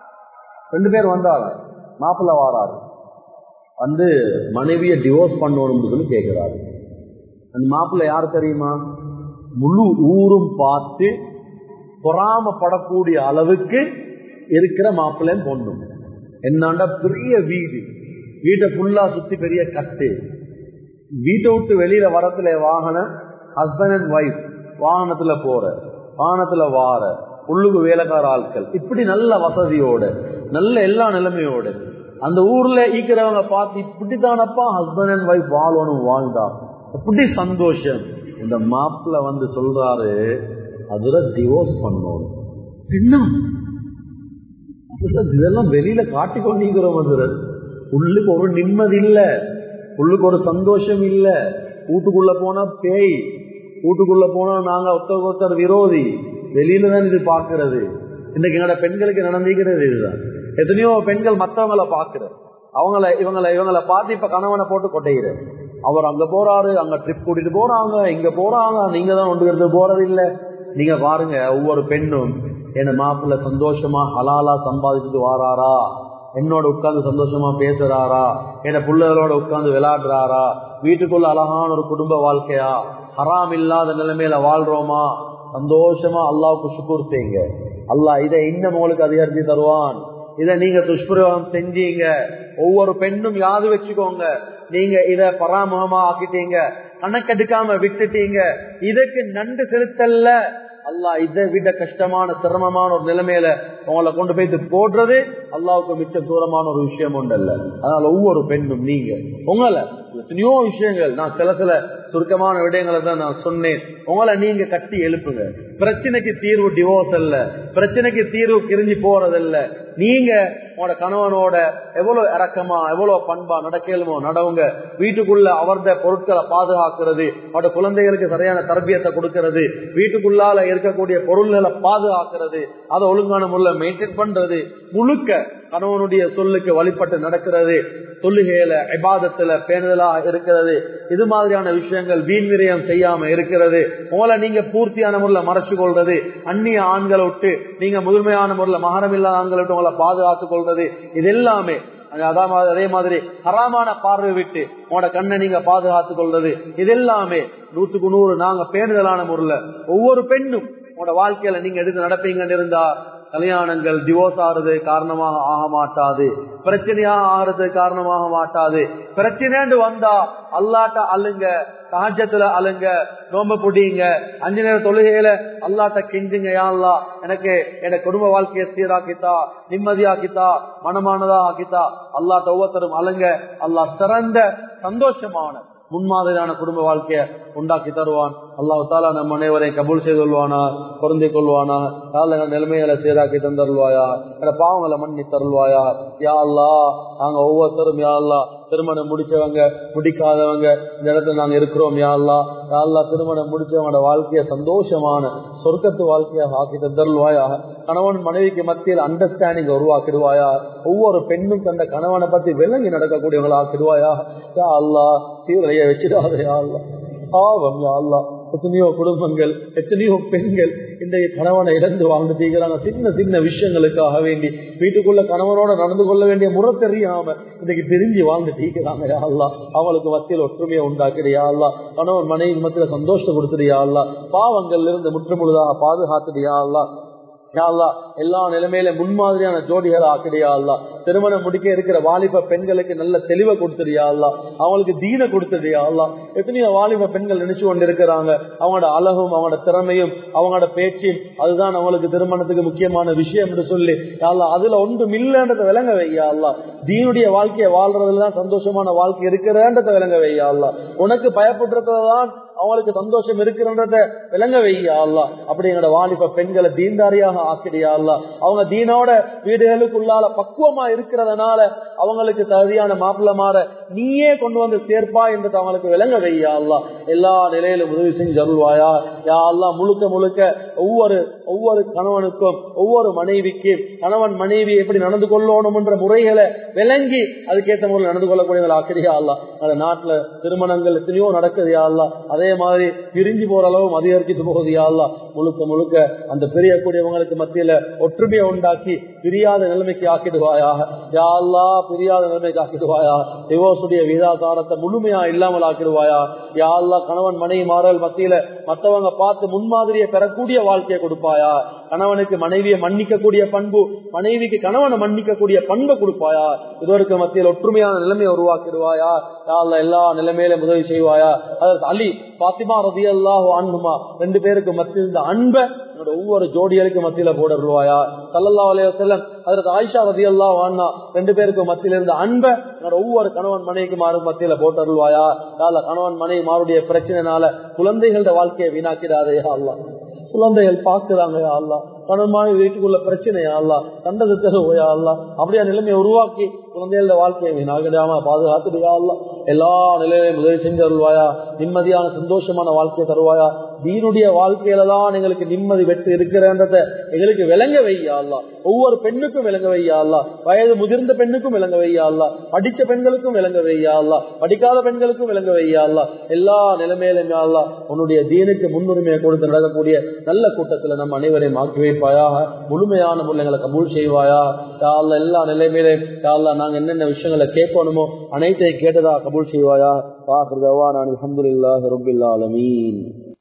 ரெண்டு பேர் வந்தாங்க மாப்பிள்ள வாராரு வந்து மனைவியை டிவோர்ஸ் பண்ணணும்னு சொல்லி கேட்கிறாரு அந்த மாப்பிள்ள யார் தெரியுமா முழு ஊரும் பார்த்து பொறாமப்படக்கூடிய அளவுக்கு இருக்கிற மாப்பிள்ளையும் பொண்ணும் என்னாண்டா பெரிய வீடு வீட்டை ஃபுல்லா சுத்தி பெரிய கட்டு வீட்டை விட்டு வெளியில வரத்துல வாகனம் ஹஸ்பண்ட் அண்ட் ஒய்ஃப் வாகனத்துல போற வாகனத்துல வார உள்ளுக்கு வேலைக்கார ஆட்கள் இப்படி நல்ல வசதியோட நல்ல எல்லா நிலைமையோட அந்த ஊர்ல ஈக்கிறவங்க பார்த்து இப்படித்தானப்பா ஹஸ்பண்ட் அண்ட் ஒய்ஃப் வாழணும் வாழ்ந்தா எப்படி சந்தோஷம் இந்த மாப்பிள்ள வந்து சொல்றாரு அதுல டிவோர்ஸ் பண்ணணும் என்ன இதெல்லாம் வெளியில காட்டிக்கொண்டிருக்கிறோம் அதுல உள்ளுக்கு ஒரு நிம்மதி இல்ல உள்ளுக்கு ஒரு சந்தோஷம் இல்ல வீட்டுக்குள்ள போனா பேய் வீட்டுக்குள்ள போனா நாங்க ஒருத்தர் ஒருத்தர் விரோதி வெளியில தான் இது பாக்குறது இன்னைக்கு எங்களோட பெண்களுக்கு நடந்திருக்கிறது இதுதான் எத்தனையோ பெண்கள் மற்றவங்களை பாக்குறது அவங்கள இவங்களை இவங்களை பார்த்து இப்ப கணவனை போட்டு கொட்டையிற அவர் அங்க போறாரு அங்க ட்ரிப் கூட்டிட்டு போறாங்க இங்க போறாங்க நீங்க தான் ஒன்று போறது இல்ல நீங்க பாருங்க ஒவ்வொரு பெண்ணும் என்ன மாப்பிள்ள சந்தோஷமா ஹலாலா சம்பாதிச்சுட்டு வாராரா என்னோட உட்கார்ந்து சந்தோஷமா பேசுறாரா என்ன பிள்ளைகளோட உட்கார்ந்து விளையாடுறாரா வீட்டுக்குள்ள அழகான ஒரு குடும்ப வாழ்க்கையா ஹராம் இல்லாத நிலைமையில வாழ்றோமா சந்தோஷமா அல்லாவுக்கு சுக்கூர் செய்யுங்க அல்லாஹ் இதை இன்னும் உங்களுக்கு அதிகரிச்சு தருவான் இத நீங்க துஷ்பிரயோகம் செஞ்சீங்க ஒவ்வொரு பெண்ணும் யாது வச்சுக்கோங்க நீங்க இத பராமுகமா ஆக்கிட்டீங்க கணக்கெடுக்காம விட்டுட்டீங்க இதுக்கு நன்றி செலுத்தல்ல அல்லாஹ் இதை விட கஷ்டமான சிரமமான ஒரு நிலைமையில உங்களை கொண்டு போயிட்டு போடுறது அல்லாவுக்கு மிச்ச தூரமான ஒரு விஷயம் உண்டல்ல அதனால ஒவ்வொரு பெண்ணும் நீங்க உங்களை எத்தனையோ விஷயங்கள் நான் சில சில சுருக்கமான விடயங்களை தான் நான் சொன்னேன் உங்களை நீங்க கட்டி எழுப்புங்க பிரச்சனைக்கு தீர்வு டிவோர்ஸ் அல்ல பிரச்சனைக்கு தீர்வு கிரிஞ்சு போறதல்ல நீங்க உங்களோட கணவனோட எவ்வளவு இறக்கமா எவ்வளவு பண்பா நடக்கலுமோ நடவுங்க வீட்டுக்குள்ள அவர்த பொருட்களை பாதுகாக்கிறது அவரோட குழந்தைகளுக்கு சரியான தரபியத்தை கொடுக்கிறது வீட்டுக்குள்ளால இருக்கக்கூடிய பொருள்களை பாதுகாக்கிறது அதை ஒழுங்கான முறையில் மெயின்டைன் பண்றது முழுக்க கணவனுடைய சொல்லுக்கு வழிபட்டு நடக்கிறது தொல்லுகையில இபாதத்துல பேணுதலா இருக்கிறது இது மாதிரியான விஷயங்கள் வீண் விரயம் செய்யாம இருக்கிறது உங்களை நீங்க பூர்த்தியான முறையில் மறைச்சு கொள்றது அந்நிய ஆண்களை விட்டு நீங்க முழுமையான முறையில் மகரம் இல்லாத ஆண்களை விட்டு உங்களை பாதுகாத்துக் கொள்றது இது எல்லாமே அதாவது அதே மாதிரி ஹராமான பார்வை விட்டு உங்களோட கண்ணை நீங்க பாதுகாத்துக் கொள்றது இது எல்லாமே நூற்றுக்கு நூறு நாங்க பேணுதலான முறையில் ஒவ்வொரு பெண்ணும் உங்களோட வாழ்க்கையில நீங்க எடுத்து நடப்பீங்கன்னு இருந்தா கல்யாணங்கள் டிவோர்ஸ் ஆறுது காரணமாக ஆக மாட்டாது பிரச்சனையா ஆறுது காரணமாக மாட்டாது பிரச்சனைன்னு வந்தா அல்லாட்ட அழுங்க சாஜத்துல அழுங்க நோம்ப புடிங்க அஞ்சு நேரம் தொழுகையில அல்லாட்ட கெஞ்சுங்க யாழ்லா எனக்கு என் குடும்ப வாழ்க்கையை சீராக்கித்தா நிம்மதியாக்கித்தா மனமானதா ஆக்கித்தா அல்லாட்ட ஒவ்வொருத்தரும் அழுங்க அல்லா சிறந்த சந்தோஷமான முன்மாதிரியான குடும்ப வாழ்க்கைய உண்டாக்கி தருவான் அல்லாஹு தாலா நம் அனைவரை கபூல் செய்து கொள்வானா பொருந்தி கொள்வானா யாழ்ல நிலைமைகளை சீராக்கி தந்தருள்வாயா என பாவங்களை மன்னி தருள்வாயா யா அல்லா நாங்க ஒவ்வொருத்தரும் யா அல்லா திருமணம் முடிச்சவங்க முடிக்காதவங்க இந்த இடத்துல நாங்க இருக்கிறோம் யா அல்லா யா அல்லா திருமணம் முடிச்சவங்களோட வாழ்க்கைய சந்தோஷமான சொர்க்கத்து வாழ்க்கையாக ஆக்கி தந்தருள்வாயா கணவன் மனைவிக்கு மத்தியில் அண்டர்ஸ்டாண்டிங் உருவாக்கிடுவாயா ஒவ்வொரு பெண்ணும் தந்த கணவனை பத்தி விளங்கி நடக்கக்கூடியவங்களா ஆக்கிடுவாயா யா அல்லா சீரழிய வச்சிடாத யா அல்லா பாவம் யா அல்லா எத்தனையோ குடும்பங்கள் எத்தனையோ பெண்கள் இன்றைய கணவனை இழந்து வாழ்ந்துட்டீங்கிறாங்க சின்ன சின்ன விஷயங்களுக்காக வேண்டி வீட்டுக்குள்ள கணவனோட நடந்து கொள்ள வேண்டிய முறை தெரியாம இன்னைக்கு பிரிஞ்சு வாழ்ந்துட்டீங்கிறாங்க யா அல்லா அவங்களுக்கு மத்தியில் ஒற்றுமையை உண்டாக்குறியா அல்லா கணவன் மனைவி மத்தியில சந்தோஷத்தை கொடுத்துறியா அல்லா பாவங்கள்ல இருந்து முற்றுமுழுதாக பாதுகாத்துறியா அல்லா யாழ்லா எல்லா நிலைமையில முன்மாதிரியான ஜோடிகளை ஆக்கிறியா அல்லா திருமணம் முடிக்க இருக்கிற வாலிப பெண்களுக்கு நல்ல தெளிவை கொடுத்துறியா அல்லா அவங்களுக்கு தீன கொடுத்துறியா அல்லா எத்தனையோ வாலிப பெண்கள் நினைச்சு கொண்டு இருக்கிறாங்க அவங்களோட அழகும் அவங்களோட திறமையும் அவங்களோட பேச்சும் அதுதான் அவங்களுக்கு திருமணத்துக்கு முக்கியமான விஷயம் என்று சொல்லி யாழ்லா அதுல ஒன்றும் இல்லைன்றதை விளங்க வையா அல்லா தீனுடைய வாழ்க்கையை வாழ்றதுலதான் சந்தோஷமான வாழ்க்கை இருக்கிறன்றதை விளங்க வையா அல்லா உனக்கு பயப்படுறதுதான் அவங்களுக்கு சந்தோஷம் இருக்கிறன்றத விளங்க வையா அல்லா அப்படி எங்களோட வாலிப பெண்களை தீன்தாரியாக ஆக்கிறியா அல்லா அவங்க தீனோட வீடுகளுக்குள்ளால பக்குவமா இருக்கிறதுனால அவங்களுக்கு தகுதியான மாப்பிள்ள மாற நீயே கொண்டு வந்து சேர்ப்பா என்றது அவங்களுக்கு விளங்க வையா அல்லா எல்லா நிலையிலும் உதவி செஞ்சு அருள்வாயா யா அல்லா முழுக்க முழுக்க ஒவ்வொரு ஒவ்வொரு கணவனுக்கும் ஒவ்வொரு மனைவிக்கும் கணவன் மனைவி எப்படி நடந்து கொள்ளணும் என்ற முறைகளை விளங்கி அதுக்கேற்ற முறையில் நடந்து கொள்ளக்கூடியவர்கள் ஆக்கிரியா அல்லா அந்த நாட்டுல திருமணங்கள் எத்தனையோ நடக்குது யா அல்லா அதே மாதிரி பிரிஞ்சு போற அளவும் அதிகரிச்சுட்டு போகுது யா அல்லா முழுக்க முழுக்க அந்த பிரியக்கூடியவங்களுக்கு மத்தியில ஒற்றுமையை உண்டாக்கி பிரியாத நிலைமைக்கு ஆக்கிடுவாயாக யா அல்லா பிரியாத நிலைமைக்கு ஆக்கிடுவாயா டிவோர்ஸுடைய விதாசாரத்தை முழுமையா இல்லாமல் ஆக்கிடுவாயா யா அல்லா கணவன் மனைவி மாறல் மத்தியில மத்தவங்க பார்த்து முன்மாதிரியை பெறக்கூடிய வாழ்க்கையை கொடுப்பாயா கணவனுக்கு மனைவியை மன்னிக்கக்கூடிய பண்பு மனைவிக்கு கணவனை மன்னிக்கக்கூடிய பண்பை கொடுப்பாயா இதற்கு மத்தியில் ஒற்றுமையான நிலைமையை உருவாக்கிடுவாயா யா அல்லா எல்லா நிலைமையிலும் உதவி செய்வாயா அதற்கு அலி பாத்திமா ரதி அல்லாஹ் அன்புமா ரெண்டு பேருக்கு மத்தியில் இந்த அன்பை என்னோட ஒவ்வொரு ஜோடிகளுக்கு மத்தியில போடுவாயா சல்லல்லா அலைய செல்லம் அதற்கு ஆயிஷா ரதி அல்லா வாண்ணா ரெண்டு பேருக்கு மத்தியில இருந்த அன்பை என்னோட ஒவ்வொரு கணவன் மனைவிக்கு மாறும் மத்தியில போட்டருள்வாயா யால கணவன் மனைவி மாருடைய பிரச்சனைனால குழந்தைகளோட வாழ்க்கையை வீணாக்கிறாதே அல்லா குழந்தைகள் பாக்குறாங்க அல்லா கணவன் வீட்டுக்குள்ள பிரச்சனையா அல்லா கண்டது தருவையா அல்லா அப்படியா நிலைமையை உருவாக்கி குழந்தைகளோட வாழ்க்கையை வீணாகிடாம பாதுகாத்துடுவா அல்லா எல்லா நிலையிலையும் உதவி செஞ்சு அருள்வாயா நிம்மதியான சந்தோஷமான வாழ்க்கையை தருவாயா தீனுடைய வாழ்க்கையில தான் எங்களுக்கு நிம்மதி வெற்றி இருக்கிறன்றத எங்களுக்கு விளங்க வையா அல்லா ஒவ்வொரு பெண்ணுக்கும் விளங்க வையா அல்லா வயது முதிர்ந்த பெண்ணுக்கும் விளங்க வையா அல்லா படித்த பெண்களுக்கும் விளங்க வையா அல்லா படிக்காத பெண்களுக்கும் விளங்க வையா அல்லா எல்லா நிலைமையிலும் அல்லா உன்னுடைய தீனுக்கு முன்னுரிமையை கொடுத்து நடக்கக்கூடிய நல்ல கூட்டத்துல நம்ம அனைவரையும் ஆக்கி வைப்பாயாக முழுமையான முறைகளை கபூல் செய்வாயா யாழ்ல எல்லா நிலைமையிலையும் யாழ்லா நாங்க என்னென்ன விஷயங்களை கேட்கணுமோ அனைத்தையும் கேட்டதா கபூல் செய்வாயா பாக்குறதவா நான் அலமதுல்லாஹ் ரபுல்லாலமீன்